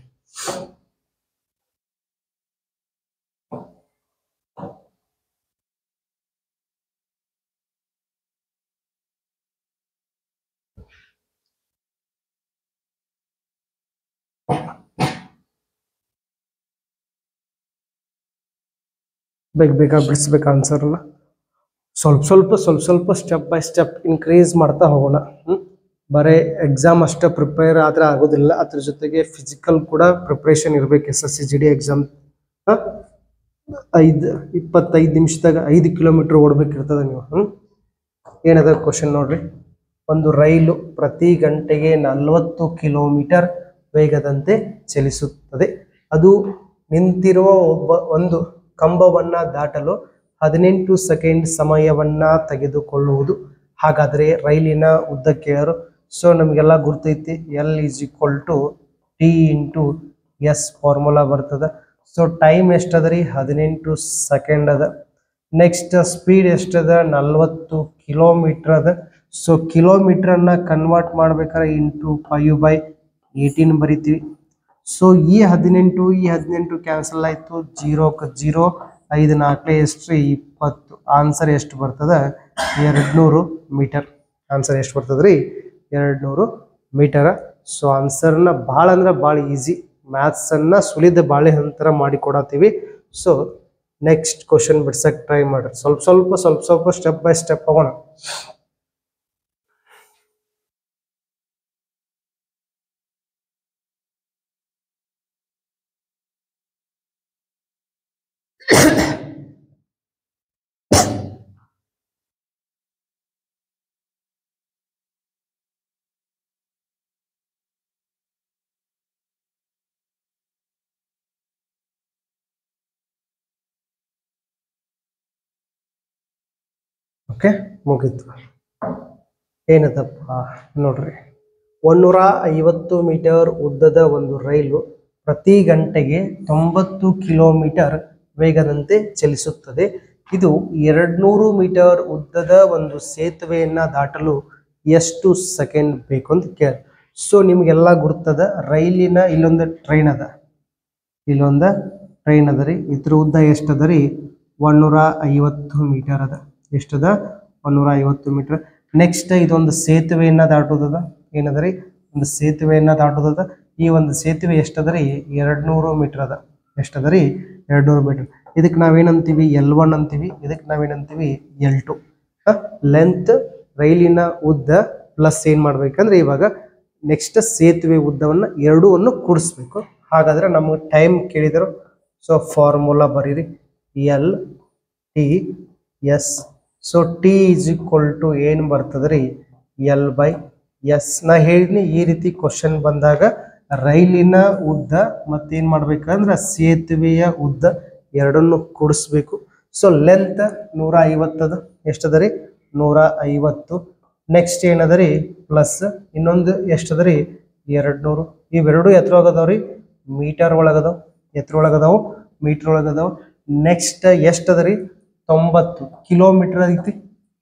ಬೇಗ ಬೇಗ ಬಿಡಿಸ್ಬೇಕು ಆನ್ಸರ್ನ ಸ್ವಲ್ಪ ಸ್ವಲ್ಪ ಸ್ವಲ್ಪ ಸ್ವಲ್ಪ ಸ್ಟೆಪ್ ಬೈ ಸ್ಟೆಪ್ ಇನ್ಕ್ರೀಸ್ ಮಾಡ್ತಾ ಹೋಗೋಣ ಹ್ಮ್? ಬರೀ ಎಕ್ಸಾಮ್ ಅಷ್ಟೇ ಪ್ರಿಪೇರ್ ಆದರೆ ಆಗೋದಿಲ್ಲ ಅದ್ರ ಜೊತೆಗೆ ಫಿಸಿಕಲ್ ಕೂಡ ಪ್ರಿಪ್ರೇಷನ್ ಇರ್ಬೇಕು S S C G D exam ಐದು ಇಪ್ಪತ್ತೈದು ನಿಮಿಷದಾಗ ಐದು ಕಿಲೋಮೀಟ್ರ್ ಓಡ್ಬೇಕಿರ್ತದೆ ನೀವು ಹ್ಞೂ ಏನದ ಕ್ವಶನ್ ನೋಡ್ರಿ ಒಂದು ರೈಲು ಪ್ರತಿ ಗಂಟೆಗೆ ನಲವತ್ತು ಕಿಲೋಮೀಟರ್ ವೇಗದಂತೆ ಚಲಿಸುತ್ತದೆ ಅದು ನಿಂತಿರುವ ಒಬ್ಬ ಒಂದು ಕಂಬವನ್ನ ದಾಟಲು ಹದಿನೆಂಟು ಸೆಕೆಂಡ್ ಸಮಯವನ್ನ ತೆಗೆದುಕೊಳ್ಳುವುದು ಹಾಗಾದರೆ ರೈಲಿನ ಉದ್ದ ಕೇಳರು ಸೊ ನಮಗೆಲ್ಲ ಗುರ್ತೈತಿ L is equal to T into S formula ಬರ್ತದ ಸೊ ಟೈಮ್ ಎಷ್ಟದ ರೀ ಹದಿನೆಂಟು ಸೆಕೆಂಡ್ ಅದ ನೆಕ್ಸ್ಟ್ ಸ್ಪೀಡ್ ಎಷ್ಟದ ನಲ್ವತ್ತು ಕಿಲೋಮೀಟರ್ ಅದ ಸೊ ಕಿಲೋಮೀಟ್ರನ್ನ ಕನ್ವರ್ಟ್ ಮಾಡ್ಬೇಕಾದ್ರೆ ಇಂಟು ಫೈವ್ ಬೈ ಏಯ್ಟೀನ್ ಬರಿತೀವಿ ಸೊ ಈ ಹದಿನೆಂಟು ಈ ಹದಿನೆಂಟು ಕ್ಯಾನ್ಸಲ್ ಆಯಿತು ಜೀರೋಕ್ಕೆ ಜೀರೋ ಐದು ನಾಲ್ಕೇ ಎಷ್ಟು ಇಪ್ಪತ್ತು ಆನ್ಸರ್ ಎಷ್ಟು ಬರ್ತದ ಎರಡು ನೂರು ಮೀಟರ್ ಆನ್ಸರ್ ಎಷ್ಟು ಬರ್ತದ ರೀ ಎರಡು ನೂರು ಮೀಟರ ಸೊ ಆನ್ಸರ್ನ ಭಾಳ ಅಂದ್ರೆ ಭಾಳ ಈಸಿ ಮ್ಯಾಥ್ಸನ್ನು ಸುಲಿದ ಬಾಳೆ ಥರ ಮಾಡಿ ಕೊಡತ್ತೀವಿ ಸೊ ನೆಕ್ಸ್ಟ್ ಕ್ವಶನ್ ಬಿಡ್ಸಕ್ಕೆ ಟ್ರೈ ಮಾಡ್ರಿ ಸ್ವಲ್ಪ ಸ್ವಲ್ಪ ಸ್ವಲ್ಪ ಸ್ವಲ್ಪ ಸ್ಟೆಪ್ ಬೈ ಸ್ಟೆಪ್ ಹೋಗೋಣ ಓಕೆ ಮುಗೀತು ಏನದಪ್ಪ ನೋಡ್ರಿ ಒಂದೂರ ಐವತ್ತು ಮೀಟರ್ ಉದ್ದದ ಒಂದು ರೈಲು ಪ್ರತಿ ಗಂಟೆಗೆ ತೊಂಬತ್ತು ಕಿಲೋಮೀಟರ್ ವೇಗದಂತೆ ಚಲಿಸುತ್ತದೆ ಇದು ಎರಡ್ನೂರು ಮೀಟರ್ ಉದ್ದದ ಒಂದು ಸೇತುವೆಯನ್ನ ದಾಟಲು ಎಷ್ಟು ಸೆಕೆಂಡ್ ಬೇಕು ಅಂತ ಕೇಳ ಸೊ ನಿಮಗೆಲ್ಲ ಗುರ್ತದ ರೈಲಿನ ಇಲ್ಲೊಂದು ಟ್ರೈನ್ ಅದ ಇಲ್ಲೊಂದ ಟ್ರೈನ್ ಅದ ರೀ ಇದ್ರ ಉದ್ದ ಎಷ್ಟದ ರೀ ಒಂದೂರ ಐವತ್ತು ಮೀಟರ್ ಅದ ಎಷ್ಟದ ಒಂದೂರ ಐವತ್ತು ಮೀಟರ್ ನೆಕ್ಸ್ಟ್ ಇದೊಂದು ಸೇತುವೆಯನ್ನ ದಾಟೋದದ ಏನದ ರೀ ಒಂದು ಸೇತುವೆಯನ್ನ ದಾಟೋದದ ಈ ಒಂದು ಸೇತುವೆ ಎಷ್ಟದ ರೀ ಎರಡು ನೂರು ಮೀಟರ್ ಅದ ಎಷ್ಟದ ರೀ ಎರಡು ನೂರು ಮೀಟರ್ ಇದಕ್ಕೆ ನಾವೇನಂತೀವಿ ಎಲ್ ಒನ್ ಅಂತೀವಿ ಇದಕ್ಕೆ ನಾವೇನಂತೀವಿ ಎಲ್ ಟು ಲೆಂತ್ ರೈಲಿನ ಉದ್ದ ಪ್ಲಸ್ ಏನು ಮಾಡ್ಬೇಕಂದ್ರೆ ಇವಾಗ ನೆಕ್ಸ್ಟ್ ಸೇತುವೆ ಉದ್ದವನ್ನು ಎರಡೂವನ್ನು ಕೂಡಿಸ್ಬೇಕು ಹಾಗಾದ್ರೆ ನಮಗೆ ಟೈಮ್ ಕೇಳಿದರು ಸೊ ಫಾರ್ಮುಲಾ ಬರೀರಿ L T S so T is equal to ಏನು ಬರ್ತದೆ ರೀ ಎಲ್ ಬೈ ಎಸ್ ನಾ ಹೇಳಿದ್ನಿ ಈ ರೀತಿ ಕ್ವಶನ್ ಬಂದಾಗ ರೈಲಿನ ಉದ್ದ ಮತ್ತೇನು ಮಾಡ್ಬೇಕಂದ್ರೆ ಸೇತುವೆಯ ಉದ್ದ ಎರಡನ್ನು ಕೂಡಿಸ್ಬೇಕು ಸೊ ಲೆಂತ್ ನೂರ ಐವತ್ತದ ಎಷ್ಟದ ರೀ ನೂರ ಐವತ್ತು ನೆಕ್ಸ್ಟ್ ಏನದ ರೀ ಪ್ಲಸ್ ಇನ್ನೊಂದು ಎಷ್ಟದ ರೀ ಎರಡು ನೂರು ಇವೆರಡು ಎತ್ತರ ಒಳಗದಾವ ರೀ ಮೀಟರ್ ಒಳಗದಾವ ಎತ್ತರ ಒಳಗದಾವು ಮೀಟರ್ ಒಳಗದಾವ ನೆಕ್ಸ್ಟ್ ಎಷ್ಟದ ರೀ ತೊಂಬತ್ತು ಕಿಲೋಮೀಟರ್ ಐತಿ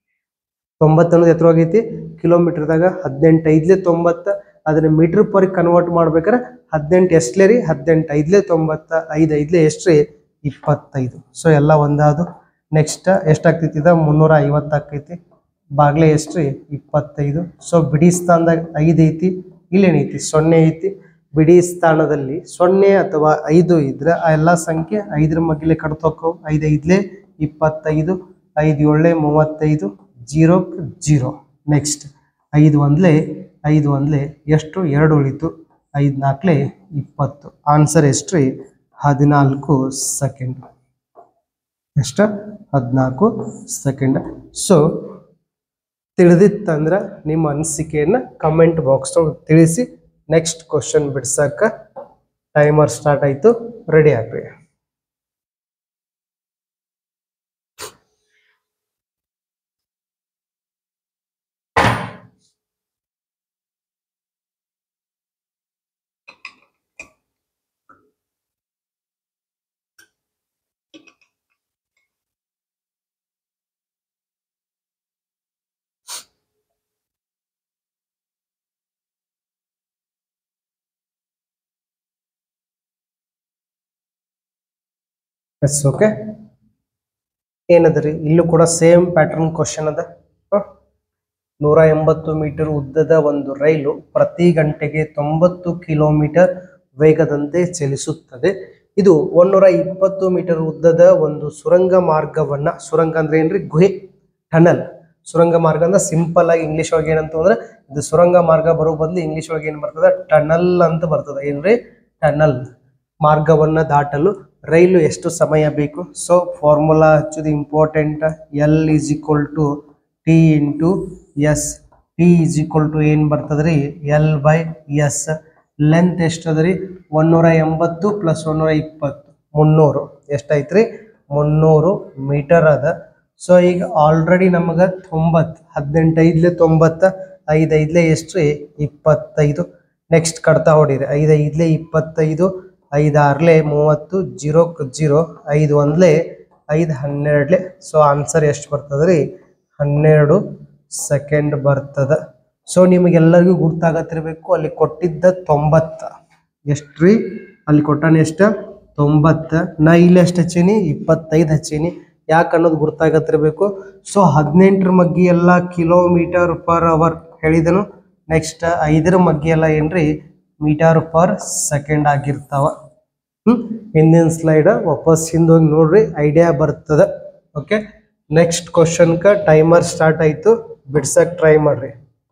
ತೊಂಬತ್ತು ಅನ್ನೋದು ಎತ್ತರ ಆಗೈತಿ ಕಿಲೋಮೀಟರ್ದಾಗ ಹದಿನೆಂಟು ಐದ್ಲೆ ತೊಂಬತ್ತ ಅದನ್ನ ಮೀಟರ್ ಪರ್ ಕನ್ವರ್ಟ್ ಮಾಡ್ಬೇಕಾರೆ ಹದಿನೆಂಟು ಎಷ್ಟಲೇ ರೀ ಹದಿನೆಂಟು ಐದ್ಲೆ ತೊಂಬತ್ತ ಐದು ಐದ್ಲೆ ಎಷ್ಟು ರೀ ಇಪ್ಪತ್ತೈದು ಸೊ ಎಲ್ಲ ಒಂದಾದು ನೆಕ್ಸ್ಟ್ ಎಷ್ಟಾಗ್ತೈತಿ ಇದ ಮುನ್ನೂರ ಐವತ್ತು ಆಕೈತಿ ಬಾಗ್ಲೆ ಎಷ್ಟು ರೀ ಇಪ್ಪತ್ತೈದು ಸೊ ಬಿಡಿ ಸ್ಥಾನದಾಗ ಐದು ಐತಿ ಇಲ್ಲೇನೈತಿ ಸೊನ್ನೆ ಐತಿ ಬಿಡಿ ಸ್ಥಾನದಲ್ಲಿ ಸೊನ್ನೆ ಅಥವಾ ಐದು ಇದ್ರೆ ಆ ಎಲ್ಲ ಸಂಖ್ಯೆ ಐದರ ಮಗ್ಲೆ ಕಡ್ತೋಕವು ಐದು ಐದ್ಲೆ ಇಪ್ಪತ್ತೈದು ಐದು ಏಳೆ ಮೂವತ್ತೈದು ಜೀರೋಕ್ಕೆ ಜೀರೋ ನೆಕ್ಸ್ಟ್ ಐದು ಒಂದ್ಲೆ ಐದು ಒಂದ್ಲೆ ಎಷ್ಟು ಎರಡು ಉಳಿತು ಐದು ನಾಲ್ಕಲೆ ಇಪ್ಪತ್ತು ಆನ್ಸರ್ ಎಷ್ಟು ರೀ ಹದಿನಾಲ್ಕು ಸೆಕೆಂಡ್ ಎಷ್ಟು ಹದಿನಾಲ್ಕು ಸೆಕೆಂಡ್ ಸೊ ತಿಳಿದಿತ್ತಂದ್ರೆ ನಿಮ್ಮ ಅನಿಸಿಕೆಯನ್ನು ಕಮೆಂಟ್ ಬಾಕ್ಸ್ ತಿಳಿಸಿ ನೆಕ್ಸ್ಟ್ ಕ್ವಶನ್ ಬಿಡ್ಸಕ್ಕ ಟೈಮರ್ ಸ್ಟಾರ್ಟ್ ಆಯಿತು ರೆಡಿ ಆಗ್ರಿ ಎಸ್ ಓಕೆ ಏನದ ರೀ ಇಲ್ಲೂ ಕೂಡ ಸೇಮ್ ಪ್ಯಾಟರ್ನ್ ಕ್ವಶನ್ ಅದ ಹ? ನೂರ ಎಂಬತ್ತು ಮೀಟರ್ ಉದ್ದದ ಒಂದು ರೈಲು ಪ್ರತಿ ಗಂಟೆಗೆ ತೊಂಬತ್ತು ಕಿಲೋಮೀಟರ್ ವೇಗದಂತೆ ಚಲಿಸುತ್ತದೆ ಇದು ಒಂದೂರ ಇಪ್ಪತ್ತು ಮೀಟರ್ ಉದ್ದದ ಒಂದು ಸುರಂಗ ಮಾರ್ಗವನ್ನ ಸುರಂಗ ಅಂದ್ರೆ ಏನ್ರಿ ಗುಹೆ ಟನಲ್ ಸುರಂಗ ಮಾರ್ಗ ಅಂದ್ರೆ ಸಿಂಪಲ್ ಆಗಿ ಇಂಗ್ಲಿಷ್ ಒಳಗೆ ಏನಂತ ಅಂದ್ರೆ ಇದು ಸುರಂಗ ಮಾರ್ಗ ಬರೋ ಬದಲು ಇಂಗ್ಲಿಷ್ ಒಳಗೆ ಏನ್ ಬರ್ತದ ಟನಲ್ ಅಂತ ಬರ್ತದ ಏನ್ರಿ ಟನಲ್ ಮಾರ್ಗವನ್ನ ದಾಟಲು ರೈಲು ಎಷ್ಟು ಸಮಯ ಬೇಕು ಸೊ ಫಾರ್ಮುಲಾ ಹಚ್ಚೋದು important L is equal to T into S T is equal to ಏನು ಬರ್ತದ್ರಿ ಎಲ್ ಬೈ ಎಸ್ ಲೆಂತ್ ಎಷ್ಟದ ರೀ ಒನ್ನೂರ ಎಂಬತ್ತು ಪ್ಲಸ್ ಒನ್ನೂರ ಇಪ್ಪತ್ತು ಮುನ್ನೂರು ಎಷ್ಟೈತ್ರಿ ಮುನ್ನೂರು ಮೀಟರ್ ಅದ ಸೊ ಈಗ ಆಲ್ರೆಡಿ ನಮಗೆ ತೊಂಬತ್ತು ಹದಿನೆಂಟು ಐದ್ಲೆ ತೊಂಬತ್ತ ಐದು ಐದ್ಲೆ ಎಷ್ಟು ರೀ ಇಪ್ಪತ್ತೈದು ನೆಕ್ಸ್ಟ್ ಕಡ್ತಾ ಹೊಡೀರಿ ಐದು ಐದ್ಲೆ ಇಪ್ಪತ್ತೈದು ಐದು ಆರ್ಲೆ ಮೂವತ್ತು ಜೀರೋ ಜೀರೋ ಐದು ಒಂದ್ಲೆ ಐದು ಹನ್ನೆರಡ್ಲೆ ಸೊ ಆನ್ಸರ್ ಎಷ್ಟು ಬರ್ತದ ರೀ ಹನ್ನೆರಡು ಸೆಕೆಂಡ್ ಬರ್ತದ ಸೊ ನಿಮಗೆಲ್ಲರಿಗೂ ಗುರ್ತಾಗತ್ತಿರ್ಬೇಕು ಅಲ್ಲಿ ಕೊಟ್ಟಿದ್ದ ತೊಂಬತ್ತ ಎಷ್ಟು ರೀ ಅಲ್ಲಿ ಕೊಟ್ಟಾನ ಎಷ್ಟು ತೊಂಬತ್ತ ನಾ ಇಲ್ಲಿ ಎಷ್ಟು ಹಚ್ಚೀನಿ ಇಪ್ಪತ್ತೈದು ಹಚ್ಚೀನಿ ಯಾಕೆ ಅನ್ನೋದು ಗುರ್ತಾಗತ್ತಿರ್ಬೇಕು ಸೊ ಹದಿನೆಂಟರ ಮಗ್ಗಿ ಎಲ್ಲ ಕಿಲೋಮೀಟರ್ ಪರ್ ಅವರ್ ಹೇಳಿದನು ನೆಕ್ಸ್ಟ್ ಐದರ ಮಗ್ಗಿ ಎಲ್ಲ ಏನ್ರಿ ಮೀಟರ್ ಪರ್ ಸೆಕೆಂಡ್ ಆಗಿರ್ತಾವ ಹ್ಮ್ ಹಿಂದಿನ ಸ್ಲೈಡ್ ವಾಪಸ್ ಹಿಂದೋಗಿ ನೋಡ್ರಿ ಐಡಿಯಾ ಬರ್ತದ ಓಕೆ ನೆಕ್ಸ್ಟ್ ಕ್ವಶನ್ಕ ಟೈಮರ್ ಸ್ಟಾರ್ಟ್ ಆಯ್ತು ಬಿಡ್ಸಕ್ ಟ್ರೈ ಮಾಡ್ರಿ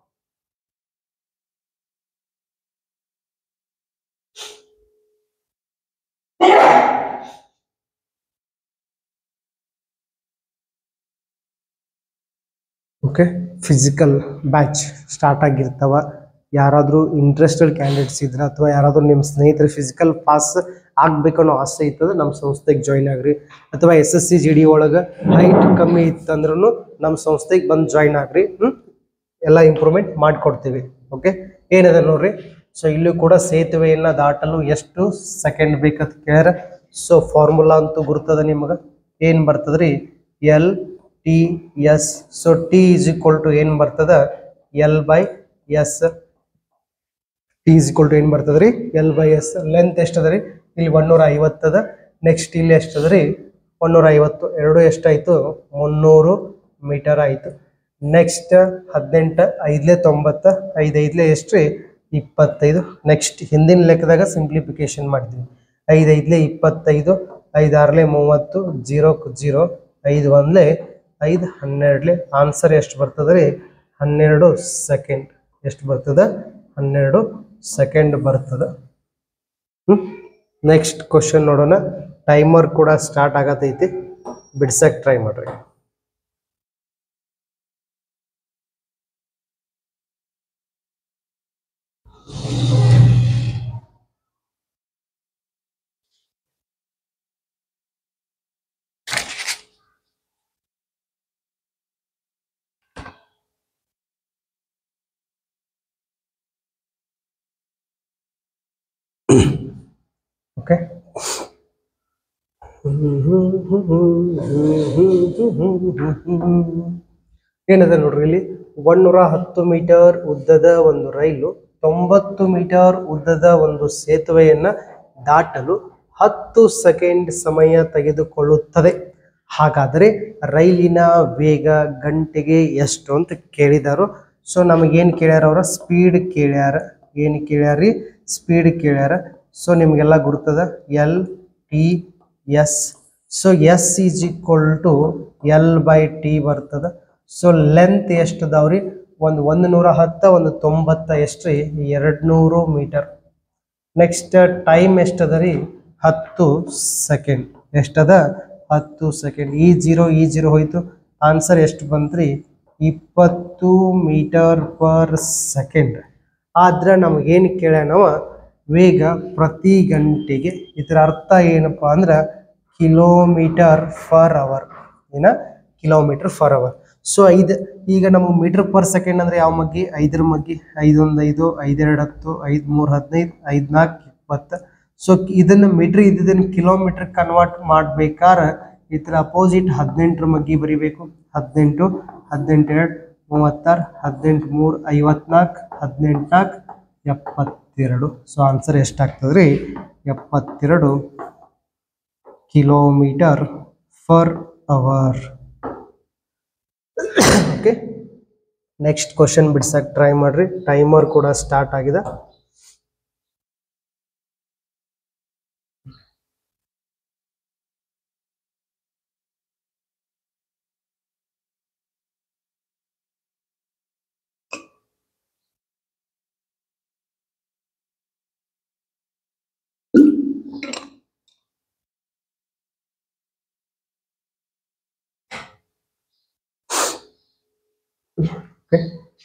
ಓಕೆ ಫಿಸಿಕಲ್ ಬ್ಯಾಚ್ ಸ್ಟಾರ್ಟ್ ಆಗಿರ್ತಾವ ಯಾರಾದರೂ ಇಂಟ್ರೆಸ್ಟೆಡ್ ಕ್ಯಾಂಡಿಡೇಟ್ಸ್ ಇದ್ರೆ ಅಥವಾ ಯಾರಾದರೂ ನಿಮ್ಮ ಸ್ನೇಹಿತರು ಫಿಸಿಕಲ್ ಪಾಸ್ ಆಗ್ಬೇಕು ಅನ್ನೋ ಆಸೆ ಇತ್ತಂದ್ರೆ ನಮ್ಮ ಸಂಸ್ಥೆಗೆ ಜಾಯ್ನ್ ಆಗ್ರಿ ಅಥವಾ S S C G D ಒಳಗೆ ಹೈಟ್ ಕಮ್ಮಿ ಇತ್ತಂದ್ರೂ ನಮ್ಮ ಸಂಸ್ಥೆಗೆ ಬಂದು ಜಾಯ್ನ್ ಆಗ್ರಿ ಹ್ಞೂ ಎಲ್ಲ ಇಂಪ್ರೂವ್ಮೆಂಟ್ ಮಾಡಿಕೊಡ್ತೀವಿ ಓಕೆ ಏನಿದೆ ನೋಡ್ರಿ ಸೊ ಇಲ್ಲೂ ಕೂಡ ಸೇತುವೆಯನ್ನು ದಾಟಲು ಎಷ್ಟು ಸೆಕೆಂಡ್ ಬೇಕಂತ ಕೇಳ್ಯಾರ ಸೊ ಫಾರ್ಮುಲಾ ಅಂತೂ ಗುರ್ತದ ನಿಮಗೆ ಏನು ಬರ್ತದ್ರಿ L T S so T is equal to ಏನು ಬರ್ತದ L by S T is equal to ಏನು ಬರ್ತದ್ರಿ ಎಲ್ ಬೈ ಎಸ್ ಲೆಂತ್ ಎಷ್ಟದ ರೀ ಇಲ್ಲಿ ಒನ್ನೂರ ಐವತ್ತದ ನೆಕ್ಸ್ಟ್ ಇಲ್ಲಿ ಎಷ್ಟದ ರೀ ಒನ್ನೂರ ಐವತ್ತು ಎರಡು ಎಷ್ಟಾಯ್ತು ಮುನ್ನೂರು ಮೀಟರ್ ಆಯಿತು ನೆಕ್ಸ್ಟ್ ಹದಿನೆಂಟು ಐದ್ಲೆ ತೊಂಬತ್ತ ಐದು ಐದ್ಲೆ ಎಷ್ಟು ರೀ ಇಪ್ಪತ್ತೈದು ನೆಕ್ಸ್ಟ್ ಹಿಂದಿನ ಲೆಕ್ಕದಾಗ ಸಿಂಪ್ಲಿಫಿಕೇಶನ್ ಮಾಡಿದ್ವಿ ಐದು ಐದ್ಲೆ ಇಪ್ಪತ್ತೈದು ಐದು ಆರ್ಲೆ ಮೂವತ್ತು ಜೀರೋ ಜೀರೋ ಐದು ಒಂದ್ಲೆ ಐದು ಹನ್ನೆರಡ್ಲೆ ಆನ್ಸರ್ ಎಷ್ಟು ಬರ್ತದೆ ರೀ ಹನ್ನೆರಡು ಸೆಕೆಂಡ್ ಎಷ್ಟು ಬರ್ತದ ಹನ್ನೆರಡು ಸೆಕೆಂಡ್ ಬರ್ತದ ಹ್ಞೂ ನೆಕ್ಸ್ಟ್ ಕ್ವಶನ್ ನೋಡೋಣ ಟೈಮರ್ ಕೂಡ ಸ್ಟಾರ್ಟ್ ಆಗತೈತಿ ಬಿಡ್ಸಕ್ಕೆ ಟ್ರೈ ಮಾಡ್ರಿ ಓಕೆ ಏನಿದೆ ನೋಡ್ರಿ ಇಲ್ಲಿ ಒಂದೂರ ಹತ್ತು ಮೀಟರ್ ಉದ್ದದ ಒಂದು ರೈಲು ತೊಂಬತ್ತು ಮೀಟರ್ ಉದ್ದದ ಒಂದು ಸೇತುವೆಯನ್ನ ದಾಟಲು ಹತ್ತು ಸೆಕೆಂಡ್ ಸಮಯ ತೆಗೆದುಕೊಳ್ಳುತ್ತದೆ ಹಾಗಾದರೆ ರೈಲಿನ ವೇಗ ಗಂಟೆಗೆ ಎಷ್ಟು ಅಂತ ಕೇಳಿದಾರು ಸೊ ನಮಗೇನು ಕೇಳ್ಯಾರ ಅವರ ಸ್ಪೀಡ್ ಕೇಳ್ಯಾರ ಏನು ಕೇಳ್ಯಾರಿ ಸ್ಪೀಡ್ ಕೇಳ್ಯಾರ ಸೊ ನಿಮಗೆಲ್ಲ ಗುರ್ತದ L T S so S is equal to L by T ಬರ್ತದ ಸೊ ಲೆಂತ್ ಎಷ್ಟು ಅದಾವ್ರಿ ಒಂದು ಒಂದು ನೂರ ಹತ್ತ ಒಂದು ತೊಂಬತ್ತ ಎಷ್ಟು ರೀ ಎರಡು ನೂರು ಮೀಟರ್ ನೆಕ್ಸ್ಟ್ ಟೈಮ್ ಎಷ್ಟದ ರೀ ಹತ್ತು ಸೆಕೆಂಡ್ ಎಷ್ಟದ ಹತ್ತು ಸೆಕೆಂಡ್ ಈ ಜೀರೋ ಈ ಜೀರೋ ಹೋಯ್ತು ಆನ್ಸರ್ ಎಷ್ಟು ಬಂತ್ರಿ ಇಪ್ಪತ್ತು ಮೀಟರ್ ಪರ್ ಸೆಕೆಂಡ್ ಆದ್ರೆ ನಮಗೇನು ಕೇಳ್ಯಾನವ ವೇಗ ಪ್ರತಿ ಗಂಟೆಗೆ ಇದರ ಅರ್ಥ ಏನಪ್ಪ ಅಂದ್ರೆ ಕಿಲೋಮೀಟರ್ ಫರ್ ಅವರ್ ಏನ ಕಿಲೋಮೀಟರ್ ಫರ್ ಅವರ್ ಸೊ ಐದು ಈಗ ನಮಗೆ ಮೀಟರ್ ಪರ್ ಸೆಕೆಂಡ್ ಅಂದ್ರೆ ಯಾವ ಮಗ್ಗಿ ಐದರ ಮಗ್ಗಿ ಐದೊಂದು ಐದು ಐದೆರಡು ಹತ್ತು ಐದು ಮೂರು ಹದಿನೈದು ಐದು ನಾಲ್ಕು ಇಪ್ಪತ್ತು ಸೊ ಇದನ್ನು ಮೀಟ್ರ್ ಇದ್ದಿದ್ದನ್ನು ಕಿಲೋಮೀಟರ್ ಕನ್ವರ್ಟ್ ಮಾಡ್ಬೇಕಾದ್ರೆ ಇದ್ರ ಅಪೋಸಿಟ್ ಹದಿನೆಂಟರ ಮಗ್ಗಿ ಬರಿಬೇಕು ಹದಿನೆಂಟು ಹದಿನೆಂಟು ಎರಡು ಮೂವತ್ತಾರು ಹದಿನೆಂಟು ಮೂರು ಐವತ್ನಾಲ್ಕು ಹದಿನೆಂಟು ನಾಲ್ಕು ಎಪ್ಪತ್ತೆರಡು ಸೊ ಆನ್ಸರ್ ಎಷ್ಟಾಗ್ತದೆ ರೀ ಎಪ್ಪತ್ತೆರಡು kilometre per hour okay next question ಬಿಡ್ಸಕ್ಕೆ ಟ್ರೈ ಮಾಡ್ರಿ ಟೈಮರ್ ಕೂಡ ಸ್ಟಾರ್ಟ್ ಆಗಿದೆ ಓಕೆ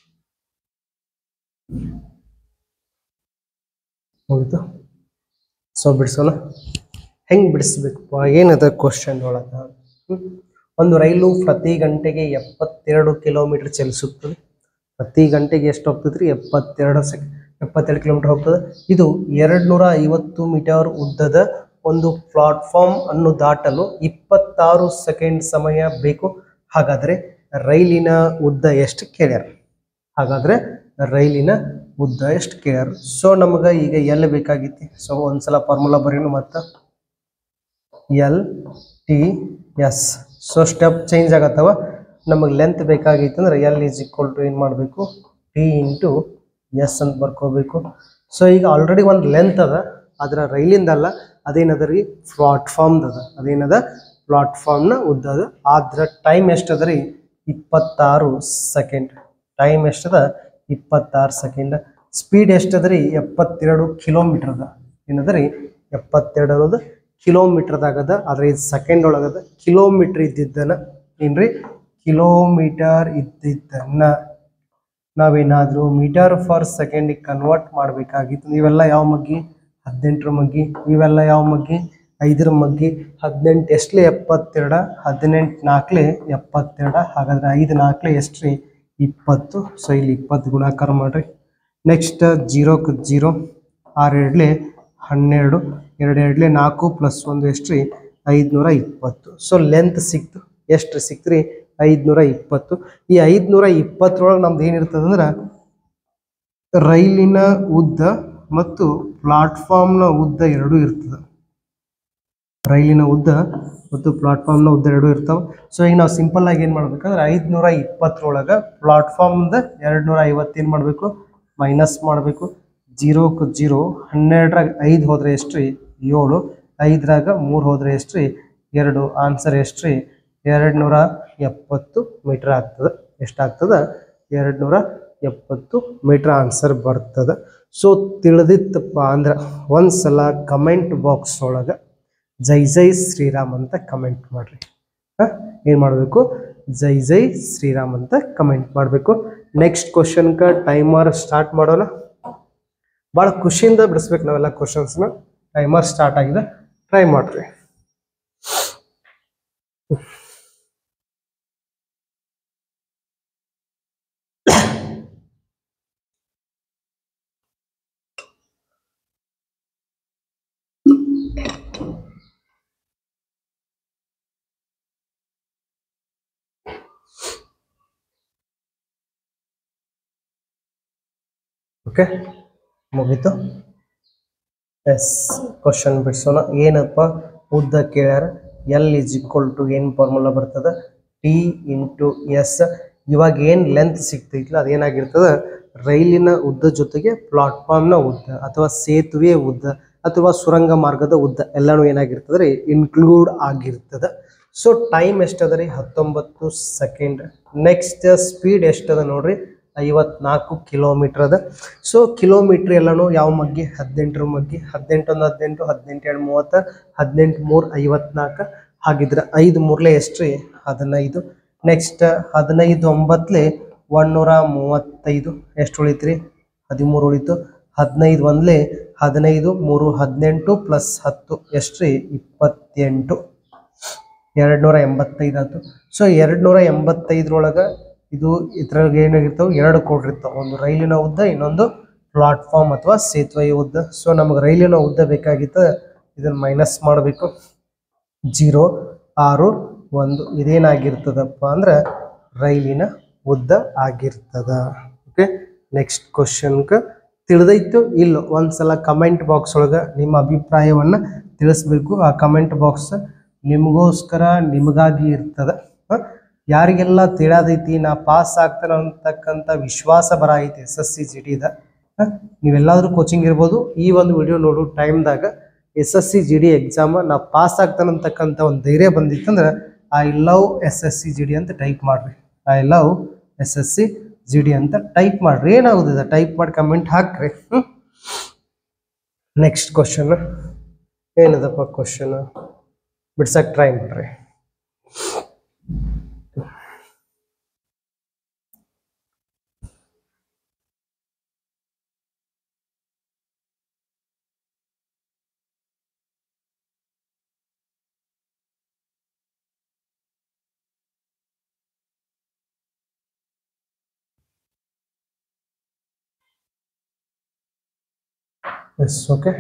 ಮುಗಿತು ಸೊ ಬಿಡಿಸೋಣ ಹೆಂಗೆ ಬಿಡಿಸ್ಬೇಕಪ್ಪ ಏನದ ಕ್ವಶನ್ ಒಳಗೆ ಹ್ಮ್? ಒಂದು ರೈಲು ಪ್ರತಿ ಗಂಟೆಗೆ ಎಪ್ಪತ್ತೆರಡು ಕಿಲೋಮೀಟರ್ ಚಲಿಸುತ್ತದೆ ಪ್ರತಿ ಗಂಟೆಗೆ ಎಷ್ಟು ಹೋಗ್ತದೆ ರೀ ಎಪ್ಪತ್ತೆರಡು ಸೆಕ್ ಎಪ್ಪತ್ತೆರಡು ಕಿಲೋಮೀಟರ್ ಹೋಗ್ತದೆ ಇದು ಎರಡು ನೂರ ಐವತ್ತು ಮೀಟರ್ ಉದ್ದದ ಒಂದು ಪ್ಲಾಟ್ಫಾರ್ಮ್ ಅನ್ನು ದಾಟಲು ಇಪ್ಪತ್ತಾರು ಸೆಕೆಂಡ್ ಸಮಯ ಬೇಕು ಹಾಗಾದರೆ ರೈಲಿನ ಉದ್ದ ಎಷ್ಟು ಕೇಳ್ಯಾರ ಹಾಗಾದ್ರೆ ರೈಲಿನ ಉದ್ದ ಎಷ್ಟು ಕೇಳ್ಯಾರ ಸೊ ನಮಗೆ ಈಗ ಎಲ್ಲಿ ಬೇಕಾಗಿತ್ತು ಸೊ ಒಂದ್ಸಲ ಫಾರ್ಮುಲಾ ಬರೀನು ಮತ್ತು L T S so step change ಆಗತ್ತವ ನಮಗೆ ಲೆಂತ್ ಬೇಕಾಗಿತ್ತು ಅಂದ್ರೆ ಎಲ್ ಈಸ್ ಈಕ್ವಲ್ ಟು ಏನು ಮಾಡಬೇಕು ಟಿ ಇಂಟು ಎಸ್ ಅಂತ ಬರ್ಕೋಬೇಕು ಸೊ ಈಗ ಆಲ್ರೆಡಿ ಒಂದು ಲೆಂತ್ ಅದ ಅದರ ರೈಲಿಂದಲ್ಲ ಅದೇನದ ರೀ ಪ್ಲಾಟ್ಫಾರ್ಮ್ದು ಅದ ಅದೇನದ ಪ್ಲಾಟ್ಫಾರ್ಮ್ನ ಉದ್ದ ಅದ ಅದ್ರ ಟೈಮ್ ಎಷ್ಟದ ರೀ ಇಪ್ಪತ್ತಾರು ಸೆಕೆಂಡ್ ಟೈಮ್ ಎಷ್ಟದ ಇಪ್ಪತ್ತಾರು ಸೆಕೆಂಡ್ ಸ್ಪೀಡ್ ಎಷ್ಟದ ರೀ ಎಪ್ಪತ್ತೆರಡು ಕಿಲೋಮೀಟರ್ ಅದ ಏನದ ರೀ ಎಪ್ಪತ್ತೆರಡು ಅನ್ನೋದು ಕಿಲೋಮೀಟರ್ದಾಗದ ಆದ್ರೆ ಇದು ಸೆಕೆಂಡ್ ಒಳಗದ ಕಿಲೋಮೀಟರ್ ಇದ್ದಿದ್ದನ್ನ ಏನ್ರಿ ಕಿಲೋಮೀಟರ್ ಇದ್ದಿದ್ದನ್ನ ನಾವೇನಾದರೂ ಮೀಟರ್ ಫಾರ್ ಸೆಕೆಂಡಿಗೆ ಕನ್ವರ್ಟ್ ಮಾಡಬೇಕಾಗಿತ್ತು ಇವೆಲ್ಲ ಯಾವ ಮಗ್ಗಿ ಹದಿನೆಂಟರ ಮಗ್ಗಿ ಇವೆಲ್ಲ ಯಾವ ಮಗ್ಗಿ ಐದರ ಮಗ್ಗಿ ಹದಿನೆಂಟು ಎಷ್ಟಲೇ ಎಪ್ಪತ್ತೆರಡ ಹದಿನೆಂಟು ನಾಲ್ಕಲೆ ಎಪ್ಪತ್ತೆರಡ ಹಾಗಾದ್ರೆ ಐದು ನಾಲ್ಕಲೆ ಎಷ್ಟು ರೀ ಇಪ್ಪತ್ತು ಸೊ ಇಲ್ಲಿ ಇಪ್ಪತ್ತು ಗುಣಾಕಾರ ಮಾಡಿರಿ ನೆಕ್ಸ್ಟ್ ಜೀರೋಕ್ಕೆ ಜೀರೋ ಆರು ಎರಡ್ಲೆ ಹನ್ನೆರಡು ಎರಡು ಎರಡ್ಲೆ ನಾಲ್ಕು ಪ್ಲಸ್ ಒಂದು ಎಷ್ಟು ರೀ ಐದುನೂರ ಇಪ್ಪತ್ತು ಸೊ ಲೆಂತ್ ಸಿಕ್ತು ಎಷ್ಟು ರೀ ಸಿಕ್ತು ರೀ ಐದುನೂರ ಇಪ್ಪತ್ತು ಈ ಐದುನೂರ ಇಪ್ಪತ್ತರೊಳಗೆ ನಮ್ದು ಏನಿರ್ತದೆ ಅಂದ್ರೆ ರೈಲಿನ ಉದ್ದ ಮತ್ತು ಪ್ಲಾಟ್ಫಾರ್ಮ್ನ ಉದ್ದ ಎರಡೂ ಇರ್ತದೆ ರೈಲಿನ ಉದ್ದ ಮತ್ತು ಪ್ಲಾಟ್ಫಾರ್ಮ್ನ ಉದ್ದ ಎರಡೂ ಇರ್ತಾವೆ ಸೊ ಈಗ ನಾವು ಸಿಂಪಲ್ ಆಗಿ ಏನು ಮಾಡ್ಬೇಕಂದ್ರೆ ಐದುನೂರ ಇಪ್ಪತ್ತರೊಳಗೆ ಪ್ಲಾಟ್ಫಾರ್ಮ್ದ ಎರಡು ನೂರ ಐವತ್ತು ಏನು ಮಾಡಬೇಕು ಮೈನಸ್ ಮಾಡಬೇಕು ಜೀರೋಕ್ಕೆ ಜೀರೋ ಹನ್ನೆರಡರಾಗ ಐದು ಹೋದರೆ ಎಷ್ಟು ರೀ ಏಳು ಐದರಾಗ ಮೂರು ಹೋದರೆ ಎಷ್ಟು ರೀ ಎರಡು ಆನ್ಸರ್ ಎಷ್ಟು ರೀ ಎರಡು ನೂರ ಎಪ್ಪತ್ತು ಮೀಟ್ರ್ ಆಗ್ತದೆ ಎಷ್ಟಾಗ್ತದೆ ಎರಡು ನೂರ ಎಪ್ಪತ್ತು ಮೀಟ್ರ್ ಆನ್ಸರ್ ಬರ್ತದೆ ಸೊ ತಿಳಿದಿತ್ತಪ್ಪ ಅಂದ್ರೆ ಒಂದು ಸಲ ಕಮೆಂಟ್ ಬಾಕ್ಸ್ ಒಳಗೆ ಜೈ ಜೈ ಶ್ರೀರಾಮ್ ಅಂತ ಕಮೆಂಟ್ ಮಾಡಿರಿ ಏನು ಮಾಡಬೇಕು ಜೈ ಜೈ ಶ್ರೀರಾಮ್ ಅಂತ ಕಮೆಂಟ್ ಮಾಡಬೇಕು ನೆಕ್ಸ್ಟ್ ಕ್ವಶನ್ಗೆ ಟೈಮರ್ ಸ್ಟಾರ್ಟ್ ಮಾಡೋಣ ಭಾಳ ಖುಷಿಯಿಂದ ಬಿಡಿಸ್ಬೇಕು ನಾವೆಲ್ಲ ಕ್ವಶನ್ಸ್ನ ಟೈಮರ್ ಸ್ಟಾರ್ಟ್ ಆಗಿದೆ ಟ್ರೈ ಮಾಡಿರಿ ಓಕೆ ಮುಗೀತು ಎಸ್ ಕ್ವಶನ್ ಬಿಡಿಸೋಣ ಏನಪ್ಪ ಉದ್ದ ಕೇಳ್ಯಾರ ಎಲ್ ಇಸ್ ಈಕ್ವಲ್ ಟು ಏನು ಫಾರ್ಮುಲಾ ಬರ್ತದೆ ಟಿ ಇಂಟು ಎಸ್ ಇವಾಗ ಏನು ಲೆಂತ್ ಸಿಗ್ತೈತಿಲ್ಲ ಅದೇನಾಗಿರ್ತದೆ ರೈಲಿನ ಉದ್ದ ಜೊತೆಗೆ ಪ್ಲಾಟ್ಫಾರ್ಮ್ನ ಉದ್ದ ಅಥವಾ ಸೇತುವೆ ಉದ್ದ ಅಥವಾ ಸುರಂಗ ಮಾರ್ಗದ ಉದ್ದ ಎಲ್ಲನೂ ಏನಾಗಿರ್ತದೆ ರೀ ಇನ್ಕ್ಲೂಡ್ ಆಗಿರ್ತದೆ ಸೊ ಟೈಮ್ ಎಷ್ಟದ ರೀ ಹತ್ತೊಂಬತ್ತು ಸೆಕೆಂಡ್ ನೆಕ್ಸ್ಟ್ ಸ್ಪೀಡ್ ಎಷ್ಟದ ನೋಡ್ರಿ ಐವತ್ನಾಲ್ಕು ಕಿಲೋಮೀಟರ್ ಅದ ಸೊ ಕಿಲೋಮೀಟ್ರ್ ಎಲ್ಲನೂ ಯಾವ ಮಗ್ಗಿ ಹದಿನೆಂಟರ ಮಗ್ಗಿ ಹದಿನೆಂಟೊಂದು ಹದಿನೆಂಟು ಹದಿನೆಂಟು ಎರಡು ಮೂವತ್ತು ಹದಿನೆಂಟು ಮೂರು ಐವತ್ನಾಲ್ಕು ಹಾಗಿದ್ರೆ ಐದು ಮೂರಲೆ ಎಷ್ಟು ರೀ ಹದಿನೈದು ನೆಕ್ಸ್ಟ್ ಹದಿನೈದು ಒಂಬತ್ತಲೆ ಒಂದೂರ ಮೂವತ್ತೈದು ಎಷ್ಟು ಉಳಿತು ರೀ ಹದಿಮೂರು ಉಳಿತು ಹದಿನೈದು ಒಂದಲೆ ಹದಿನೈದು ಮೂರು ಹದಿನೆಂಟು ಪ್ಲಸ್ ಹತ್ತು ಎಷ್ಟು ರೀ ಇಪ್ಪತ್ತೆಂಟು ಎರಡು ನೂರ ಎಂಬತ್ತೈದು ಆಯ್ತು ಸೊ ಎರಡು ನೂರ ಎಂಬತ್ತೈದರೊಳಗೆ ಇದು ಇದ್ರಾಗ ಏನಾಗಿರ್ತಾವೆ ಎರಡು ಕೊಟ್ಟಿರ್ತಾವೆ ಒಂದು ರೈಲಿನ ಉದ್ದ ಇನ್ನೊಂದು ಪ್ಲಾಟ್ಫಾರ್ಮ್ ಅಥವಾ ಸೇತುವೆಯ ಉದ್ದ ಸೊ ನಮಗೆ ರೈಲಿನ ಉದ್ದ ಬೇಕಾಗಿತ್ತು ಇದನ್ನು ಮೈನಸ್ ಮಾಡಬೇಕು ಜೀರೋ ಆರು ಒಂದು ಇದೇನಾಗಿರ್ತದಪ್ಪ ಅಂದ್ರೆ ರೈಲಿನ ಉದ್ದ ಆಗಿರ್ತದ ಓಕೆ ನೆಕ್ಸ್ಟ್ ಕ್ವಶನ್ಗೆ ತಿಳಿದೈತು ಇಲ್ಲ ಒಂದ್ಸಲ ಕಮೆಂಟ್ ಬಾಕ್ಸ್ ಒಳಗೆ ನಿಮ್ಮ ಅಭಿಪ್ರಾಯವನ್ನು ತಿಳಿಸ್ಬೇಕು ಆ ಕಮೆಂಟ್ ಬಾಕ್ಸ್ ನಿಮಗೋಸ್ಕರ ನಿಮಗಾಗಿ ಇರ್ತದೆ ಹ? ಯಾರಿಗೆಲ್ಲ ತಿಳಿದೈತಿ ನಾ ಪಾಸ್ ಆಗ್ತಾನೆ ಅಂತಕ್ಕಂಥ ವಿಶ್ವಾಸ ಬರ ಐತಿ ಎಸ್ ಎಸ್ ಸಿ ಜಿ ಟಿದ ನೀವೆಲ್ಲಾದ್ರೂ ಕೋಚಿಂಗ್ ಇರ್ಬೋದು ಈ ಒಂದು ವಿಡಿಯೋ ನೋಡೋ ಟೈಮ್ದಾಗ S S C G D exam ನಾ ಪಾಸ್ ಆಗ್ತಾನೆ ಅಂತಕ್ಕಂಥ ಒಂದು ಧೈರ್ಯ ಬಂದಿತ್ತಂದ್ರೆ I love S S C G D ಅಂತ ಟೈಪ್ ಮಾಡ್ರಿ I love S S C G D ಅಂತ ಟೈಪ್ ಮಾಡ್ರಿ ಏನಾಗುದಿದೆ ಟೈಪ್ ಮಾಡಿ ಕಮೆಂಟ್ ಹಾಕ್ರಿ ನೆಕ್ಸ್ಟ್ ಕ್ವಶನ್ ಏನದಪ್ಪ ಕ್ವಶನ್ ಬಿಡ್ಸಕ್ಕೆ ಟ್ರೈ ಮಾಡ್ರಿ ಎಸ್ ಓಕೆ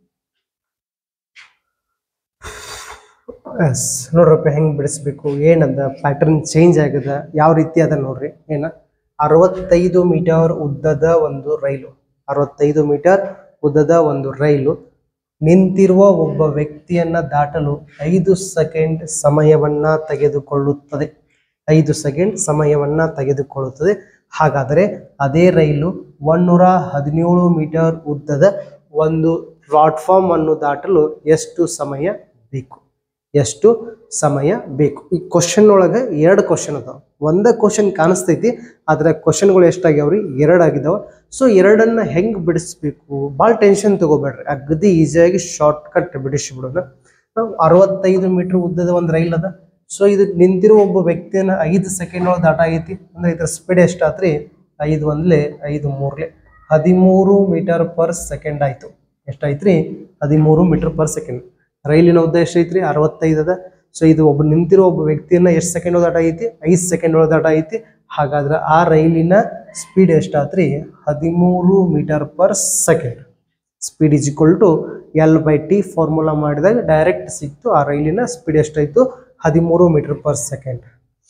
ಎಸ್ ನೋಡ್ರಪ್ಪ ಹೆಂಗೆ ಬಿಡಿಸ್ಬೇಕು ಏನದ ಪ್ಯಾಟರ್ನ್ ಚೇಂಜ್ ಆಗದ ಯಾವ ರೀತಿ ಅದ ನೋಡ್ರಿ ಏನ ಅರವತ್ತೈದು ಮೀಟರ್ ಉದ್ದದ ಒಂದು ರೈಲು ಅರವತ್ತೈದು ಮೀಟರ್ ಉದ್ದದ ಒಂದು ರೈಲು ನಿಂತಿರುವ ಒಬ್ಬ ವ್ಯಕ್ತಿಯನ್ನ ದಾಟಲು ಐದು ಸೆಕೆಂಡ್ ಸಮಯವನ್ನ ತೆಗೆದುಕೊಳ್ಳುತ್ತದೆ ಐದು ಸೆಕೆಂಡ್ ಸಮಯವನ್ನ ತೆಗೆದುಕೊಳ್ಳುತ್ತದೆ ಹಾಗಾದರೆ ಅದೇ ರೈಲು ಒನ್ನೂರ ಹದಿನೇಳು ಮೀಟರ್ ಉದ್ದದ ಒಂದು ಪ್ಲಾಟ್ಫಾರ್ಮ್ ಅನ್ನು ದಾಟಲು ಎಷ್ಟು ಸಮಯ ಬೇಕು ಎಷ್ಟು ಸಮಯ ಬೇಕು ಈ ಕ್ವಶನ್ ಒಳಗೆ ಎರಡು ಕ್ವಶನ್ ಅದಾವ ಒಂದೇ ಕ್ವಶನ್ ಕಾಣಿಸ್ತೈತಿ ಆದ್ರೆ ಕ್ವಶನ್ಗಳು ಎಷ್ಟಾಗ್ಯಾವ್ರಿ ಎರಡು ಆಗಿದಾವ ಸೊ ಎರಡನ್ನ ಹೆಂಗ್ ಬಿಡಿಸ್ಬೇಕು ಭಾಳ ಟೆನ್ಷನ್ ತಗೋಬೇಡ್ರಿ ಅಗದಿ ಈಸಿಯಾಗಿ ಶಾರ್ಟ್ ಕಟ್ ಬಿಡಿಸ್ಬಿಡೋಣ ನಾವು ಅರವತ್ತೈದು ಮೀಟರ್ ಉದ್ದದ ಒಂದು ರೈಲ್ ಅದ ಸೊ ಇದು ನಿಂತಿರೋ ಒಬ್ಬ ವ್ಯಕ್ತಿಯನ್ನ ಐದು ಸೆಕೆಂಡ್ ಒಳಗೆ ದಾಟ ಆಗೈತಿ ಅಂದ್ರೆ ಇದ್ರ ಸ್ಪೀಡ್ ಎಷ್ಟಾತ್ರಿ ಐದು ಒಂದ್ಲೆ ಐದು ಮೂರ್ಲೆ ಹದಿಮೂರು ಮೀಟರ್ ಪರ್ ಸೆಕೆಂಡ್ ಆಯ್ತು ಎಷ್ಟಾಯ್ತ್ರಿ ಹದಿಮೂರು ಮೀಟರ್ ಪರ್ ಸೆಕೆಂಡ್ ರೈಲಿನ ಉದ್ದ ಎಷ್ಟೈತ್ರಿ ಅರವತ್ತೈದು ಅದ ಸೊ ಇದು ಒಬ್ಬ ನಿಂತಿರೋ ಒಬ್ಬ ವ್ಯಕ್ತಿಯನ್ನ ಎಷ್ಟು ಸೆಕೆಂಡ್ ಒಳಗೆ ದಾಟ ಐತಿ ಐದು ಸೆಕೆಂಡ್ ಒಳಗೆ ದಾಟ ಐತಿ ಹಾಗಾದ್ರೆ ಆ ರೈಲಿನ ಸ್ಪೀಡ್ ಎಷ್ಟಾತ್ರಿ ಹದಿಮೂರು metre per second speed is equal to L by T formula ಮಾಡಿದಾಗ ಡೈರೆಕ್ಟ್ ಸಿಕ್ತು ಆ ರೈಲಿನ ಸ್ಪೀಡ್ ಎಷ್ಟಾಯ್ತು ಹದಿಮೂರು ಮೀಟರ್ ಪರ್ ಸೆಕೆಂಡ್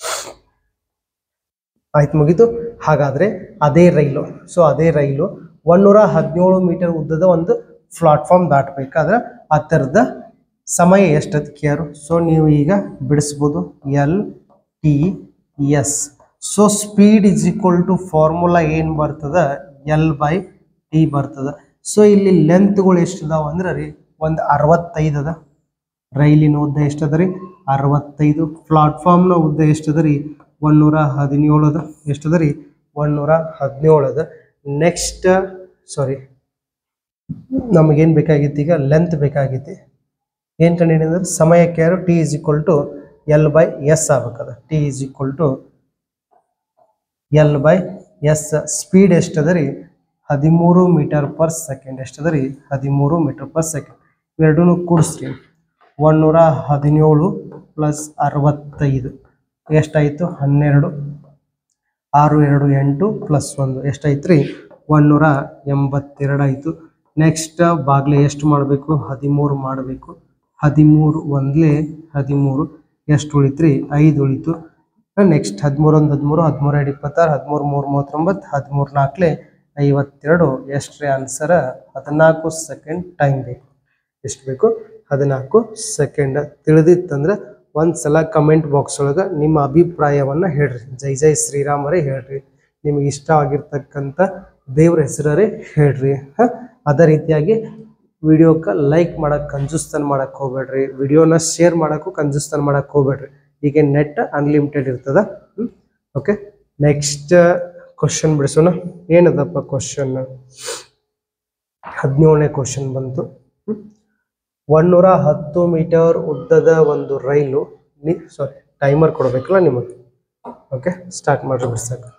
ಆಯ್ತು ಮುಗೀತು ಹಾಗಾದ್ರೆ ಅದೇ ರೈಲು ಸೊ ಅದೇ ರೈಲು ಒಂದೂರ ಹದಿನೇಳು ಮೀಟರ್ ಉದ್ದದ ಒಂದು ಪ್ಲಾಟ್ಫಾರ್ಮ್ ದಾಟಬೇಕಾದ್ರೆ ಆ ಥರದ ಸಮಯ ಎಷ್ಟದು ಕೇರು ಸೊ ನೀವು ಈಗ ಬಿಡಿಸ್ಬೋದು L T S so speed is equal to formula ಏನು ಬರ್ತದ ಎಲ್ ಬೈ ಟಿ ಬರ್ತದ ಸೊ ಇಲ್ಲಿ ಲೆಂತ್ಗಳು ಎಷ್ಟಿದಾವ ಅಂದ್ರೆ ರೀ ಒಂದು ಅರವತ್ತೈದು ಅದ ರೈಲಿನ ಉದ್ದ ಎಷ್ಟದ ರೀ ಅರವತ್ತೈದು ಪ್ಲಾಟ್ಫಾರ್ಮ್ನ ಉದ್ದ ಎಷ್ಟದ ರೀ ಒನ್ನೂರ ಹದಿನೇಳು ಅದ ಎಷ್ಟದ ರೀ ಒನ್ನೂರ ಹದಿನೇಳು ಅದ ನೆಕ್ಸ್ಟ್ ಸಾರಿ ನಮಗೇನು ಬೇಕಾಗಿತ್ತು ಈಗ ಲೆಂತ್ ಬೇಕಾಗೈತಿ ಏನು ಕಂಡಿಡಿದ್ರೆ ಸಮಯಕ್ಕೆ ಯಾರು T is equal to L by S ಆಗ್ಬೇಕದ T is equal to L by S speed ಎಷ್ಟದ ರೀ ಹದಿಮೂರು ಮೀಟರ್ ಪರ್ ಸೆಕೆಂಡ್ ಎಷ್ಟದ ರೀ ಹದಿಮೂರು ಮೀಟರ್ ಪರ್ ಸೆಕೆಂಡ್ ಇವೆರಡೂ ಕೂಡಿಸ್ರಿ ಒನ್ನೂರ ಹದಿನೇಳು ಪ್ಲಸ್ ಅರವತ್ತೈದು ಎಷ್ಟಾಯಿತು ಹನ್ನೆರಡು ಆರು ಎರಡು ಎಂಟು ಪ್ಲಸ್ ಒಂದು ಎಷ್ಟಾಯ್ತು ರೀ ಒನ್ನೂರ ಎಂಬತ್ತೆರಡು ಆಯಿತು ನೆಕ್ಸ್ಟ್ ಬಾಗ್ಲೆ ಎಷ್ಟು ಮಾಡಬೇಕು ಹದಿಮೂರು ಮಾಡಬೇಕು ಹದಿಮೂರು ಒಂದ್ಲೆ ಹದಿಮೂರು ಎಷ್ಟು ಉಳಿತು ರೀ ಐದು ಉಳಿತು ನೆಕ್ಸ್ಟ್ ಹದಿಮೂರು ಒಂದು ಹದಿಮೂರು ಹದಿಮೂರು ಎರಡು ಇಪ್ಪತ್ತಾರು ಹದಿಮೂರು ಮೂರು ಮೂವತ್ತೊಂಬತ್ತು ಹದಿಮೂರು ನಾಲ್ಕಲೆ ಐವತ್ತೆರಡು ಎಷ್ಟು ರೀ ಆನ್ಸರ ಹದಿನಾಲ್ಕು ಸೆಕೆಂಡ್ ಟೈಮ್ ಬೇಕು ಎಷ್ಟು ಬೇಕು ಹದಿನಾಲ್ಕು ಸೆಕೆಂಡ್ ತಿಳಿದಿತ್ತಂದ್ರೆ ಒಂದು ಸಲ ಕಮೆಂಟ್ ಬಾಕ್ಸ್ ಒಳಗೆ ನಿಮ್ಮ ಅಭಿಪ್ರಾಯವನ್ನು ಹೇಳ್ರಿ ಜೈ ಜೈ ಶ್ರೀರಾಮರೇ ಹೇಳ್ರಿ ನಿಮಗೆ ಇಷ್ಟ ಆಗಿರ್ತಕ್ಕಂಥ ದೇವ್ರ ಹೆಸರೇ ಹೇಳ್ರಿ ಹಾಂ ಅದೇ ರೀತಿಯಾಗಿ ವಿಡಿಯೋಕ್ಕೆ ಲೈಕ್ ಮಾಡಕ್ಕೆ ಕಂಜೂಸ್ತನ ಮಾಡಕ್ಕೆ ಹೋಗ್ಬೇಡ್ರಿ ವಿಡಿಯೋನ ಶೇರ್ ಮಾಡೋಕ್ಕೂ ಕಂಜೂಸ್ತನ ಮಾಡಕ್ಕೆ ಹೋಗ್ಬೇಡ್ರಿ ಈಗ ನೆಟ್ ಅನ್ಲಿಮಿಟೆಡ್ ಇರ್ತದ ಓಕೆ ನೆಕ್ಸ್ಟ್ ಕ್ವಶನ್ ಬಿಡಿಸೋಣ ಏನದಪ್ಪ ಕ್ವಶನ್ ಹದಿನೇಳನೇ ಕ್ವಶನ್ ಬಂತು ಹ್ಮ್? ಒನ್ನೂರ ಹತ್ತು ಮೀಟರ್ ಉದ್ದದ ಒಂದು ರೈಲು ನಿ ಸಾರಿ ಟೈಮರ್ ಕೊಡಬೇಕಲ್ಲ ನಿಮಗೆ ಓಕೆ ಸ್ಟಾರ್ಟ್ ಮಾಡ್ರಿ ಬಿಡ್ಸಕ್ಕೆ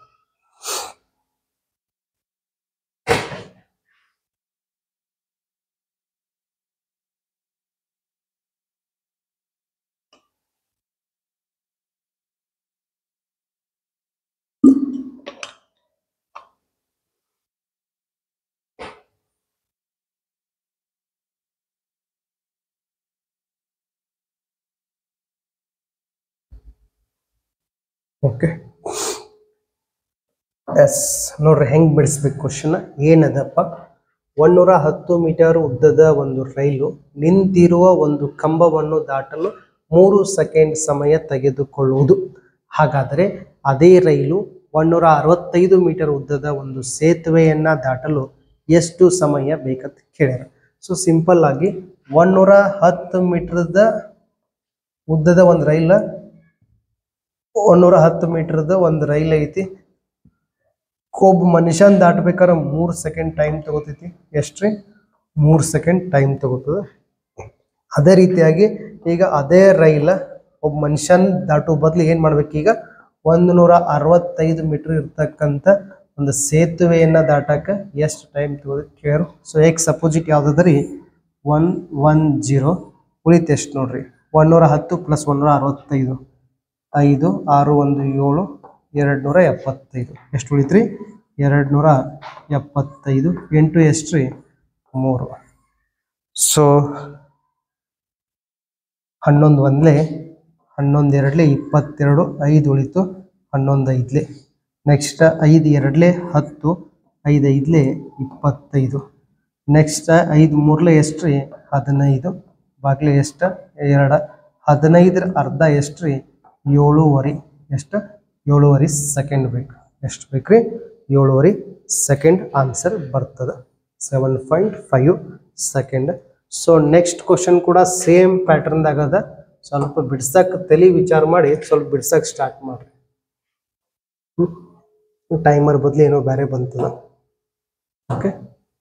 ಓಕೆ ಎಸ್ ನೋಡ್ರಿ ಹೆಂಗೆ ಬಿಡಿಸ್ಬೇಕು ಕ್ವಶನ್ ಏನದಪ್ಪ ಒನ್ನೂರ ಹತ್ತು ಮೀಟರ್ ಉದ್ದದ ಒಂದು ರೈಲು ನಿಂತಿರುವ ಒಂದು ಕಂಬವನ್ನು ದಾಟಲು ಮೂರು ಸೆಕೆಂಡ್ ಸಮಯ ತೆಗೆದುಕೊಳ್ಳುವುದು ಹಾಗಾದರೆ ಅದೇ ರೈಲು ಒನ್ನೂರ ಅರವತ್ತೈದು ಮೀಟರ್ ಉದ್ದದ ಒಂದು ಸೇತುವೆಯನ್ನ ದಾಟಲು ಎಷ್ಟು ಸಮಯ ಬೇಕಂತ ಕೇಳ್ಯಾರ ಸೊ ಸಿಂಪಲ್ ಆಗಿ ಒನ್ನೂರ ಹತ್ತು ಮೀಟರ್ದ ಉದ್ದದ ಒಂದು ರೈಲ ಒಂದೂರ ಹತ್ತು ಮೀಟರ್ದ ಒಂದು ರೈಲ್ ಐತಿ ಒಬ್ಬ ಮನುಷ್ಯನ್ ದಾಟ್ಬೇಕಾದ್ರೆ ಮೂರು ಸೆಕೆಂಡ್ ಟೈಮ್ ತಗೋತೈತಿ ಎಷ್ಟ್ರಿ ಮೂರು ಸೆಕೆಂಡ್ ಟೈಮ್ ತಗೋತದ ಅದೇ ರೀತಿಯಾಗಿ ಈಗ ಅದೇ ರೈಲ ಒಬ್ಬ ಮನುಷ್ಯನ್ ದಾಟೋ ಬದಲು ಏನು ಮಾಡ್ಬೇಕು ಈಗ ಒಂದು ನೂರ ಅರವತ್ತೈದು ಮೀಟರ್ ಇರ್ತಕ್ಕಂಥ ಒಂದು ಸೇತುವೆಯನ್ನ ದಾಟಕ ಎಷ್ಟು ಟೈಮ್ ತಗೋದು ಕೇಳು ಸೊ ಎಕ್ಸ್ ಅಪೋಸಿಟ್ ಯಾವ್ದದ ರೀ ಒನ್ ಒನ್ ಜೀರೋ ಉಳಿತು ಎಷ್ಟು ನೋಡ್ರಿ ಒನ್ನೂರ ಹತ್ತು ಪ್ಲಸ್ ಒನ್ನೂರ ಅರವತ್ತೈದು ಐದು ಆರು ಒಂದು ಏಳು ಎರಡು ನೂರ ಎಪ್ಪತ್ತೈದು ಎಷ್ಟು ಉಳಿತ್ರಿ ಎರಡು ನೂರ ಎಪ್ಪತ್ತೈದು ಎಂಟು ಎಷ್ಟು ರೀ ಮೂರು ಸೊ ಹನ್ನೊಂದು ಒಂದ್ಲೆ ಹನ್ನೊಂದು ಎರಡ್ಲೆ ಇಪ್ಪತ್ತೆರಡು ಐದು ಉಳಿತು ಹನ್ನೊಂದು ಐದ್ಲೆ ನೆಕ್ಸ್ಟ್ ಐದು ಎರಡ್ಲೆ ಹತ್ತು ಐದು ಐದ್ಲೆ ಇಪ್ಪತ್ತೈದು ನೆಕ್ಸ್ಟ್ ಐದು ಮೂರ್ಲೆ ಎಷ್ಟು ರೀ ಹದಿನೈದು ಬಾಗ್ಲೆ ಎಷ್ಟು ಎರಡು ಹದಿನೈದರ ಅರ್ಧ ಎಷ್ಟು ರೀ ಏಳುವರೆ ಎಷ್ಟು ಏಳುವರೆ ಸೆಕೆಂಡ್ ಬೇಕು ಎಷ್ಟು ಬೇಕು ರೀ ಏಳುವರೆ ಸೆಕೆಂಡ್ ಆನ್ಸರ್ ಬರ್ತದೆ seven point five second so next question ಕೂಡ ಸೇಮ್ ಪ್ಯಾಟರ್ನ್ದಾಗ ಅದ ಸ್ವಲ್ಪ ಬಿಡ್ಸಕ್ಕೆ ತಲೆ ವಿಚಾರ ಮಾಡಿ ಸ್ವಲ್ಪ ಬಿಡ್ಸಕ್ಕೆ ಸ್ಟಾರ್ಟ್ ಮಾಡ್ರಿ ಟೈಮರ್ ಬದಲು ಏನೋ ಬೇರೆ ಬಂತದ ಓಕೆ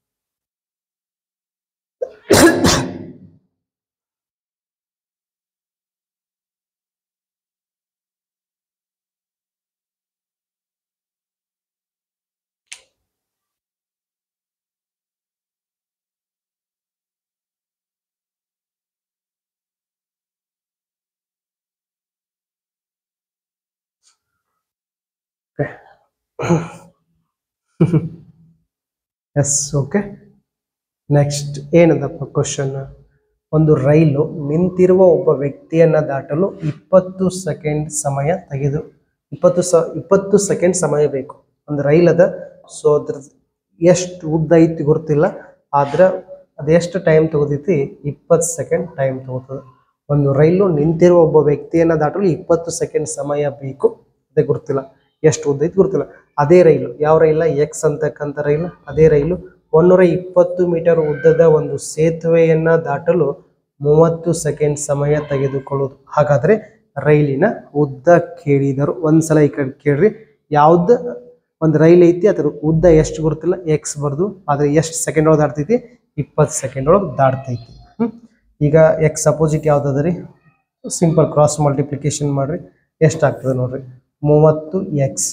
ಎಸ್ ಓಕೆ ನೆಕ್ಸ್ಟ್ ಏನದಪ್ಪ ಕ್ವಶನ್ ಒಂದು ರೈಲು ನಿಂತಿರುವ ಒಬ್ಬ ವ್ಯಕ್ತಿಯನ್ನ ದಾಟಲು ಇಪ್ಪತ್ತು ಸೆಕೆಂಡ್ ಸಮಯ ತೆಗೆದು ಇಪ್ಪತ್ತು ಸ ಇಪ್ಪತ್ತು ಸೆಕೆಂಡ್ ಸಮಯ ಬೇಕು ಒಂದು ರೈಲ್ ಅದ ಸೊ ಅದ್ರ ಎಷ್ಟು ಉದ್ದ ಐತಿ ಗೊತ್ತಿಲ್ಲ ಆದ್ರೆ ಅದೆಷ್ಟು ಟೈಮ್ ತಗೋತೈತಿ ಇಪ್ಪತ್ತು ಸೆಕೆಂಡ್ ಟೈಮ್ ತಗೋತದೆ ಒಂದು ರೈಲು ನಿಂತಿರುವ ಒಬ್ಬ ವ್ಯಕ್ತಿಯನ್ನ ದಾಟಲು ಇಪ್ಪತ್ತು ಸೆಕೆಂಡ್ ಸಮಯ ಬೇಕು ಅದೇ ಗೊತ್ತಿಲ್ಲ ಎಷ್ಟು ಉದ್ದ ಐತಿ ಗೊತ್ತಿಲ್ಲ ಅದೇ ರೈಲು ಯಾವ ರೈಲ ಎಕ್ಸ್ ಅಂತಕ್ಕಂಥ ರೈಲು ಅದೇ ರೈಲು ಒಂದೂರ ಇಪ್ಪತ್ತು ಮೀಟರ್ ಉದ್ದದ ಒಂದು ಸೇತುವೆಯನ್ನ ದಾಟಲು ಮೂವತ್ತು ಸೆಕೆಂಡ್ ಸಮಯ ತೆಗೆದುಕೊಳ್ಳೋದು ಹಾಗಾದ್ರೆ ರೈಲಿನ ಉದ್ದ ಕೇಳಿದರು ಒಂದ್ಸಲ ಈ ಕಡೆ ಕೇಳ್ರಿ ಯಾವ್ದು ಒಂದು ರೈಲ್ ಐತಿ ಅದ್ರ ಉದ್ದ ಎಷ್ಟು ಗೊತ್ತಿಲ್ಲ ಎಕ್ಸ್ ಬರ್ದು ಆದ್ರೆ ಎಷ್ಟು ಸೆಕೆಂಡ್ ಒಳಗೆ ದಾಟ್ತೈತಿ ಇಪ್ಪತ್ತು ಸೆಕೆಂಡ್ ಒಳಗೆ ದಾಟ್ತೈತಿ ಹ್ಮ್? ಈಗ ಎಕ್ಸ್ ಅಪೋಸಿಟ್ ಯಾವ್ದದ ರೀ ಸಿಂಪಲ್ ಕ್ರಾಸ್ ಮಲ್ಟಿಪ್ಲಿಕೇಶನ್ ಮಾಡ್ರಿ ಎಷ್ಟಾಗ್ತದೆ ನೋಡ್ರಿ ಮೂವತ್ತು ಎಕ್ಸ್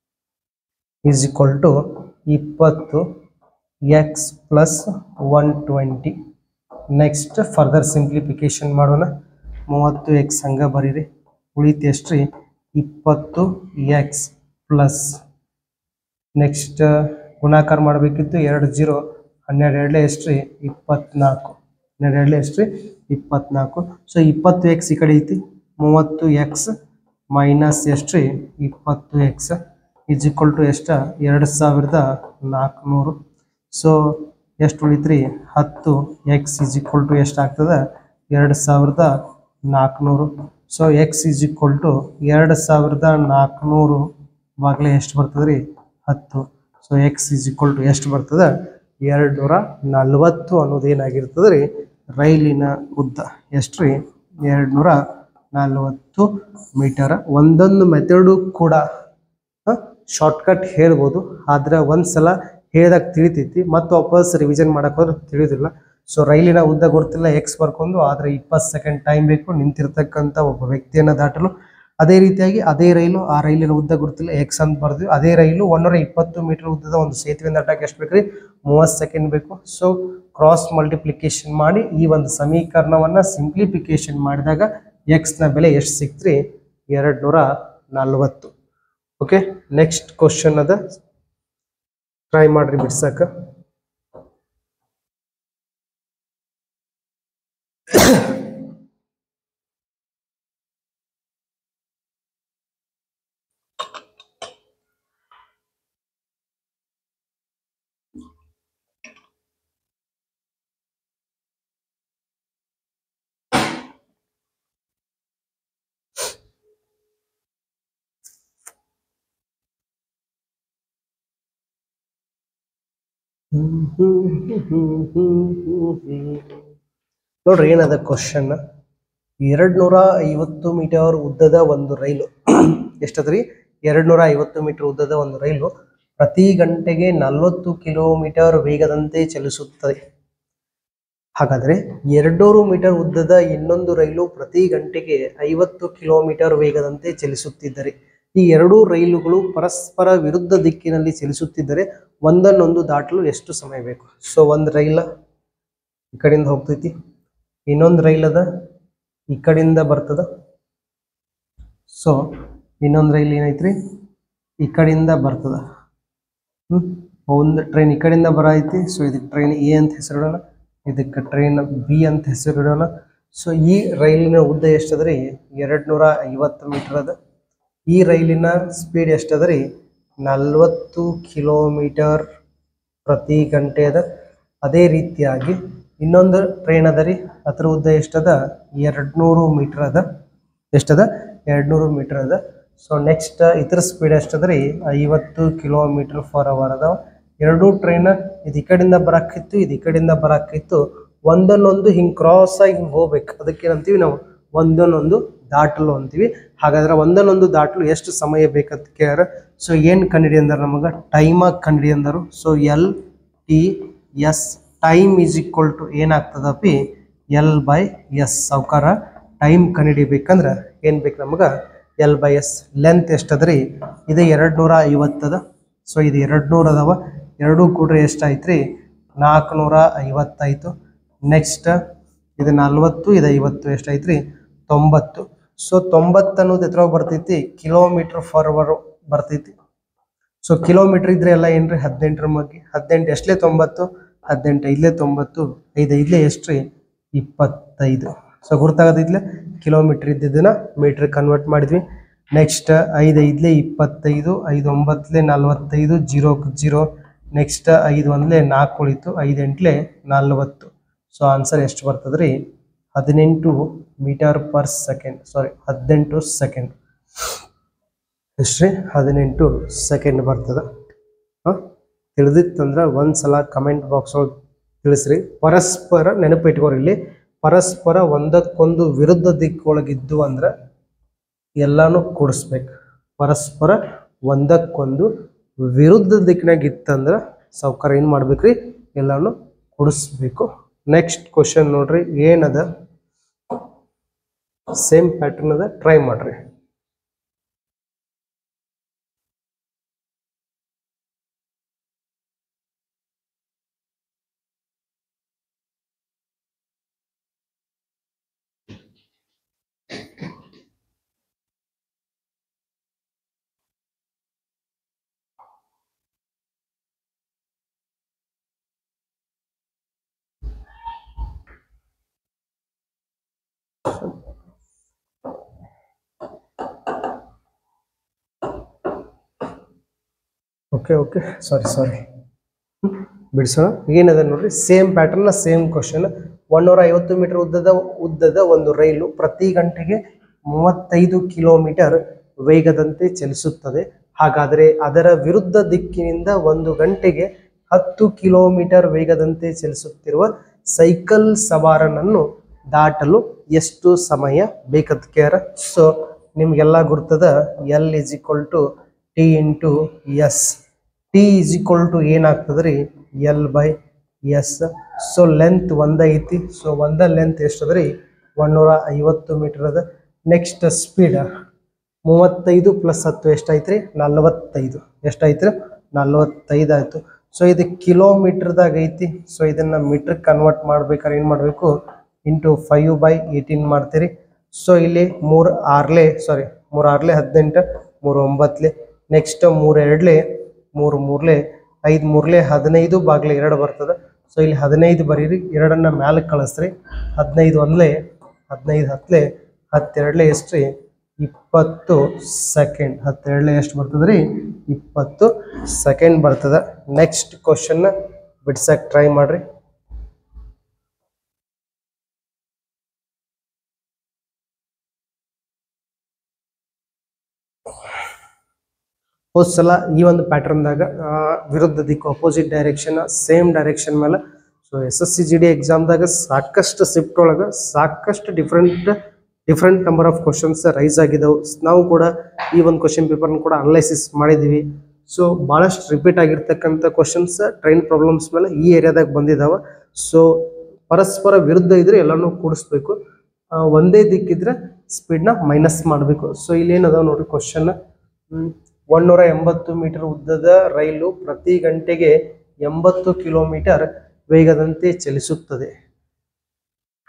ಈಸ್ ಈಕ್ವಲ್ ಟು ಇಪ್ಪತ್ತು x plus one twenty next further simplification ಮಾಡೋಣ ಮೂವತ್ತು ಎಕ್ಸ್ ಹಂಗೆ ಬರೀರಿ ಉಳಿತು ಎಷ್ಟು ರೀ ಇಪ್ಪತ್ತು ಎಕ್ಸ್ ಪ್ಲಸ್ ನೆಕ್ಸ್ಟ್ ಗುಣಾಕಾರ ಮಾಡಬೇಕಿತ್ತು ಎರಡು ಜೀರೋ ಹನ್ನೆರಡು ಎರಡಲೇ ಎಷ್ಟು ರೀ ಇಪ್ಪತ್ನಾಲ್ಕು ಹನ್ನೆರಡು ಎರಡಲೇ ಎಷ್ಟು ರೀ ಇಪ್ಪತ್ನಾಲ್ಕು ಸೊ ಇಪ್ಪತ್ತು ಎಕ್ಸ್ ಈ ಕಡೆ ಐತಿ ಮೂವತ್ತು ಎಕ್ಸ್ ಮೈನಸ್ ಎಷ್ಟು ರೀ ಇಪ್ಪತ್ತು ಎಕ್ಸ್ ಇಸ್ ಈಕ್ವಲ್ ಟು ಎಷ್ಟು ಎರಡು ಸಾವಿರದ ನಾಲ್ಕುನೂರು ಸೊ ಎಷ್ಟು ಉಳಿತ್ರಿ ಹತ್ತು ಎಕ್ಸ್ ಇಸ್ ಈಕ್ವಲ್ ಟು ಎಷ್ಟು ಆಗ್ತದೆ ಎರಡು ಸಾವಿರದ ನಾಲ್ಕುನೂರು so x is equal to ಎರಡು ಸಾವಿರದ ನಾಲ್ಕುನೂರು ಬಾಗ್ಲೆ ಎಷ್ಟು ಬರ್ತದೆ ರೀ ಹತ್ತು so x is equal to ಎಷ್ಟು ಬರ್ತದೆ ಎರಡು ನೂರ ನಲ್ವತ್ತು ಅನ್ನೋದು ಏನಾಗಿರ್ತದೆ ರೀ ರೈಲಿನ ಉದ್ದ ಎಷ್ಟು ರೀ ಎರಡು ನೂರ ನಲ್ವತ್ತು ಮೀಟರ್ ಒಂದೊಂದು ಮೆಥಡು ಕೂಡ ಶಾರ್ಟ್ಕಟ್ ಹೇಳ್ಬೋದು ಆದ್ರೆ ಒಂದ್ಸಲ ಹೇಳಿದಾಗ ತಿಳಿತೈತಿ ಮತ್ತು ವಾಪಸ್ ರಿವಿಷನ್ ಮಾಡಕ್ ಹೋದ್ರೆ ತಿಳಿಯೋದಿಲ್ಲ ಸೊ ರೈಲಿನ ಉದ್ದ ಗೊತ್ತಿಲ್ಲ ಎಕ್ಸ್ ಬರ್ಕೊಂಡು ಆದ್ರೆ ಇಪ್ಪತ್ತು ಸೆಕೆಂಡ್ ಟೈಮ್ ಬೇಕು ನಿಂತಿರ್ತಕ್ಕಂಥ ಒಬ್ಬ ವ್ಯಕ್ತಿಯನ್ನ ದಾಟಲು ಅದೇ ರೀತಿಯಾಗಿ ಅದೇ ರೈಲು ಆ ರೈಲಿನ ಉದ್ದ ಗೊತ್ತಿಲ್ಲ ಎಕ್ಸ್ ಅಂತ ಬರ್ತೀವಿ ಅದೇ ರೈಲು ಒಂದೂರ ಇಪ್ಪತ್ತು ಮೀಟರ್ ಉದ್ದದ ಒಂದು ಸೇತುವೆಯಿಂದ ದಾಟಕ್ಕೆ ಎಷ್ಟು ಬೇಕು ರೀ ಮೂವತ್ತು ಸೆಕೆಂಡ್ ಬೇಕು ಸೊ ಕ್ರಾಸ್ ಮಲ್ಟಿಪ್ಲಿಕೇಶನ್ ಮಾಡಿ ಈ ಒಂದು ಸಮೀಕರಣವನ್ನ ಸಿಂಪ್ಲಿಫಿಕೇಶನ್ ಮಾಡಿದಾಗ ಎಕ್ಸ್ನ ಬೆಲೆ ಎಷ್ಟು ಸಿಕ್ತ್ರಿ ಎರಡು ನೂರ ನಲ್ವತ್ತು ಓಕೆ ನೆಕ್ಸ್ಟ್ ಕ್ವಶನ್ ಅದ ಟ್ರೈ ಮಾಡ್ರಿ ಬಿಡ್ಸಕ್ಕ ನೋಡ್ರಿ ಏನದ ಕ್ವಶನ್ ಎರಡ್ ನೂರ ಐವತ್ತು ಮೀಟರ್ ಉದ್ದದ ಒಂದು ರೈಲು ಎಷ್ಟದ್ರಿ ಎರಡ್ ನೂರ ಐವತ್ತು ಮೀಟರ್ ಉದ್ದದ ಒಂದು ರೈಲು ಪ್ರತಿ ಗಂಟೆಗೆ ನಲವತ್ತು ಕಿಲೋಮೀಟರ್ ವೇಗದಂತೆ ಚಲಿಸುತ್ತದೆ ಹಾಗಾದ್ರೆ ಎರಡ್ನೂರು ಮೀಟರ್ ಉದ್ದದ ಇನ್ನೊಂದು ರೈಲು ಪ್ರತಿ ಗಂಟೆಗೆ ಐವತ್ತು ಕಿಲೋಮೀಟರ್ ವೇಗದಂತೆ ಚಲಿಸುತ್ತಿದ್ದರೆ ಈ ಎರಡೂ ರೈಲುಗಳು ಪರಸ್ಪರ ವಿರುದ್ಧ ದಿಕ್ಕಿನಲ್ಲಿ ಚಲಿಸುತ್ತಿದ್ದರೆ ಒಂದನ್ನೊಂದು ದಾಟಲು ಎಷ್ಟು ಸಮಯ ಬೇಕು ಸೊ ಒಂದು ರೈಲ ಈ ಕಡೆಯಿಂದ ಹೋಗ್ತೈತಿ ಇನ್ನೊಂದು ರೈಲ್ ಅದ ಈ ಕಡೆಯಿಂದ ಬರ್ತದ ಸೊ ಇನ್ನೊಂದು ರೈಲ್ ಏನೈತ್ರಿ ಈ ಕಡೆಯಿಂದ ಬರ್ತದ ಹ್ಮ್ ಒಂದು ಟ್ರೈನ್ ಈ ಕಡೆಯಿಂದ ಬರೈತಿ ಸೊ ಇದಕ್ಕೆ ಟ್ರೈನ್ ಎ ಅಂತ ಹೆಸರಿಡೋಣ ಇದಕ್ಕೆ ಟ್ರೈನ್ ಬಿ ಅಂತ ಹೆಸರಿಡೋಣ ಸೊ ಈ ರೈಲಿನ ಉದ್ದ ಎಷ್ಟದ ರೀ ಎರಡು ನೂರ ಐವತ್ತು ಮೀಟರ್ ಅದ ಈ ರೈಲಿನ ಸ್ಪೀಡ್ ಎಷ್ಟದ ರೀ ನಲ್ವತ್ತು ಕಿಲೋಮೀಟರ್ ಪ್ರತಿ ಗಂಟೆ ಅದ ಅದೇ ರೀತಿಯಾಗಿ ಇನ್ನೊಂದು ಟ್ರೈನ್ ಅದ ರೀ ಅದ್ರ ಉದ್ದ ಎಷ್ಟದ ಎರಡು ನೂರು ಮೀಟರ್ ಅದ ಎಷ್ಟದ ಎರಡು ನೂರು ಮೀಟರ್ ಅದ ಸೊ ನೆಕ್ಸ್ಟ್ ಇದ್ರ ಸ್ಪೀಡ್ ಎಷ್ಟದ ರೀ ಐವತ್ತು ಕಿಲೋಮೀಟರ್ ಫಾರ್ ಅವರ್ ಅದಾವ ಎರಡೂ ಟ್ರೈನ್ ಇದು ಈ ಕಡೆಯಿಂದ ಬರಾಕಿತ್ತು ಇದು ಈ ಕಡೆಯಿಂದ ಬರಾಕಿತ್ತು ಒಂದನ್ನೊಂದು ಹಿಂಗೆ ಕ್ರಾಸ್ ಆಗಿ ಹಿಂಗೆ ಹೋಗ್ಬೇಕು ಅದಕ್ಕೆ ಏನಂತೀವಿ ನಾವು ಒಂದನ್ನೊಂದು ದಾಟಲು ಅಂತೀವಿ ಹಾಗಾದ್ರೆ ಒಂದನ್ನೊಂದು ದಾಟಲು ಎಷ್ಟು ಸಮಯ ಬೇಕಂತ ಕೇಳ್ಯಾರ ಸೊ ಏನು ಕಂಡಿಡಿ ಅಂದ್ರೆ ನಮಗೆ ಟೈಮಾಗಿ ಕಂಡಿಡಿ ಅಂದರು so L T S time is equal to ಏನಾಗ್ತದಪ್ಪಿ ಎಲ್ ಬೈ ಎಸ್ ಸಾವ್ಕಾರ ಟೈಮ್ ಕಂಡುಹಿಡಿಬೇಕಂದ್ರೆ ಏನು ಬೇಕು ನಮಗೆ ಎಲ್ ಬೈ ಎಸ್ ಲೆಂತ್ ಎಷ್ಟದ್ರಿ ಇದು ಎರಡು ನೂರ ಐವತ್ತದ ಸೊ ಇದು ಎರಡು ನೂರು ಅದಾವ ಎರಡೂ ಕೂಡ್ರೆ ಎಷ್ಟಾಯ್ತು ರೀ ನಾಲ್ಕುನೂರ ಐವತ್ತಾಯಿತು ನೆಕ್ಸ್ಟ್ ಇದು ನಲ್ವತ್ತು ಇದು ಐವತ್ತು ಎಷ್ಟಾಯ್ತು ರೀ ತೊಂಬತ್ತು ಸೊ ತೊಂಬತ್ತು ಅನ್ನೋದು ಎತ್ತರವಾಗಿ ಬರ್ತೈತಿ ಕಿಲೋಮೀಟ್ರ್ ಫಾರ್ ಅವರ್ ಬರ್ತೈತಿ ಸೊ ಕಿಲೋಮೀಟ್ರ್ ಇದ್ರೆ ಎಲ್ಲ ಏನ್ರಿ ಹದಿನೆಂಟರ ಮಗ್ಗಿ ಹದಿನೆಂಟು ಎಷ್ಟಲೇ ತೊಂಬತ್ತು ಹದಿನೆಂಟು ಐದಲೇ ತೊಂಬತ್ತು ಐದು ಐದಲೇ ಎಷ್ಟು ರೀ ಇಪ್ಪತ್ತೈದು ಸೊ ಗುರ್ತಾಗದಿದ್ಲೆ ಕಿಲೋಮೀಟ್ರ್ ಇದ್ದಿದ್ದನ್ನ ಮೀಟ್ರ್ ಕನ್ವರ್ಟ್ ಮಾಡಿದ್ವಿ ನೆಕ್ಸ್ಟ್ ಐದು ಐದಲೇ ಇಪ್ಪತ್ತೈದು ಐದು ಒಂಬತ್ತಲೇ ನಲ್ವತ್ತೈದು ಜೀರೋ ಜೀರೋ ನೆಕ್ಸ್ಟ್ ಐದು ಒಂದಲೇ ನಾಲ್ಕು ಉಳಿತು ಐದು ಎಂಟ್ಲೆ ನಲ್ವತ್ತು ಸೊ ಆನ್ಸರ್ ಎಷ್ಟು ಬರ್ತದೆ ರೀ ಹದಿನೆಂಟು ಮೀಟರ್ ಪರ್ ಸೆಕೆಂಡ್ ಸಾರಿ ಹದಿನೆಂಟು ಸೆಕೆಂಡ್ ಎಷ್ಟ್ರಿ ಹದಿನೆಂಟು ಸೆಕೆಂಡ್ ಬರ್ತದೆ ಹಾಂ ತಿಳಿದಿತ್ತಂದ್ರೆ ಒಂದು ಸಲ ಕಮೆಂಟ್ ಬಾಕ್ಸ್ ಒಳಗೆ ತಿಳಿಸ್ರಿ ಪರಸ್ಪರ ನೆನಪಿಟ್ಕೋರಿ ಇಲ್ಲಿ ಪರಸ್ಪರ ಒಂದಕ್ಕೊಂದು ವಿರುದ್ಧ ದಿಕ್ಕೊಳಗಿದ್ದು ಅಂದ್ರೆ ಎಲ್ಲಾನು ಕೂಡಿಸ್ಬೇಕು ಪರಸ್ಪರ ಒಂದಕ್ಕೊಂದು ವಿರುದ್ಧ ದಿಕ್ಕಿನಾಗ ಇತ್ತಂದ್ರೆ ಸಾವ್ಕಾರ ಏನು ಮಾಡ್ಬೇಕ್ರಿ ಎಲ್ಲಾನು ಕೂಡಿಸ್ಬೇಕು ನೆಕ್ಸ್ಟ್ ಕ್ವಶನ್ ನೋಡ್ರಿ ಏನದ ಸೇಮ್ ಪ್ಯಾಟರ್ನ್ ಅದ ಟ್ರೈ ಮಾಡ್ರಿ ಓಕೆ ಓಕೆ ಸಾರಿ ಸಾರಿ ಬಿಡಿಸೋಣ ಏನದ ನೋಡ್ರಿ ಸೇಮ್ ಪ್ಯಾಟರ್ನ್ ಸೇಮ್ ಕ್ವಶನ್ ಒನ್ನೂರ ಐವತ್ತು ಮೀಟರ್ ಉದ್ದದ ಉದ್ದದ ಒಂದು ರೈಲು ಪ್ರತಿ ಗಂಟೆಗೆ ಮೂವತ್ತೈದು ಕಿಲೋಮೀಟರ್ ವೇಗದಂತೆ ಚಲಿಸುತ್ತದೆ ಹಾಗಾದರೆ ಅದರ ವಿರುದ್ಧ ದಿಕ್ಕಿನಿಂದ ಒಂದು ಗಂಟೆಗೆ ಹತ್ತು ಕಿಲೋಮೀಟರ್ ವೇಗದಂತೆ ಚಲಿಸುತ್ತಿರುವ ಸೈಕಲ್ ಸವಾರನನ್ನು ದಾಟಲು ಎಷ್ಟು ಸಮಯ ಬೇಕಂತ ಕೇರ ಸೊ ನಿಮಗೆಲ್ಲ ಗುರ್ತದ L is equal to T into S T is equal to ಏನಾಗ್ತದೆ ರೀ L by S so length ಒಂದ ಐತಿ ಸೊ ಒಂದ ಲೆಂತ್ ಎಷ್ಟದ ರೀ ಒನ್ನೂರ ಐವತ್ತು ಮೀಟರ್ ಅದ ನೆಕ್ಸ್ಟ್ ಸ್ಪೀಡ್ ಮೂವತ್ತೈದು ಪ್ಲಸ್ ಹತ್ತು ಎಷ್ಟಾಯ್ತು ರೀ ನಲ್ವತ್ತೈದು ಎಷ್ಟಾಯ್ತು ರೀ ನಲ್ವತ್ತೈದು ಆಯಿತು ಸೊ ಇದು ಕಿಲೋಮೀಟ್ರ್ದಾಗ ಐತಿ ಸೊ ಇದನ್ನು ಮೀಟ್ರ್ ಕನ್ವರ್ಟ್ ಮಾಡ್ಬೇಕಾದ್ರೆ ಏನು ಮಾಡಬೇಕು ಇಂಟು ಫೈವ್ ಬೈ ಏಯ್ಟೀನ್ ಮಾಡ್ತೀರಿ ಸೊ ಇಲ್ಲಿ ಮೂರು ಆರ್ಲೆ ಸಾರಿ ಮೂರು ಆರ್ಲೆ ಹದಿನೆಂಟು ಮೂರು ಒಂಬತ್ತಲೆ ನೆಕ್ಸ್ಟ್ ಮೂರು ಎರಡ್ಲೆ ಮೂರು ಮೂರ್ಲೆ ಐದು ಮೂರ್ಲೆ ಹದಿನೈದು ಬಾಗ್ಲೆ ಎರಡು ಬರ್ತದೆ ಸೊ ಇಲ್ಲಿ ಹದಿನೈದು ಬರೀರಿ ಎರಡನ್ನ ಮ್ಯಾಲಕ್ಕೆ ಕಳಿಸ್ರಿ ಹದಿನೈದು ಒಂದ್ಲೆ ಹದಿನೈದು ಹತ್ಲೆ ಹತ್ತೆರಡ್ಲೆ ಎಷ್ಟು ರೀ ಇಪ್ಪತ್ತು ಸೆಕೆಂಡ್ ಹತ್ತೆರಡ್ಲೆ ಎಷ್ಟು ಬರ್ತದೆ ರೀ ಇಪ್ಪತ್ತು ಸೆಕೆಂಡ್ ಬರ್ತದೆ ನೆಕ್ಸ್ಟ್ ಕ್ವಶನ್ನ ಬಿಡ್ಸಕ್ಕೆ ಟ್ರೈ ಮಾಡ್ರಿ ಹೋದ್ ಸಲ ಈ ಒಂದು ಪ್ಯಾಟರ್ನ್ದಾಗ ವಿರುದ್ಧ ದಿಕ್ಕು ಅಪೋಸಿಟ್ ಡೈರೆಕ್ಷನ್ ಸೇಮ್ ಡೈರೆಕ್ಷನ್ ಮೇಲೆ so S S C G D ಎಕ್ಸಾಮ್ದಾಗ ಸಾಕಷ್ಟು ಶಿಫ್ಟ್ ಒಳಗೆ ಸಾಕಷ್ಟು different different number of questions raise ಆಗಿದ್ದಾವೆ ನಾವು ಕೂಡ ಈ ಒಂದು ಕ್ವಶನ್ ಪೇಪರ್ನ ಕೂಡ ಅನಲೈಸಿಸ್ ಮಾಡಿದ್ದೀವಿ ಸೊ ಭಾಳಷ್ಟು ರಿಪೀಟ್ ಆಗಿರ್ತಕ್ಕಂಥ ಕ್ವಶನ್ಸ್ ಟ್ರೈನ್ ಪ್ರಾಬ್ಲಮ್ಸ್ ಮೇಲೆ ಈ ಏರಿಯಾದಾಗ ಬಂದಿದ್ದಾವೆ ಸೊ ಪರಸ್ಪರ ವಿರುದ್ಧ ಇದ್ರೆ ಎಲ್ಲನೂ ಕೂಡಿಸ್ಬೇಕು ಆ, ಒಂದೇ ದಿಕ್ಕಿದ್ರೆ ಸ್ಪೀಡ್ನ ಮೈನಸ್ ಮಾಡಬೇಕು ಸೊ ಇಲ್ಲಿ ಏನದಾವ ನೋಡ್ರಿ ಕ್ವಶನ್ ಒಂದೂರ ಎಂಬತ್ತು ಮೀಟರ್ ಉದ್ದದ ರೈಲು ಪ್ರತಿ ಗಂಟೆಗೆ ಎಂಬತ್ತು ಕಿಲೋಮೀಟರ್ ವೇಗದಂತೆ ಚಲಿಸುತ್ತದೆ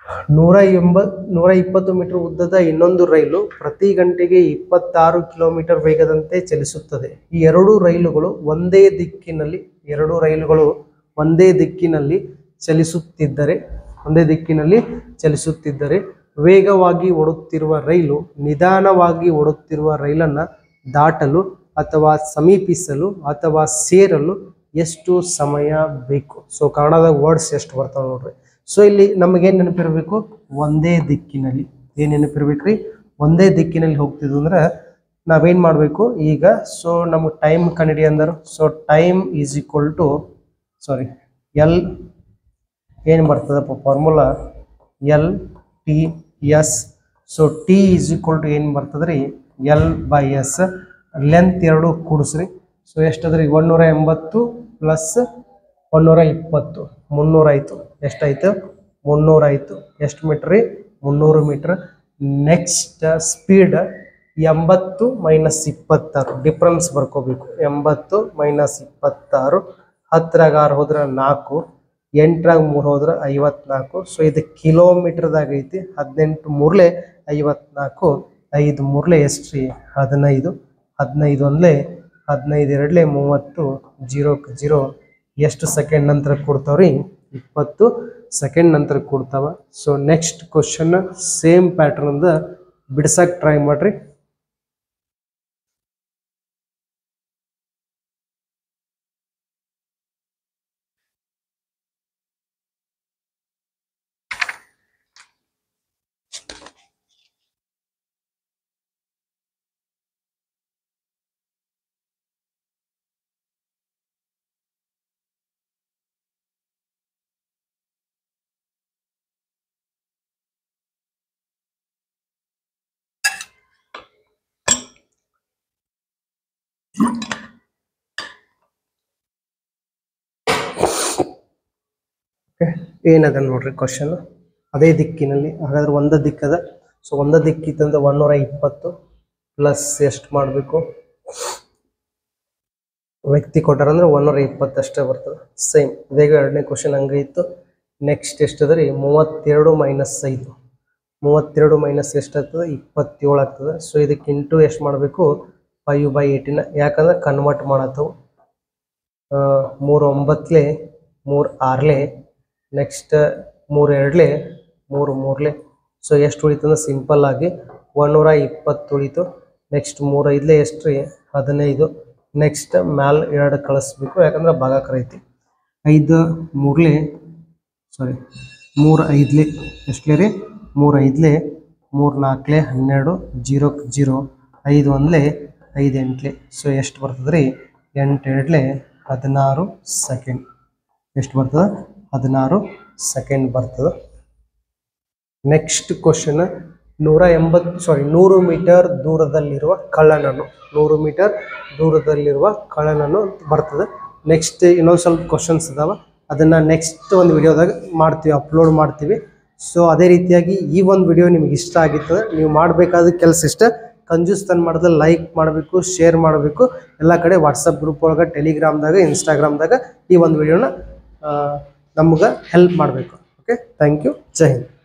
ನೂರ ಎಂಬ ನೂರ ಇಪ್ಪತ್ತು ಮೀಟರ್ ಉದ್ದದ ಇನ್ನೊಂದು ರೈಲು ಪ್ರತಿ ಗಂಟೆಗೆ ಇಪ್ಪತ್ತಾರು ಕಿಲೋಮೀಟರ್ ವೇಗದಂತೆ ಚಲಿಸುತ್ತದೆ ಈ ಎರಡು ರೈಲುಗಳು ಒಂದೇ ದಿಕ್ಕಿನಲ್ಲಿ ಎರಡು ರೈಲುಗಳು ಒಂದೇ ದಿಕ್ಕಿನಲ್ಲಿ ಚಲಿಸುತ್ತಿದ್ದರೆ ಒಂದೇ ದಿಕ್ಕಿನಲ್ಲಿ ಚಲಿಸುತ್ತಿದ್ದರೆ ವೇಗವಾಗಿ ಓಡುತ್ತಿರುವ ರೈಲು ನಿಧಾನವಾಗಿ ಓಡುತ್ತಿರುವ ರೈಲನ್ನು ದಾಟಲು ಅಥವಾ ಸಮೀಪಿಸಲು ಅಥವಾ ಸೇರಲು ಎಷ್ಟು ಸಮಯ ಬೇಕು ಸೊ ಕನ್ನಡದಾಗ ವರ್ಡ್ಸ್ ಎಷ್ಟು ಬರ್ತಾವೆ ನೋಡ್ರಿ ಸೊ ಇಲ್ಲಿ ನಮಗೇನು ನೆನಪಿರಬೇಕು ಒಂದೇ ದಿಕ್ಕಿನಲ್ಲಿ ಏನು ನೆನಪಿರ್ಬೇಕ್ರಿ ಒಂದೇ ದಿಕ್ಕಿನಲ್ಲಿ ಹೋಗ್ತಿದ್ವು ಅಂದ್ರೆ ನಾವೇನು ಮಾಡಬೇಕು ಈಗ ಸೊ ನಮಗೆ ಟೈಮ್ ಕಂಡಿಡಿ ಅಂದ್ರೆ so time is equal to sorry L ಏನು ಬರ್ತದಪ್ಪ formula L T S so T is equal to ಏನು ಬರ್ತದ್ರಿ ಎಲ್ ಬೈ ಎಸ್ ಲೆಂತ್ ಎರಡು ಕೂಡಿಸ್ರಿ ಸೊ ಎಷ್ಟದ್ರಿ ಒಂದೂರ ಎಂಬತ್ತು ಪ್ಲಸ್ ಒಂದೂರ ಇಪ್ಪತ್ತು ಮುನ್ನೂರ ಆಯಿತು ಎಷ್ಟಾಯ್ತು ಮುನ್ನೂರ ಆಯಿತು ಎಷ್ಟು ಮೀಟ್ರ್ ರೀ ಮುನ್ನೂರು ಮೀಟ್ರ್ ನೆಕ್ಸ್ಟ್ ಸ್ಪೀಡ್ ಎಂಬತ್ತು ಮೈನಸ್ ಇಪ್ಪತ್ತಾರು ಡಿಫ್ರೆನ್ಸ್ ಬರ್ಕೋಬೇಕು ಎಂಬತ್ತು ಮೈನಸ್ ಇಪ್ಪತ್ತಾರು ಹತ್ತರಾಗ ಆರು ಹೋದ್ರೆ ನಾಲ್ಕು ಎಂಟರಾಗ ಮೂರು ಹೋದ್ರೆ ಐವತ್ನಾಲ್ಕು ಸೊ ಇದು ಕಿಲೋಮೀಟ್ರ್ದಾಗ ಐತಿ ಹದಿನೆಂಟು ಮೂರ್ಲೆ ಐವತ್ನಾಲ್ಕು ಐದು ಮೂರ್ಲೆ ಎಷ್ಟು ರೀ ಹದಿನೈದು ಹದಿನೈದು ಒಂದ್ಲೆ ಹದಿನೈದು ಎರಡ್ಲೆ ಮೂವತ್ತು ಜೀರೋಕ್ಕೆ ಜೀರೋ ಎಷ್ಟು ಸೆಕೆಂಡ್ ನಂತರ ಕೊಡ್ತಾವ್ರಿ ಇಪ್ಪತ್ತು ಸೆಕೆಂಡ್ ನಂತರ ಕೊಡ್ತಾವ ಸೊ ನೆಕ್ಸ್ಟ್ ಕ್ವಶನ್ ಸೇಮ್ ಪ್ಯಾಟರ್ನ್ದ ಬಿಡ್ಸಕ್ಕೆ ಟ್ರೈ ಮಾಡ್ರಿ ಏನದ ನೋಡ್ರಿ ಕ್ವಶನ್ ಅದೇ ದಿಕ್ಕಿನಲ್ಲಿ ಹಾಗಾದ್ರೆ ಒಂದ ದಿಕ್ಕದ ಸೊ ಒಂದ ದಿಕ್ಕಿತ್ತಂದ್ರೆ ಒಂದೂರ ಇಪ್ಪತ್ತು ಪ್ಲಸ್ ಎಷ್ಟು ಮಾಡಬೇಕು ವ್ಯಕ್ತಿ ಕೊಟ್ಟಾರಂದ್ರೆ ಒಂದೂರ ಇಪ್ಪತ್ತಷ್ಟೇ ಬರ್ತದೆ ಸೇಮ್ ಇದೇ ಎರಡನೇ ಕ್ವಶನ್ ಹಂಗೆ ಇತ್ತು ನೆಕ್ಸ್ಟ್ ಎಷ್ಟದ ರೀ ಮೂವತ್ತೆರಡು ಮೈನಸ್ ಐದು ಮೂವತ್ತೆರಡು ಮೈನಸ್ ಎಷ್ಟಾಗ್ತದೆ ಇಪ್ಪತ್ತೇಳು ಆಗ್ತದೆ ಸೊ ಇದಕ್ಕೆ ಇಂಟು ಎಷ್ಟು ಮಾಡಬೇಕು ಫೈವ್ ಬೈ ಏಯ್ಟಿನ ಯಾಕಂದ್ರೆ ಕನ್ವರ್ಟ್ ಮಾಡತ್ತವು ಆ, ಮೂರು ಒಂಬತ್ತಲೆ ಮೂರು ಆರ್ಲೆ ನೆಕ್ಸ್ಟ್ ಮೂರು ಎರಡ್ಲೆ ಮೂರು ಮೂರ್ಲೆ ಸೊ ಎಷ್ಟು ಉಳಿತು ಅಂದ್ರೆ ಸಿಂಪಲ್ ಆಗಿ ಒಂದೂರ ಇಪ್ಪತ್ತು ಉಳಿತು ನೆಕ್ಸ್ಟ್ ಮೂರು ಐದ್ಲೆ ಎಷ್ಟು ರೀ ಹದಿನೈದು ನೆಕ್ಸ್ಟ್ ಮ್ಯಾಲ್ ಎರಡು ಕಳಿಸ್ಬೇಕು ಯಾಕಂದ್ರೆ ಭಾಗಾಕಾರ ಐತಿ ಐದು ಮೂರ್ಲೆ ಸಾರಿ ಮೂರು ಐದ್ಲೆ ಎಷ್ಟಲೇ ರೀ ಮೂರು ಐದ್ಲೆ ಮೂರು ನಾಲ್ಕಲೆ ಹನ್ನೆರಡು ಜೀರೋಕ್ಕೆ ಜೀರೋ ಐದು ಒಂದ್ಲೆ ಐದು ಎಂಟ್ಲೆ ಸೊ ಎಷ್ಟು ಬರ್ತದೆ ರೀ ಎಂಟು ಎರಡ್ಲೆ ಹದಿನಾರು ಸೆಕೆಂಡ್ ಎಷ್ಟು ಬರ್ತದೆ ಹದಿನಾರು ಸೆಕೆಂಡ್ ಬರ್ತದೆ ನೆಕ್ಸ್ಟ್ ಕ್ವಶನ್ ನೂರ ಎಂಬತ್ತು ಸಾರಿ ನೂರು ಮೀಟರ್ ದೂರದಲ್ಲಿರುವ ಕಳ್ಳನನ್ನು ನೂರು ಮೀಟರ್ ದೂರದಲ್ಲಿರುವ ಕಳ್ಳನನ್ನು ಬರ್ತದೆ ನೆಕ್ಸ್ಟ್ ಇನ್ನೊಂದು ಸ್ವಲ್ಪ ಕ್ವಶನ್ಸ್ ಇದಾವೆ ಅದನ್ನು ನೆಕ್ಸ್ಟ್ ಒಂದು ವಿಡಿಯೋದಾಗ ಮಾಡ್ತೀವಿ ಅಪ್ಲೋಡ್ ಮಾಡ್ತೀವಿ ಸೊ ಅದೇ ರೀತಿಯಾಗಿ ಈ ಒಂದು ವಿಡಿಯೋ ನಿಮ್ಗೆ ಇಷ್ಟ ಆಗಿರ್ತದೆ ನೀವು ಮಾಡಬೇಕಾದ ಕೆಲಸ ಇಷ್ಟ ಕಂಜೂಸ್ತನ ಮಾಡಿದ್ರೆ ಲೈಕ್ ಮಾಡಬೇಕು ಶೇರ್ ಮಾಡಬೇಕು ಎಲ್ಲ ಕಡೆ ವಾಟ್ಸಪ್ ಗ್ರೂಪ್ ಒಳಗೆ ಟೆಲಿಗ್ರಾಮ್ದಾಗ ಇನ್ಸ್ಟಾಗ್ರಾಮ್ದಾಗ ಈ ಒಂದು ವಿಡಿಯೋನ ನಮ್ಗೆ ಹೆಲ್ಪ್ ಮಾಡಬೇಕು ಓಕೆ ಥ್ಯಾಂಕ್ ಯು ಜೈ ಹಿಂದ್